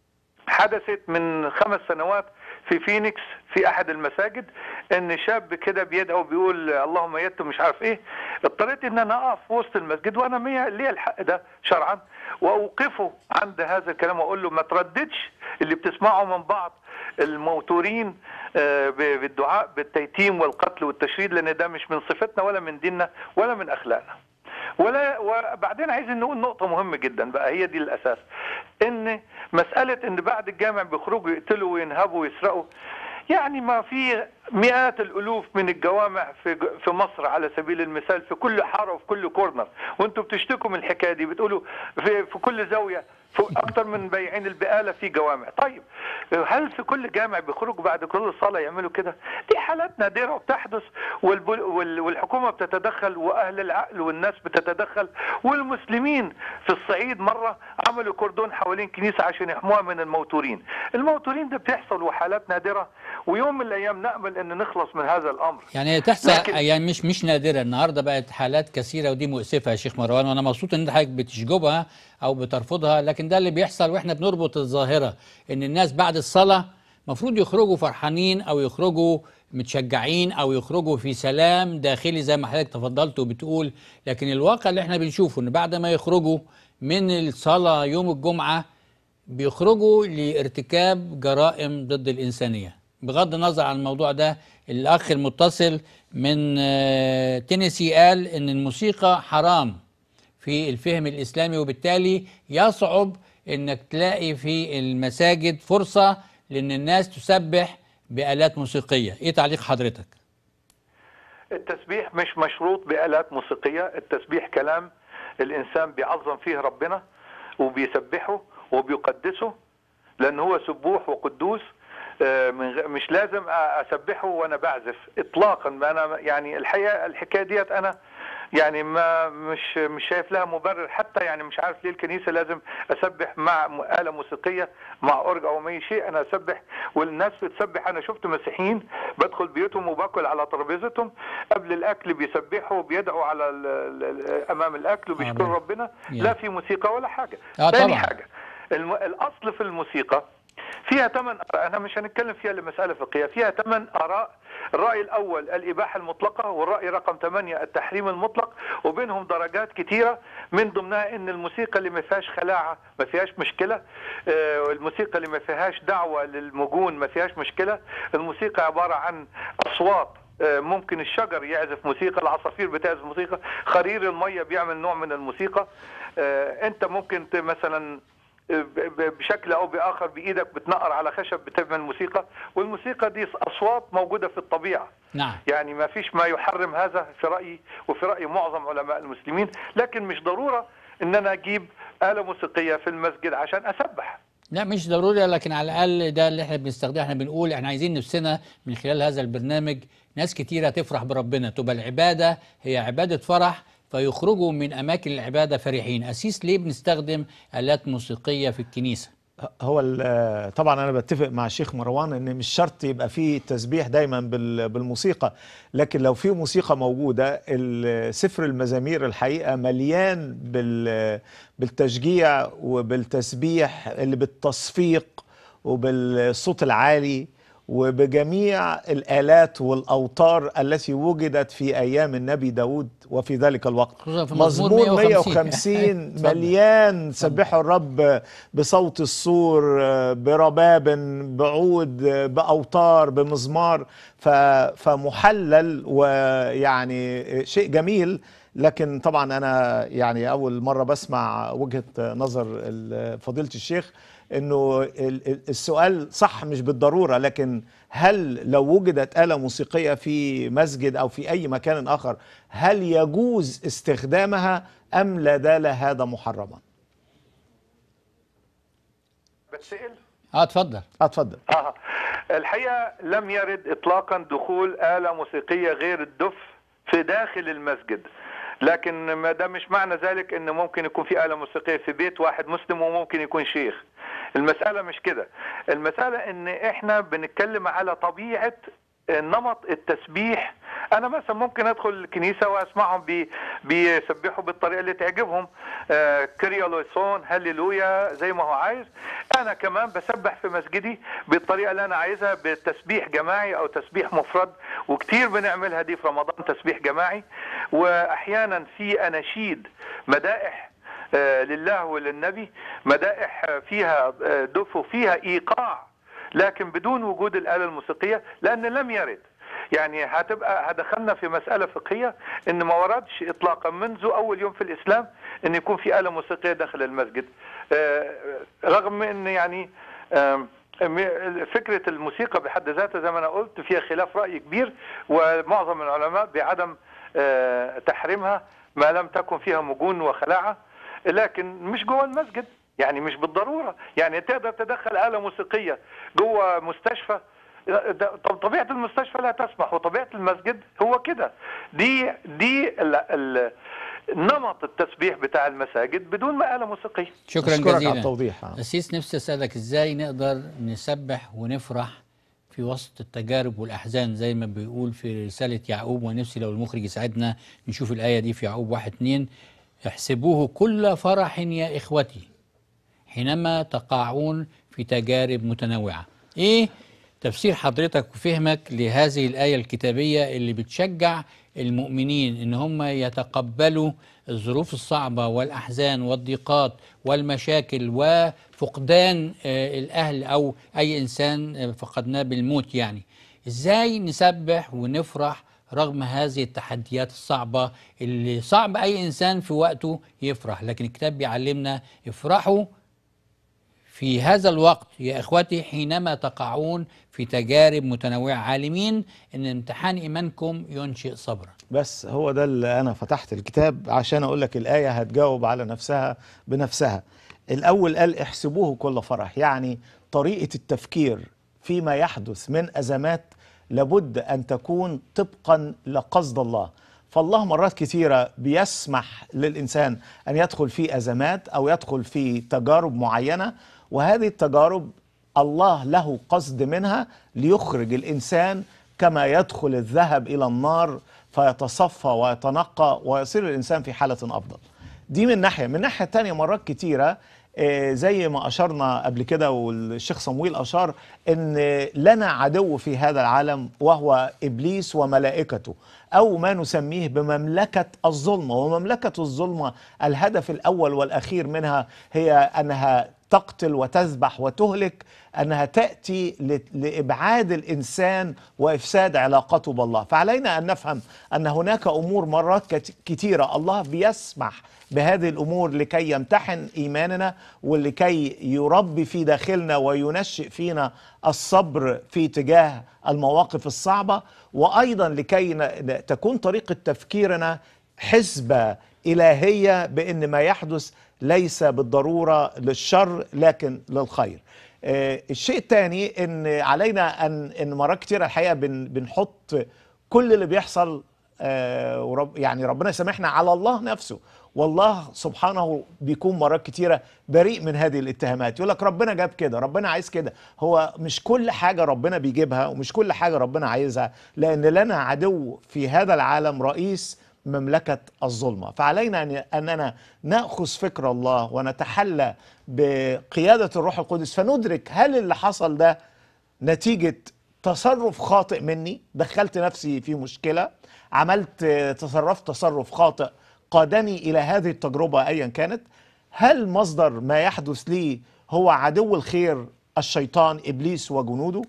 حدثت من خمس سنوات في فينيكس في احد المساجد ان شاب كده بيدعو بيقول اللهم يتم مش عارف ايه اضطريت ان انا اقف في وسط المسجد وانا مية- ليا الحق ده شرعا واوقفه عند هذا الكلام واقول له ما ترددش اللي بتسمعه من بعض الموتورين آه، ب- بالدعاء بالتيتيم والقتل والتشريد لان ده مش من صفتنا ولا من ديننا ولا من اخلاقنا ولا وبعدين عايزين نقول نقطة مهمة جدا بقى هي دي الأساس إن مسألة إن بعد الجامع بيخرجوا يقتلوا وينهبوا ويسرقوا يعني ما في مئات الالوف من الجوامع في ج- في مصر على سبيل المثال في كل حاره وفي كل كورنر وانتم بتشتكوا من الحكايه دي بتقولوا في في كل زاويه في اكتر من بياعين البقاله في جوامع طيب هل في كل جامع بيخرجوا بعد كل صلاه يعملوا كده دي حالات نادره وبتحدث والبل- وال- والحكومه بتتدخل واهل العقل والناس بتتدخل والمسلمين في الصعيد مره عملوا كردون حوالين كنيسه عشان يحموها من الموتورين الموتورين ده بتحصل وحالات نادره ويوم من الايام نامل ان نخلص من هذا الامر يعني تحصل لكن- يعني مش مش نادره النهارده بقت حالات كثيره ودي مؤسفه يا شيخ مروان وانا مبسوط ان حضرتك بتشجبها او بترفضها لكن ده اللي بيحصل واحنا بنربط الظاهره ان الناس بعد الصلاه المفروض يخرجوا فرحانين او يخرجوا متشجعين او يخرجوا في سلام داخلي زي ما حضرتك تفضلت وبتقول لكن الواقع اللي احنا بنشوفه ان بعد ما يخرجوا من الصلاه يوم الجمعه بيخرجوا لارتكاب جرائم ضد الإنسانية بغض النظر عن الموضوع ده الأخ المتصل من آه، تينيسي قال إن الموسيقى حرام في الفهم الإسلامي وبالتالي يصعب إنك تلاقي في المساجد فرصة لأن الناس تسبح بآلات موسيقية إيه تعليق حضرتك؟ التسبيح مش مشروط بآلات موسيقية التسبيح كلام الإنسان بيعظم فيه ربنا وبيسبحه وبيقدسه لأن هو سبوح وقدوس آه، من غ- مش لازم أ- أسبحه وأنا بعزف إطلاقا ما أنا يعني الحقيقة الحكاية ديت أنا يعني ما مش مش شايف لها مبرر حتى يعني مش عارف ليه الكنيسه لازم اسبح مع م- اله موسيقيه مع اورج او اي شيء انا اسبح والناس بتسبح انا شفت مسيحيين بدخل بيوتهم وباكل على ترابيزتهم قبل الاكل بيسبحوا وبيدعوا على ال ال امام الاكل وبيشكروا آمين. ربنا يا. لا في موسيقى ولا حاجه آه تاني طبعا. حاجه الم... الاصل في الموسيقى فيها ثمان انا مش هنتكلم فيها لمساله فقهيه فيها ثمان اراء الراي الاول الاباحه المطلقه والراي رقم 8 التحريم المطلق وبينهم درجات كتيره من ضمنها ان الموسيقى اللي ما فيهاش خلاعه ما فيهاش مشكله آه، الموسيقى اللي ما فيهاش دعوه للمجون ما فيهاش مشكله الموسيقى عباره عن اصوات آه، ممكن الشجر يعزف موسيقى العصافير بتعزف موسيقى خرير الميه بيعمل نوع من الموسيقى آه، انت ممكن ت- مثلا ب- ب- بشكل او باخر بايدك بتنقر على خشب بتعمل موسيقى والموسيقى دي اصوات موجوده في الطبيعه نعم يعني ما فيش ما يحرم هذا في رايي وفي راي معظم علماء المسلمين لكن مش ضروره ان انا اجيب اله موسيقيه في المسجد عشان اسبح لا مش ضروري لكن على الاقل ده اللي احنا بنستخدمه احنا بنقول احنا عايزين نفسنا من خلال هذا البرنامج ناس كتيره تفرح بربنا تبقى العباده هي عباده فرح فيخرجوا من اماكن العباده فرحين اسيس ليه بنستخدم الات موسيقيه في الكنيسه هو ال- طبعا انا بتفق مع الشيخ مروان ان مش شرط يبقى فيه تسبيح دايما بال- بالموسيقى لكن لو في موسيقى موجوده ال- سفر المزامير الحقيقه مليان بال- بالتشجيع وبالتسبيح اللي بالتصفيق وبالصوت العالي وبجميع الآلات والأوتار التي وجدت في أيام النبي داود وفي ذلك الوقت خصوصا في مزمور مزمور 150. 150 اتفضل. مليان سبحوا الرب بصوت الصور برباب بعود بأوتار بمزمار ف- فمحلل ويعني شيء جميل لكن طبعا انا يعني اول مره بسمع وجهه نظر ال- فضيله الشيخ انه ال- ال- السؤال صح مش بالضروره لكن هل لو وجدت آلة موسيقية في مسجد أو في أي مكان آخر هل يجوز استخدامها أم لا زال هذا محرما؟ بتسأل اه اتفضل اه اتفضل آه. الحقيقة لم يرد إطلاقا دخول آلة موسيقية غير الدف في داخل المسجد لكن ما ده مش معنى ذلك ان ممكن يكون في آلة موسيقية في بيت واحد مسلم وممكن يكون شيخ المسألة مش كده المسألة ان احنا بنتكلم على طبيعة نمط التسبيح انا مثلا ممكن ادخل الكنيسه واسمعهم بي بيسبحوا بالطريقه اللي تعجبهم آه كريالوسون هللويا زي ما هو عايز انا كمان بسبح في مسجدي بالطريقه اللي انا عايزها بتسبيح جماعي او تسبيح مفرد وكتير بنعملها دي في رمضان تسبيح جماعي واحيانا في اناشيد مدائح آه لله وللنبي مدائح آه، فيها آه، دف وفيها ايقاع لكن بدون وجود الآلة الموسيقية لأن لم يرد يعني هتبقى هدخلنا في مسألة فقهية إن ما وردش إطلاقا منذ أول يوم في الإسلام إن يكون في آلة موسيقية داخل المسجد آه، رغم إن يعني آم، م- فكرة الموسيقى بحد ذاتها زي ما أنا قلت فيها خلاف رأي كبير ومعظم العلماء بعدم آه، تحريمها ما لم تكن فيها مجون وخلاعة لكن مش جوه المسجد يعني مش بالضروره يعني تقدر تدخل آلة موسيقية جوه مستشفى ده- طب طبيعة المستشفى لا تسمح وطبيعة المسجد هو كده دي دي ال ال نمط التسبيح بتاع المساجد بدون ما آلة موسيقية شكرا أشكرك جزيلا على التوضيح آه. أسيس نفسي أسألك إزاي نقدر نسبح ونفرح في وسط التجارب والأحزان زي ما بيقول في رسالة يعقوب ونفسي لو المخرج يساعدنا نشوف الآية دي في يعقوب واحد اتنين احسبوه كل فرح يا إخوتي حينما تقعون في تجارب متنوعة إيه تفسير حضرتك وفهمك لهذه الآية الكتابية اللي بتشجع المؤمنين إن هم يتقبلوا الظروف الصعبة والأحزان والضيقات والمشاكل وفقدان آه، الأهل أو أي إنسان آه، فقدناه بالموت يعني إزاي نسبح ونفرح رغم هذه التحديات الصعبة اللي صعب أي إنسان في وقته يفرح لكن الكتاب بيعلمنا افرحوا في هذا الوقت يا اخوتي حينما تقعون في تجارب متنوعه عالمين ان امتحان ايمانكم ينشئ صبرا بس هو ده اللي انا فتحت الكتاب عشان اقول لك الايه هتجاوب على نفسها بنفسها الاول قال احسبوه كل فرح يعني طريقه التفكير فيما يحدث من ازمات لابد ان تكون طبقا لقصد الله فالله مرات كثيره بيسمح للانسان ان يدخل في ازمات او يدخل في تجارب معينه وهذه التجارب الله له قصد منها ليخرج الانسان كما يدخل الذهب الى النار فيتصفى ويتنقى ويصير الانسان في حاله افضل. دي من ناحيه، من ناحيه تانية مرات كتيره آه، زي ما اشرنا قبل كده والشيخ صمويل اشار ان لنا عدو في هذا العالم وهو ابليس وملائكته او ما نسميه بمملكه الظلمه ومملكه الظلمه الهدف الاول والاخير منها هي انها تقتل وتذبح وتهلك انها تاتي ل- لابعاد الانسان وافساد علاقته بالله فعلينا ان نفهم ان هناك امور مرات كت- كتيره الله بيسمح بهذه الامور لكي يمتحن ايماننا ولكي يربي في داخلنا وينشئ فينا الصبر في تجاه المواقف الصعبه وايضا لكي ن- ن- تكون طريقه تفكيرنا حسبه الهيه بان ما يحدث ليس بالضروره للشر لكن للخير. آه، الشيء الثاني ان علينا ان ان مرات كتير الحقيقه بن بنحط كل اللي بيحصل آه، ورب يعني ربنا يسامحنا على الله نفسه والله سبحانه بيكون مرات كتيرة بريء من هذه الاتهامات يقول لك ربنا جاب كده ربنا عايز كده هو مش كل حاجة ربنا بيجيبها ومش كل حاجة ربنا عايزها لأن لنا عدو في هذا العالم رئيس مملكة الظلمة فعلينا أن أننا نأخذ فكر الله ونتحلى بقيادة الروح القدس فندرك هل اللي حصل ده نتيجة تصرف خاطئ مني دخلت نفسي في مشكلة عملت تصرفت تصرف خاطئ قادني إلى هذه التجربة أيا كانت هل مصدر ما يحدث لي هو عدو الخير الشيطان إبليس وجنوده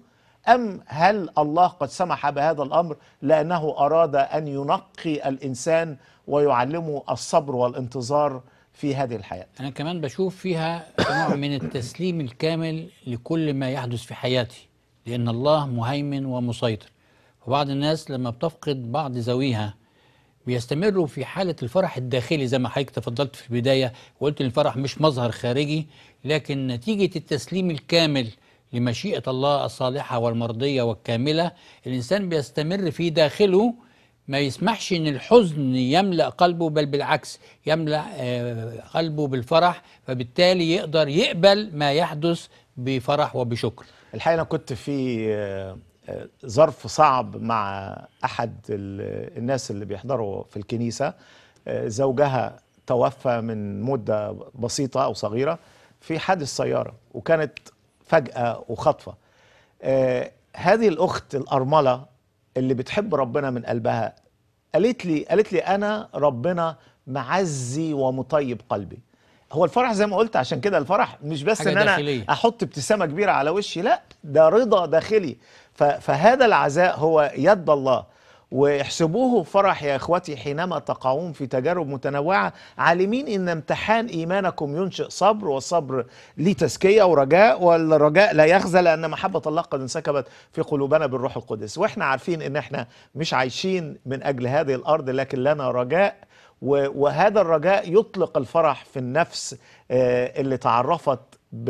أم هل الله قد سمح بهذا الأمر لأنه أراد أن ينقي الإنسان ويعلمه الصبر والانتظار في هذه الحياة أنا كمان بشوف فيها نوع من التسليم الكامل لكل ما يحدث في حياتي لأن الله مهيمن ومسيطر وبعض الناس لما بتفقد بعض ذويها بيستمروا في حالة الفرح الداخلي زي ما حضرتك تفضلت في البداية وقلت إن الفرح مش مظهر خارجي لكن نتيجة التسليم الكامل لمشيئة الله الصالحة والمرضية والكاملة الإنسان بيستمر في داخله ما يسمحش ان الحزن يملا قلبه بل بالعكس يملا آه، قلبه بالفرح فبالتالي يقدر يقبل ما يحدث بفرح وبشكر الحقيقة أنا كنت في آه، آه، ظرف صعب مع أحد ال- الناس اللي بيحضروا في الكنيسة آه، زوجها توفى من مدة بسيطة أو صغيرة في حادث سيارة وكانت فجأة وخطفة آه، هذه الأخت الأرملة اللي بتحب ربنا من قلبها قالت لي قالت لي أنا ربنا معزي ومطيب قلبي هو الفرح زي ما قلت عشان كده الفرح مش بس حاجة ان انا داخلية. احط ابتسامه كبيره على وشي لا ده رضا داخلي ف- فهذا العزاء هو يد الله واحسبوه فرح يا اخوتي حينما تقعون في تجارب متنوعه عالمين ان امتحان ايمانكم ينشئ صبر والصبر ليه تزكيه ورجاء والرجاء لا يخزى لان محبه الله قد انسكبت في قلوبنا بالروح القدس واحنا عارفين ان احنا مش عايشين من اجل هذه الارض لكن لنا رجاء و- وهذا الرجاء يطلق الفرح في النفس آه، اللي تعرفت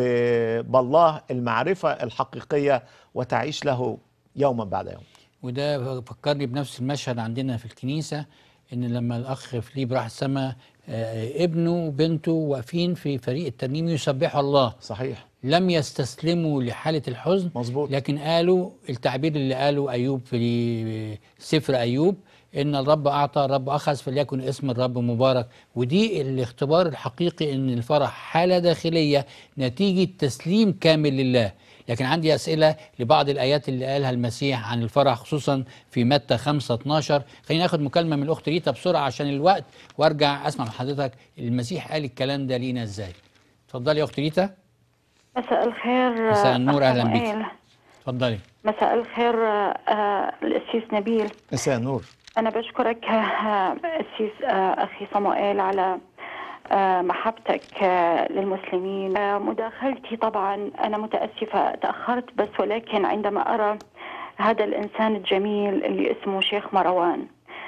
ب- بالله المعرفة الحقيقية وتعيش له يوما بعد يوم وده فكرني بنفس المشهد عندنا في الكنيسة ان لما الاخ فيليب راح السماء آه، ابنه وبنته واقفين في فريق الترنيم يسبحوا الله صحيح لم يستسلموا لحالة الحزن مظبوط لكن قالوا التعبير اللي قاله أيوب في سفر أيوب إن الرب أعطى الرب أخذ فليكن اسم الرب مبارك ودي الاختبار الحقيقي إن الفرح حالة داخلية نتيجة تسليم كامل لله لكن عندي أسئلة لبعض الآيات اللي قالها المسيح عن الفرح خصوصا في متى 5 12 خلينا ناخد مكالمة من الأخت ريتا بسرعة عشان الوقت وارجع أسمع من حضرتك المسيح قال الكلام ده لينا إزاي اتفضلي يا أخت ريتا مساء الخير مساء النور، أخ أهلاً بيك. صموئيل. اتفضلي مساء الخير آه، الأسيس نبيل مساء النور أنا بشكرك آه، أسيس آه، أخي صموئيل على آه، محبتك آه، للمسلمين آه، مداخلتي طبعا أنا متأسفة تأخرت بس ولكن عندما أرى هذا الإنسان الجميل اللي اسمه شيخ مروان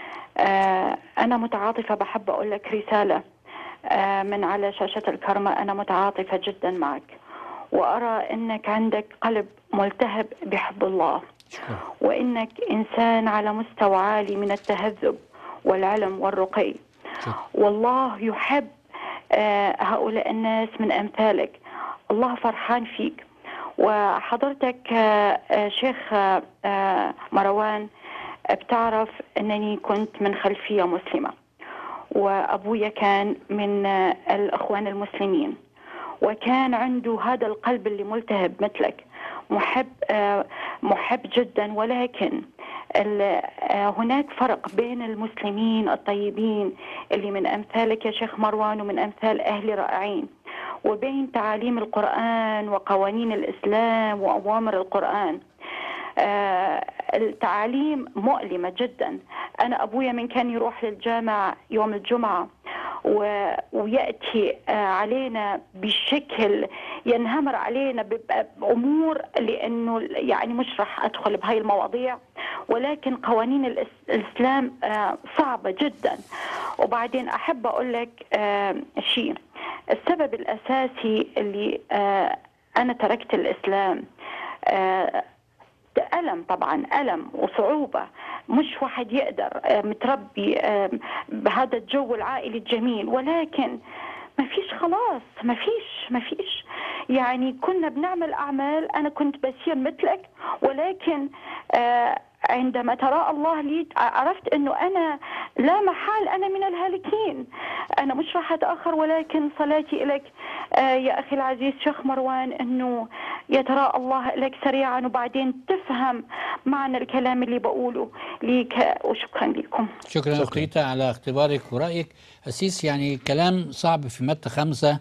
آه، أنا متعاطفة بحب أقول لك رسالة آه، من على شاشة الكرمة أنا متعاطفة جدا معك وأرى أنك عندك قلب ملتهب بحب الله وانك انسان على مستوى عالي من التهذب والعلم والرقي والله يحب آه، هؤلاء الناس من امثالك الله فرحان فيك وحضرتك آه، آه، شيخ آه، آه، مروان آه، بتعرف انني كنت من خلفيه مسلمه وابويا كان من آه، الاخوان المسلمين وكان عنده هذا القلب اللي ملتهب مثلك محب آه، محب جدا ولكن ال- آه، هناك فرق بين المسلمين الطيبين اللي من امثالك يا شيخ مروان ومن امثال اهل رائعين وبين تعاليم القران وقوانين الاسلام واوامر القران آه، التعاليم مؤلمة جدا أنا أبويا من كان يروح للجامع يوم الجمعة و... ويأتي آه، علينا بشكل ينهمر علينا ب- بأمور لأنه يعني مش راح أدخل بهاي المواضيع ولكن قوانين الإس... الإسلام آه، صعبة جدا وبعدين أحب أقول لك آه، شيء السبب الأساسي اللي آه، أنا تركت الإسلام آه، ألم طبعا ألم وصعوبة مش واحد يقدر آه، متربي آه، بهذا الجو العائلي الجميل ولكن ما فيش خلاص ما فيش ما فيش يعني كنا بنعمل أعمال أنا كنت بسير مثلك ولكن آه، عندما تراءى الله لي عرفت انه انا لا محال انا من الهالكين انا مش راح اتاخر ولكن صلاتي لك آه، يا اخي العزيز شيخ مروان انه يتراءى الله لك سريعا وبعدين تفهم معنى الكلام اللي بقوله ليك وشكرا لكم شكرا أخت ريتا على اختبارك ورأيك أسيس يعني كلام صعب في متى خمسة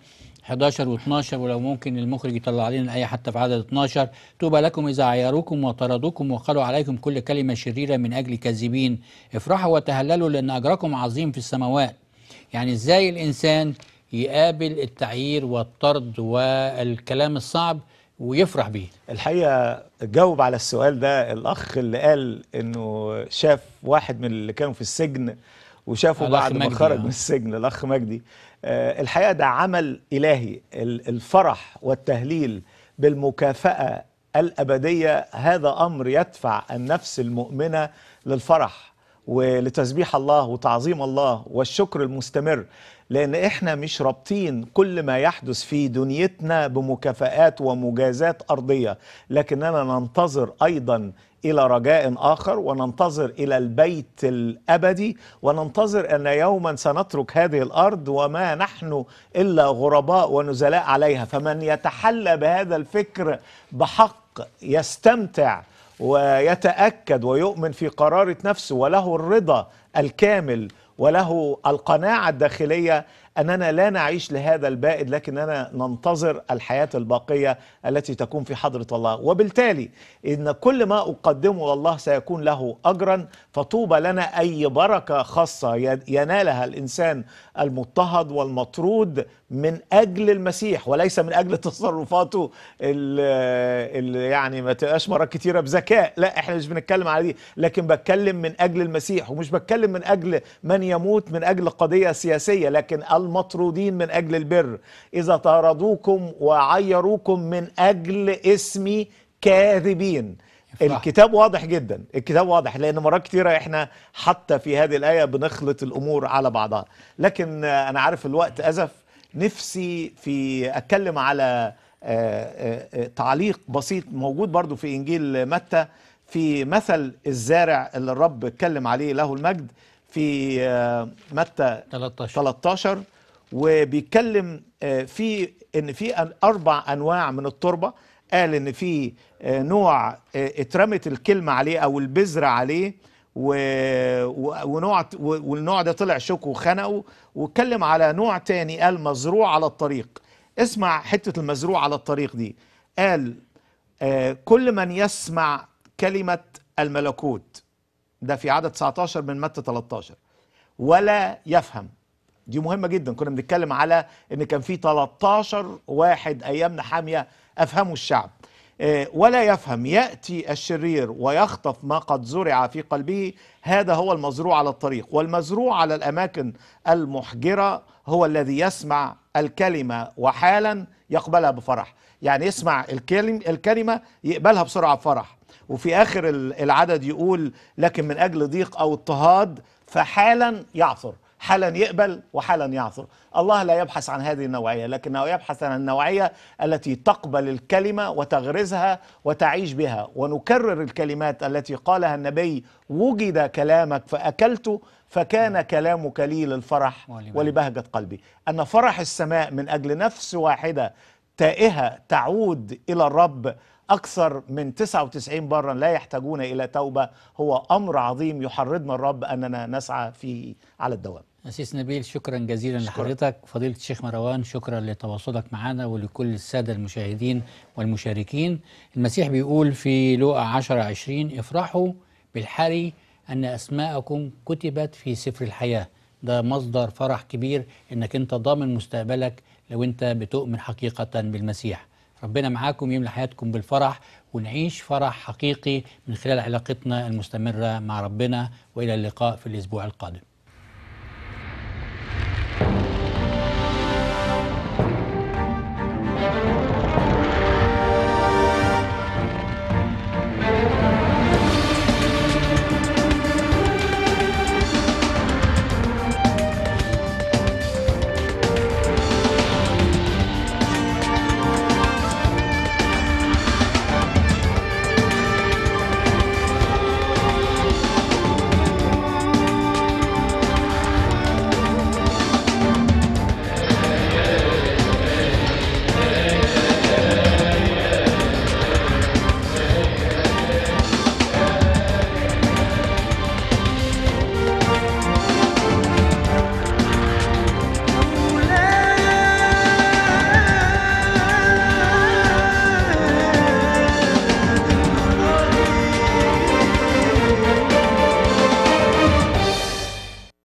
11 و12 ولو ممكن المخرج يطلع لنا الآية حتى في عدد 12 طوبى لكم إذا عيروكم وطردوكم وقالوا عليكم كل كلمة شريرة من أجل كاذبين افرحوا وتهللوا لأن أجركم عظيم في السماوات يعني إزاي الإنسان يقابل التعيير والطرد والكلام الصعب ويفرح بيه الحقيقه جاوب على السؤال ده الاخ اللي قال انه شاف واحد من اللي كانوا في السجن وشافه الأخ بعد ما مجدي، خرج آه. من السجن الاخ مجدي آه، الحقيقه ده عمل الهي ال- الفرح والتهليل بالمكافاه الابديه هذا امر يدفع النفس المؤمنه للفرح ولتسبيح الله وتعظيم الله والشكر المستمر لان احنا مش رابطين كل ما يحدث في دنيتنا بمكافآت ومجازات ارضيه لكننا ننتظر ايضا الى رجاء اخر وننتظر الى البيت الابدي وننتظر ان يوما سنترك هذه الارض وما نحن الا غرباء ونزلاء عليها فمن يتحلى بهذا الفكر بحق يستمتع ويتاكد ويؤمن في قراره نفسه وله الرضا الكامل وله القناعه الداخليه اننا لا نعيش لهذا البائد لكننا ننتظر الحياه الباقيه التي تكون في حضره الله وبالتالي ان كل ما اقدمه لله سيكون له اجرا فطوبى لنا اي بركه خاصه ينالها الانسان المضطهد والمطرود من اجل المسيح وليس من اجل تصرفاته اللي يعني ما تبقاش مرات كتيره بذكاء لا احنا مش بنتكلم على دي لكن بتكلم من اجل المسيح ومش بتكلم من اجل من يموت من اجل قضيه سياسيه لكن المطرودين من اجل البر اذا طاردوكم وعيروكم من اجل اسمي كاذبين الكتاب واضح جدا الكتاب واضح لان مرات كتيره احنا حتى في هذه الايه بنخلط الامور على بعضها لكن آه، انا عارف الوقت ازف نفسي في اتكلم على آه، آه، آه، تعليق بسيط موجود برضو في انجيل متى في مثل الزارع اللي الرب اتكلم عليه له المجد في آه، متى 13 13 وبيتكلم آه، في ان في أن- اربع انواع من التربه قال ان في آه، نوع آه، اترمت الكلمه عليه او البذره عليه و... و... ونوع و- والنوع ده طلع شوك وخنقه واتكلم على نوع تاني قال مزروع على الطريق اسمع حته المزروع على الطريق دي قال آه، كل من يسمع كلمه الملكوت ده في عدد 19 من متى 13 ولا يفهم دي مهمة جدا كنا بنتكلم على ان كان في 13 واحد ايام نحامية افهموا الشعب آه، ولا يفهم يأتي الشرير ويخطف ما قد زرع في قلبه هذا هو المزروع على الطريق والمزروع على الأماكن المحجرة هو الذي يسمع الكلمة وحالا يقبلها بفرح يعني يسمع الكلم الكلمة يقبلها بسرعة بفرح وفي آخر ال- العدد يقول لكن من أجل ضيق أو اضطهاد فحالا يعثر حالا يقبل وحالا يعثر الله لا يبحث عن هذه النوعية لكنه يبحث عن النوعية التي تقبل الكلمة وتغرزها وتعيش بها ونكرر الكلمات التي قالها النبي وجد كلامك فأكلته فكان كلامك لي للفرح ولبهجة قلبي أن فرح السماء من أجل نفس واحدة تائهة تعود إلى الرب أكثر من 99 برا لا يحتاجون إلى توبة هو أمر عظيم يحرضنا الرب أننا نسعى فيه على الدوام أسيس نبيل شكرا جزيلا لحضرتك فضيلة الشيخ مروان شكرا لتواصلك معنا ولكل السادة المشاهدين والمشاركين المسيح بيقول في لوقا 10 20 افرحوا بالحري أن أسماءكم كتبت في سفر الحياة ده مصدر فرح كبير إنك أنت ضامن مستقبلك لو أنت بتؤمن حقيقة بالمسيح ربنا معاكم يملى حياتكم بالفرح ونعيش فرح حقيقي من خلال علاقتنا المستمرة مع ربنا وإلى اللقاء في الأسبوع القادم